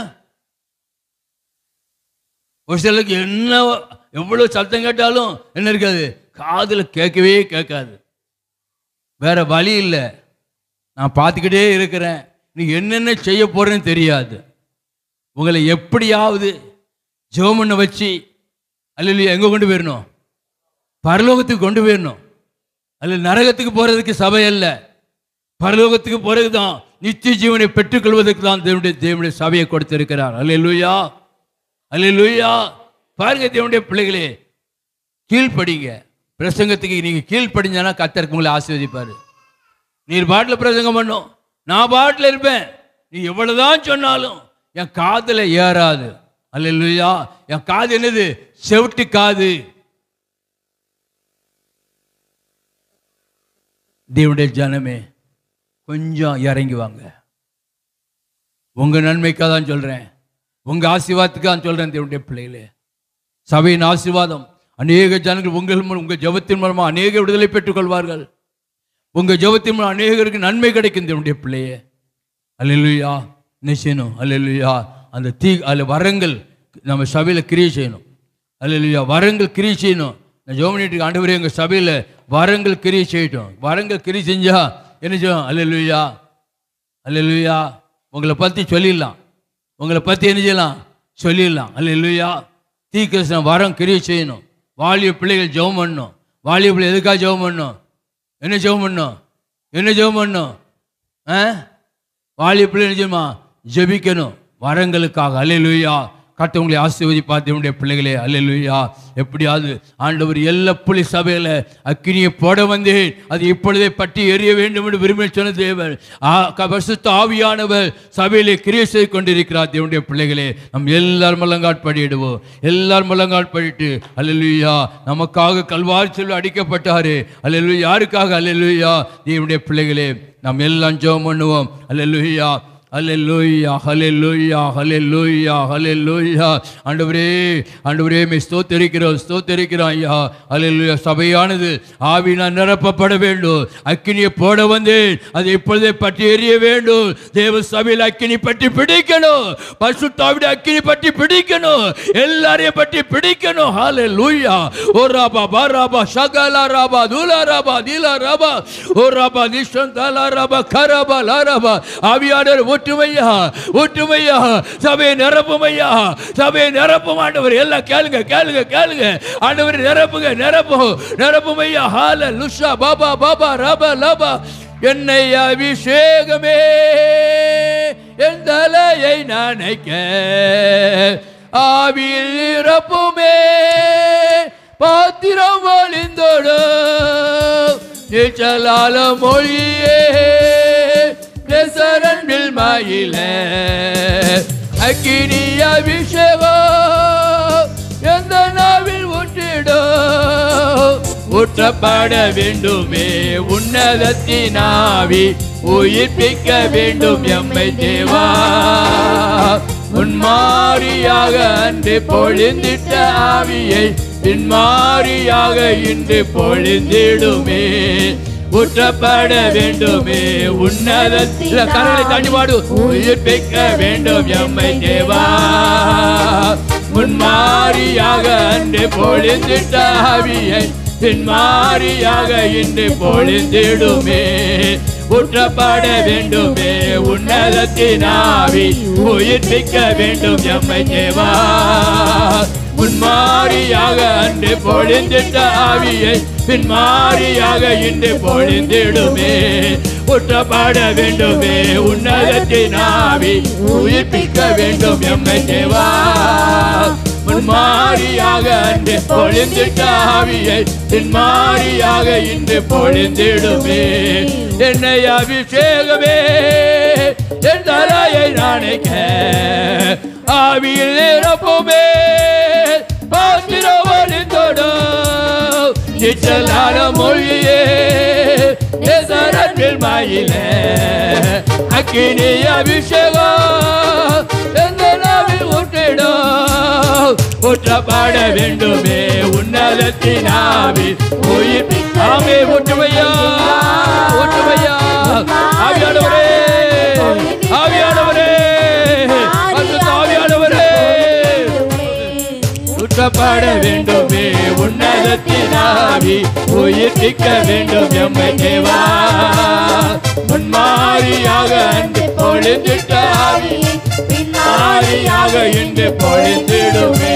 ஒரு சிலருக்கு என்ன எவ்வளோ சத்தம் கேட்டாலும் என்ன இருக்காது காதில் கேட்கவே கேட்காது வேற வழி இல்லை நான் பார்த்துக்கிட்டே இருக்கிறேன் நீ என்னென்ன செய்ய போறேன்னு தெரியாது உங்களை எப்படியாவது ஜெபம் பண்ண வச்சு அல்ல எங்கே கொண்டு போயிடணும் பரலோகத்துக்கு கொண்டு போயிடணும் அல்ல நரகத்துக்கு போகிறதுக்கு சபை அல்ல பரலோகத்துக்கு போகிறது தான் நித்திய ஜீவனை பெற்றுக்கொள்வதற்கு தான் தேவனுடைய தேவனுடைய சபையை கொடுத்திருக்கிறார் அல்லேலூயா அல்லேலூயா பாருங்க தேவனுடைய பிள்ளைகளே கீழ்ப்படிங்க பிரசங்கத்துக்கு நீங்க கீழ்ப்படிஞ்சானா கத்தருக்கு உங்களை ஆசீர்வதிப்பாரு நீர் பாட்டில் பிரசங்கம் பண்ணும் நான் பாட்டில் இருப்பேன் நீ எவ்வளவுதான் சொன்னாலும் என் காதுல ஏறாது அல்லேலூயா என் காது என்னது செவிட்டு காது தேவனுடைய ஜனமே கொஞ்சம் இறங்கி வாங்க உங்க நன்மைக்காக தான் சொல்றேன் உங்க ஆசீர்வாதத்துக்காக தான் சொல்றேன் தேவனுடைய பிள்ளைகளே சபையின் ஆசீர்வாதம் அநேக ஜனங்கள் உங்கள் மூலம் உங்க ஜெபத்தின் மூலமா அநேக விடுதலை பெற்றுக் கொள்வார்கள் உங்க ஜெபத்தின் மூலம் அநேகருக்கு நன்மை கிடைக்கும் தேவனுடைய பிள்ளையே அல்லேலூயா என்ன செய்யணும் அல்லேலூயா அந்த தீ அதில் வரங்கள் நம்ம சபையில் கிரியை செய்யணும் அல்லேலூயா வரங்கள் கிரியை செய்யணும் நான் ஜோமனிட்டு ஆண்டவரே எங்கள் சபையில் வரங்கள் கிரியை செய்யட்டும் வரங்கள் கிரியை செஞ்சா என்ன செய்யும் அல்லேலூயா அல்லேலூயா உங்களை பற்றி சொல்லிடலாம் உங்களை பற்றி என்ன செய்யலாம் சொல்லிடலாம் அல்லேலூயா தீ கிருஷ்ணன் வரம் கிரியை செய்யணும் வாலிய பிள்ளைகள் ஜெபம் பண்ணணும் வாலிய பிள்ளை எதுக்காக ஜெபம் பண்ணணும் என்ன ஜெபம் பண்ணணும் என்ன ஜெபம் பண்ணணும் ஆ வாலிய பிள்ளை என்ன செய்யணுமா ஜெபிக்கணும் வரங்களுக்காக அல்லேலூயா கர்த்தர் உங்களை ஆசீர்வதிப்பா தேவனுடைய பிள்ளைகளே அல்லேலூயா எப்படியாவது ஆண்டவர் எல்லா புலி சபையில் அக்கினியை போட வந்தேன் அது இப்பொழுதே பட்டி எறிய வேண்டும் என்று விரும்பி சொன்ன தேவன் ஆ, க- பரிசுத்த ஆவியானவர் சபையிலே கிரியை செய்து கொண்டிருக்கிறார் தேவனுடைய பிள்ளைகளே நம் எல்லாரும் முழங்காட் படிடுவோம் எல்லாரும் முழங்காட் படிட்டு அல்லேலூயா நமக்காக கல்வாரி செல்வ அடிக்கப்பட்டாரு அல்லேலூயா யாருக்காக அல்லேலூயா தேவனுடைய பிள்ளைகளே நாம் எல்லாம் ஜெபம் பண்ணுவோம் அல்லேலூயா ஹalleluya ஹalleluya ஹalleluya ஹalleluya ஆண்டவரே ஆண்டவரே மே ஸ்தோத்திரிக்கிறோம் ஸ்தோத்திரிக்கிறோம் ஐயா ஹalleluya சபையானது ஆவினால் நிரப்பப்பட வேண்டும் அக்கினியை போட வந்தேன் அதை இப்பொழுதே பற்றி எறிய வேண்டும் தேவ சபையில் அக்கினி பற்றி பிடிக்கணும் பசுத்தாவிட அக்கினி பற்றி பிடிக்கணும் எல்லாரையும் பற்றி பிடிக்கணும் ஹalleluya ஓ ராபா பாராபா ஷகலா ராபா தூலா ராபா தீலா ராபா ஓ ராபா நிஷன் தலா ராபா கரபா லாரபா ஆவியாளர் ஒற்றுமையா ஒற்றுமையா சபையை நிரப்புமையா சபையை நிரப்பும் ஆண்டவர் எல்லாம் கேளுங்க கேளுங்க கேளுங்க ஆண்டவர் நிரப்புங்க நிரப்பும் நிரப்புமையா ஹால லுஷா பாபா பாபா ரபா லபா என்னை அபிஷேகமே என் தலையை நினைக்க ஆவியில் நிரப்புமே பாத்திரம் ஒளிந்தோடும் நீச்சலால மொழியே நெசரன்பில் மாயில அக்கினி அபிஷேகம் எந்த நாவில் ஊற்றிடும் ஊற்றப்பட வேண்டுமே உன்னதத்தினாவி உயிர்ப்பிக்க வேண்டும் எம்மை தேவா உன்மாரியாக அன்று பொழிந்திட்ட ஆவியை பின்மாரியாக இன்று பொழிந்திடுமே ஊற்றப்பட வேண்டுமே உன்னதத்தில் கரங்களை தாண்டி பாடு உயிர்ப்பிக்க வேண்டும் எம்மை தேவா முன்மாரியாக அன்று பொழிந்திட்ட ஆவியை பின்மாரியாக இன்று பொழிந்திடுமே ஊற்றப்பட வேண்டுமே உன்னதத்தின் ஆவி உயிர்ப்பிக்க வேண்டும் எம்மை தேவா முன்மாரியாக அன்று பொழிந்திட்ட ஆவியை பின்மாரியாக இன்று பொழிந்திடுமே ஊற்றப்பட வேண்டுமே உன்னதத்தின் ஆவி உயிர்ப்பிக்க வேண்டும் எம்மை தேவா முன்மாரியாக அன்று பொழிந்திட்ட ஆவியை பின்மாரியாக இன்று பொழிந்திடுமே என்னை அபிஷேகமே என் தலையை நாணைக்க ஆவியில் நிரப்புமே பாத்திரவழி தொடும் இச்சலான மொழியே நேசரத்தில் மாயிலே அக்கினி அபிஷேகம் எந்த நாவில் ஊற்றிடும் ஊற்றப்பட வேண்டுமே உன்னதத்தின் ஆவி உயிர் ஆமே ஊற்றுமையா ஊற்றுமையா ஆவியானவரே ஆவியானவரே பரிசுத்த ஆவியானவரே ஊற்றப்பட வேண்டுமே உன்னதத்தின் ஆவி உயிர்ப்பிக்க வேண்டும் எம்மை தேவா முன்மாரியாக அன்று பொழுதிட்ட ஆவி பின்மாரியாக இன்று பொழிந்திடுமே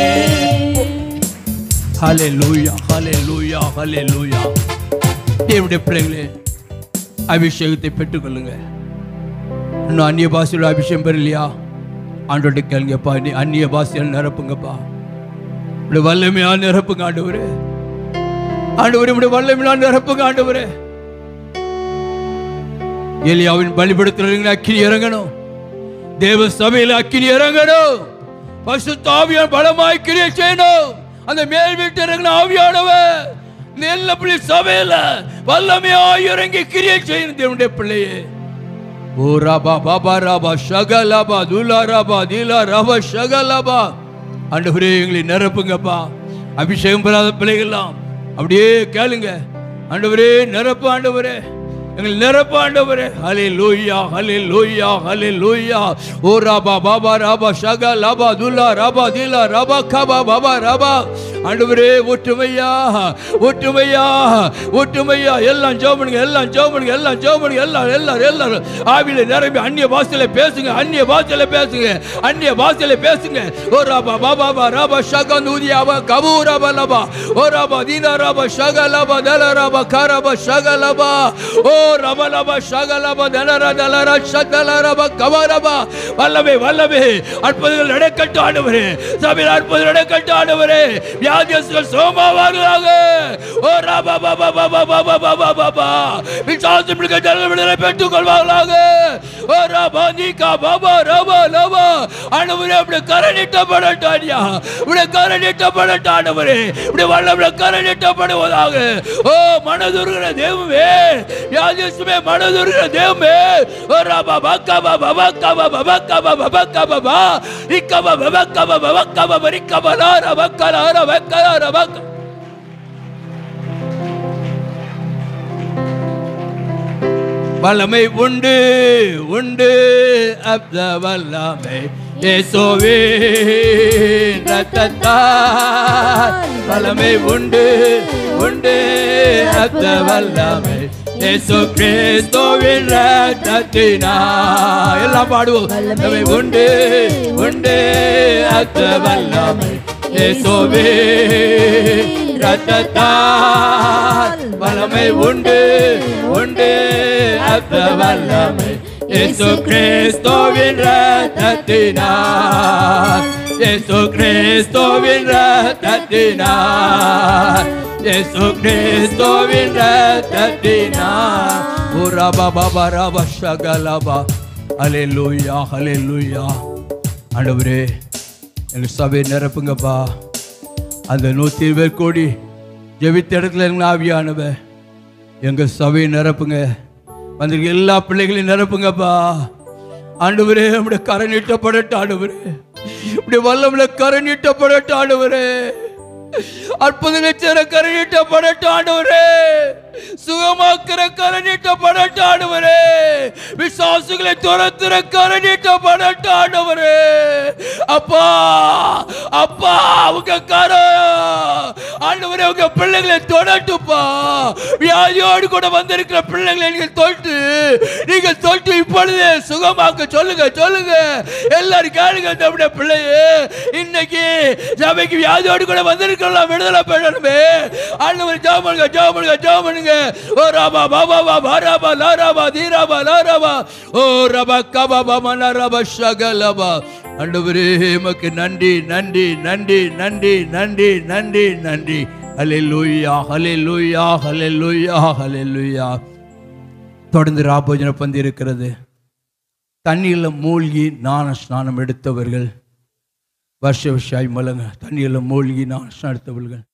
ஹalleluya ஹalleluya ஹalleluya தேவனுடைய பிள்ளைகளே அபிஷேகத்தை பெற்றுக்கொள்ளுங்க இன்னும் அந்நிய பாஷையில் அபிஷேகம் பெறலையா ஆண்டோட்ட கேளுங்கப்பா நீ அந்நிய பாஷையில் நிரப்புங்கப்பா இப்படி வல்லமையா நிரப்புங்க ஆண்டவரே ஆண்டவரே இப்படி வல்லமையா நிரப்புங்க ஆண்டவரே எலியாவின் பலிபடுத்துறவங்க அக்கினி இறங்கணும் தேவ சபையில அக்கினி இறங்கணும் பசுத்த ஆவியான் பலமாய் கிரியை செய்யணும் அந்த மேல் வீட்டு இறங்கின ஆவியானவர் இந்த எல்லா பிள்ளை சபையில வல்லமையா இறங்கி கிரியை செய்யணும் தேவனுடைய பிள்ளையே ஓ ராபா பாபா ராபா ஷகலாபா துலா ராபா தீலா ராபா ஷகலாபா ஆண்டவரே எங்களை நிரப்புங்கப்பா அபிஷேகம் பெறாத பிள்ளைகள்லாம் அப்படியே கேளுங்க ஆண்டவரே நிரப்பு ஆண்டவரே எங்களை நிரப்பு ஆண்டவரே ஹலே hallelujah hallelujah hallelujah ஓ ராபா பாபா ராபா ஷகா லாபா துல்லா ராபா தீலா ராபா காபா பாபா ராபா ஆண்டவரே ஒற்றுமையா ஒற்றுமையா ஒற்றுமையா எல்லாம் ஜோமனுங்க எல்லாம் ஜோமனுங்க எல்லாம் ஜோமனுங்க எல்லாம் எல்லாரும் எல்லாரும் ஆவியில நிரம்பி அந்நிய பாஷையில பேசுங்க அந்நிய பாஷையில பேசுங்க அந்நிய பாஷையில பேசுங்க ஓ ராபா பாபா பா ராபா ஷகா நூதியாபா கபூ ராபா லபா ஓ ராபா தீனா ராபா ஷகா லபா தல ராபா காராபா ஷகா லபா ஓ ரபா லபா ஷகா லபா தலரா தலரா ஷதல ரபா கபாரபா வல்லமே வல்லமே அற்புதங்கள் நடக்கட்டும் ஆண்டவரே சபையில் அற்புதம் நடக்கட்டும் ஆண்டவரே வியாதியஸ்கள் சோமாவார்களாக ஓ ராபா பாபா பாபா பாபா பாபா பாபா விசாசம் விடுதலை பெற்றுக் கொள்வார்களாக ஓ ராபா நீக்கா பாபா ராபா லபா ஆண்டவரே அப்படி கரணிட்டப்படட்டாடியா இப்படி கரணிட்டப்படட்டும் ஆண்டவரே இப்படி வல்லமுள்ள கரணிட்டப்படுவதாக ஓ மனதுருகிற தெய்வமே வியாதியசுமே மனதுருகிற தெய்வமே ஓ ராபா பாக்கா பாபா பாக்கா பாபா பாக்கா பாபா பாக்கா பாபா இக்கா பாபா பாக்கா பாபா பாக்கா பாபா ரிக்கா பாலா ரபா கலா ரபா கலா ரபா வல்லமை உண்டு உண்டு அப்த வல்லமை இயேசுவே ரத்தத்தால் வல்லமை உண்டு உண்டு அப்த வல்லமை இயேசு கிறிஸ்துவின் ரத்தத்தினா எல்லாம் பாடுவோம் வல்லமை உண்டு உண்டு அப்த வல்லமை இயேசுவே ரத்தத்தால் வல்லமை உண்டு உண்டு அத்த வல்லமை இயேசு கிறிஸ்துவின் ரத்தத்தினார் இயேசு கிறிஸ்துவின் ரத்தத்தினார் இயேசு கிறிஸ்துவின் ரத்தத்தினார் ஓ ரபா பாபா ரபா ஷகலபா ஹalleluya ஹalleluya ஆண்டவரே எங்க சபையை நிரப்புங்கப்பா அந்த நூற்றி பேர் கோடி ஜெபித்த இடத்துல எங்க ஆவியானவ எங்க சபையை நிரப்புங்க வந்திருக்க எல்லா பிள்ளைகளையும் நிரப்புங்கப்பா ஆண்டவரே நம்முடைய கரை நீட்டப்படட்டும் ஆண்டவரே இப்படி வல்லமுள்ள கரை நீட்டப்படட்டும் ஆண்டவரே அற்புத நிச்சர கரை நீட்டப்படட்டும் ஆண்டவரே சுகமாக்கிற கரை நீட்டப்படட்டும் ஆண்டவரே விசுவாசிகளை துரத்துற கரை நீட்டப்படட்டும் ஆண்டவரே அப்பா அப்பா உங்க கரம் ஆண்டவரே உங்க பிள்ளைகளை தொடட்டுப்பா வியாதியோடு கூட வந்திருக்கிற பிள்ளைகளை நீங்கள் தொட்டு நீங்கள் தொட்டு இப்பொழுது சுகமாக்க சொல்லுங்க சொல்லுங்க எல்லாரும் கேளுங்க நம்முடைய பிள்ளையே இன்னைக்கு சபைக்கு வியாதியோடு கூட வந்திருக்கலாம் விடுதலை பண்ணணுமே ஆண்டவர் ஜாம் பண்ணுங்க ஜாம் பண்ணுங்க ஜாம் பண்ணுங்க ஓ ராபா பாபா பாபா ராபா லாராபா தீராபா லாராபா ஓ ரபா கபா பாபா நரபா ஷகலபா ஆண்டவரே எமக்கு நன்றி நன்றி நன்றி நன்றி நன்றி நன்றி நன்றி ஹalleluya ஹalleluya ஹalleluya ஹalleluya தொடர்ந்து ராபோஜன பந்தி இருக்கிறது தண்ணியில் மூழ்கி ஞான ஸ்நானம் எடுத்தவர்கள் வருஷ வருஷாய் மலங்க தண்ணியில் மூழ்கி ஞான ஸ்நானம் எடுத்தவர்கள்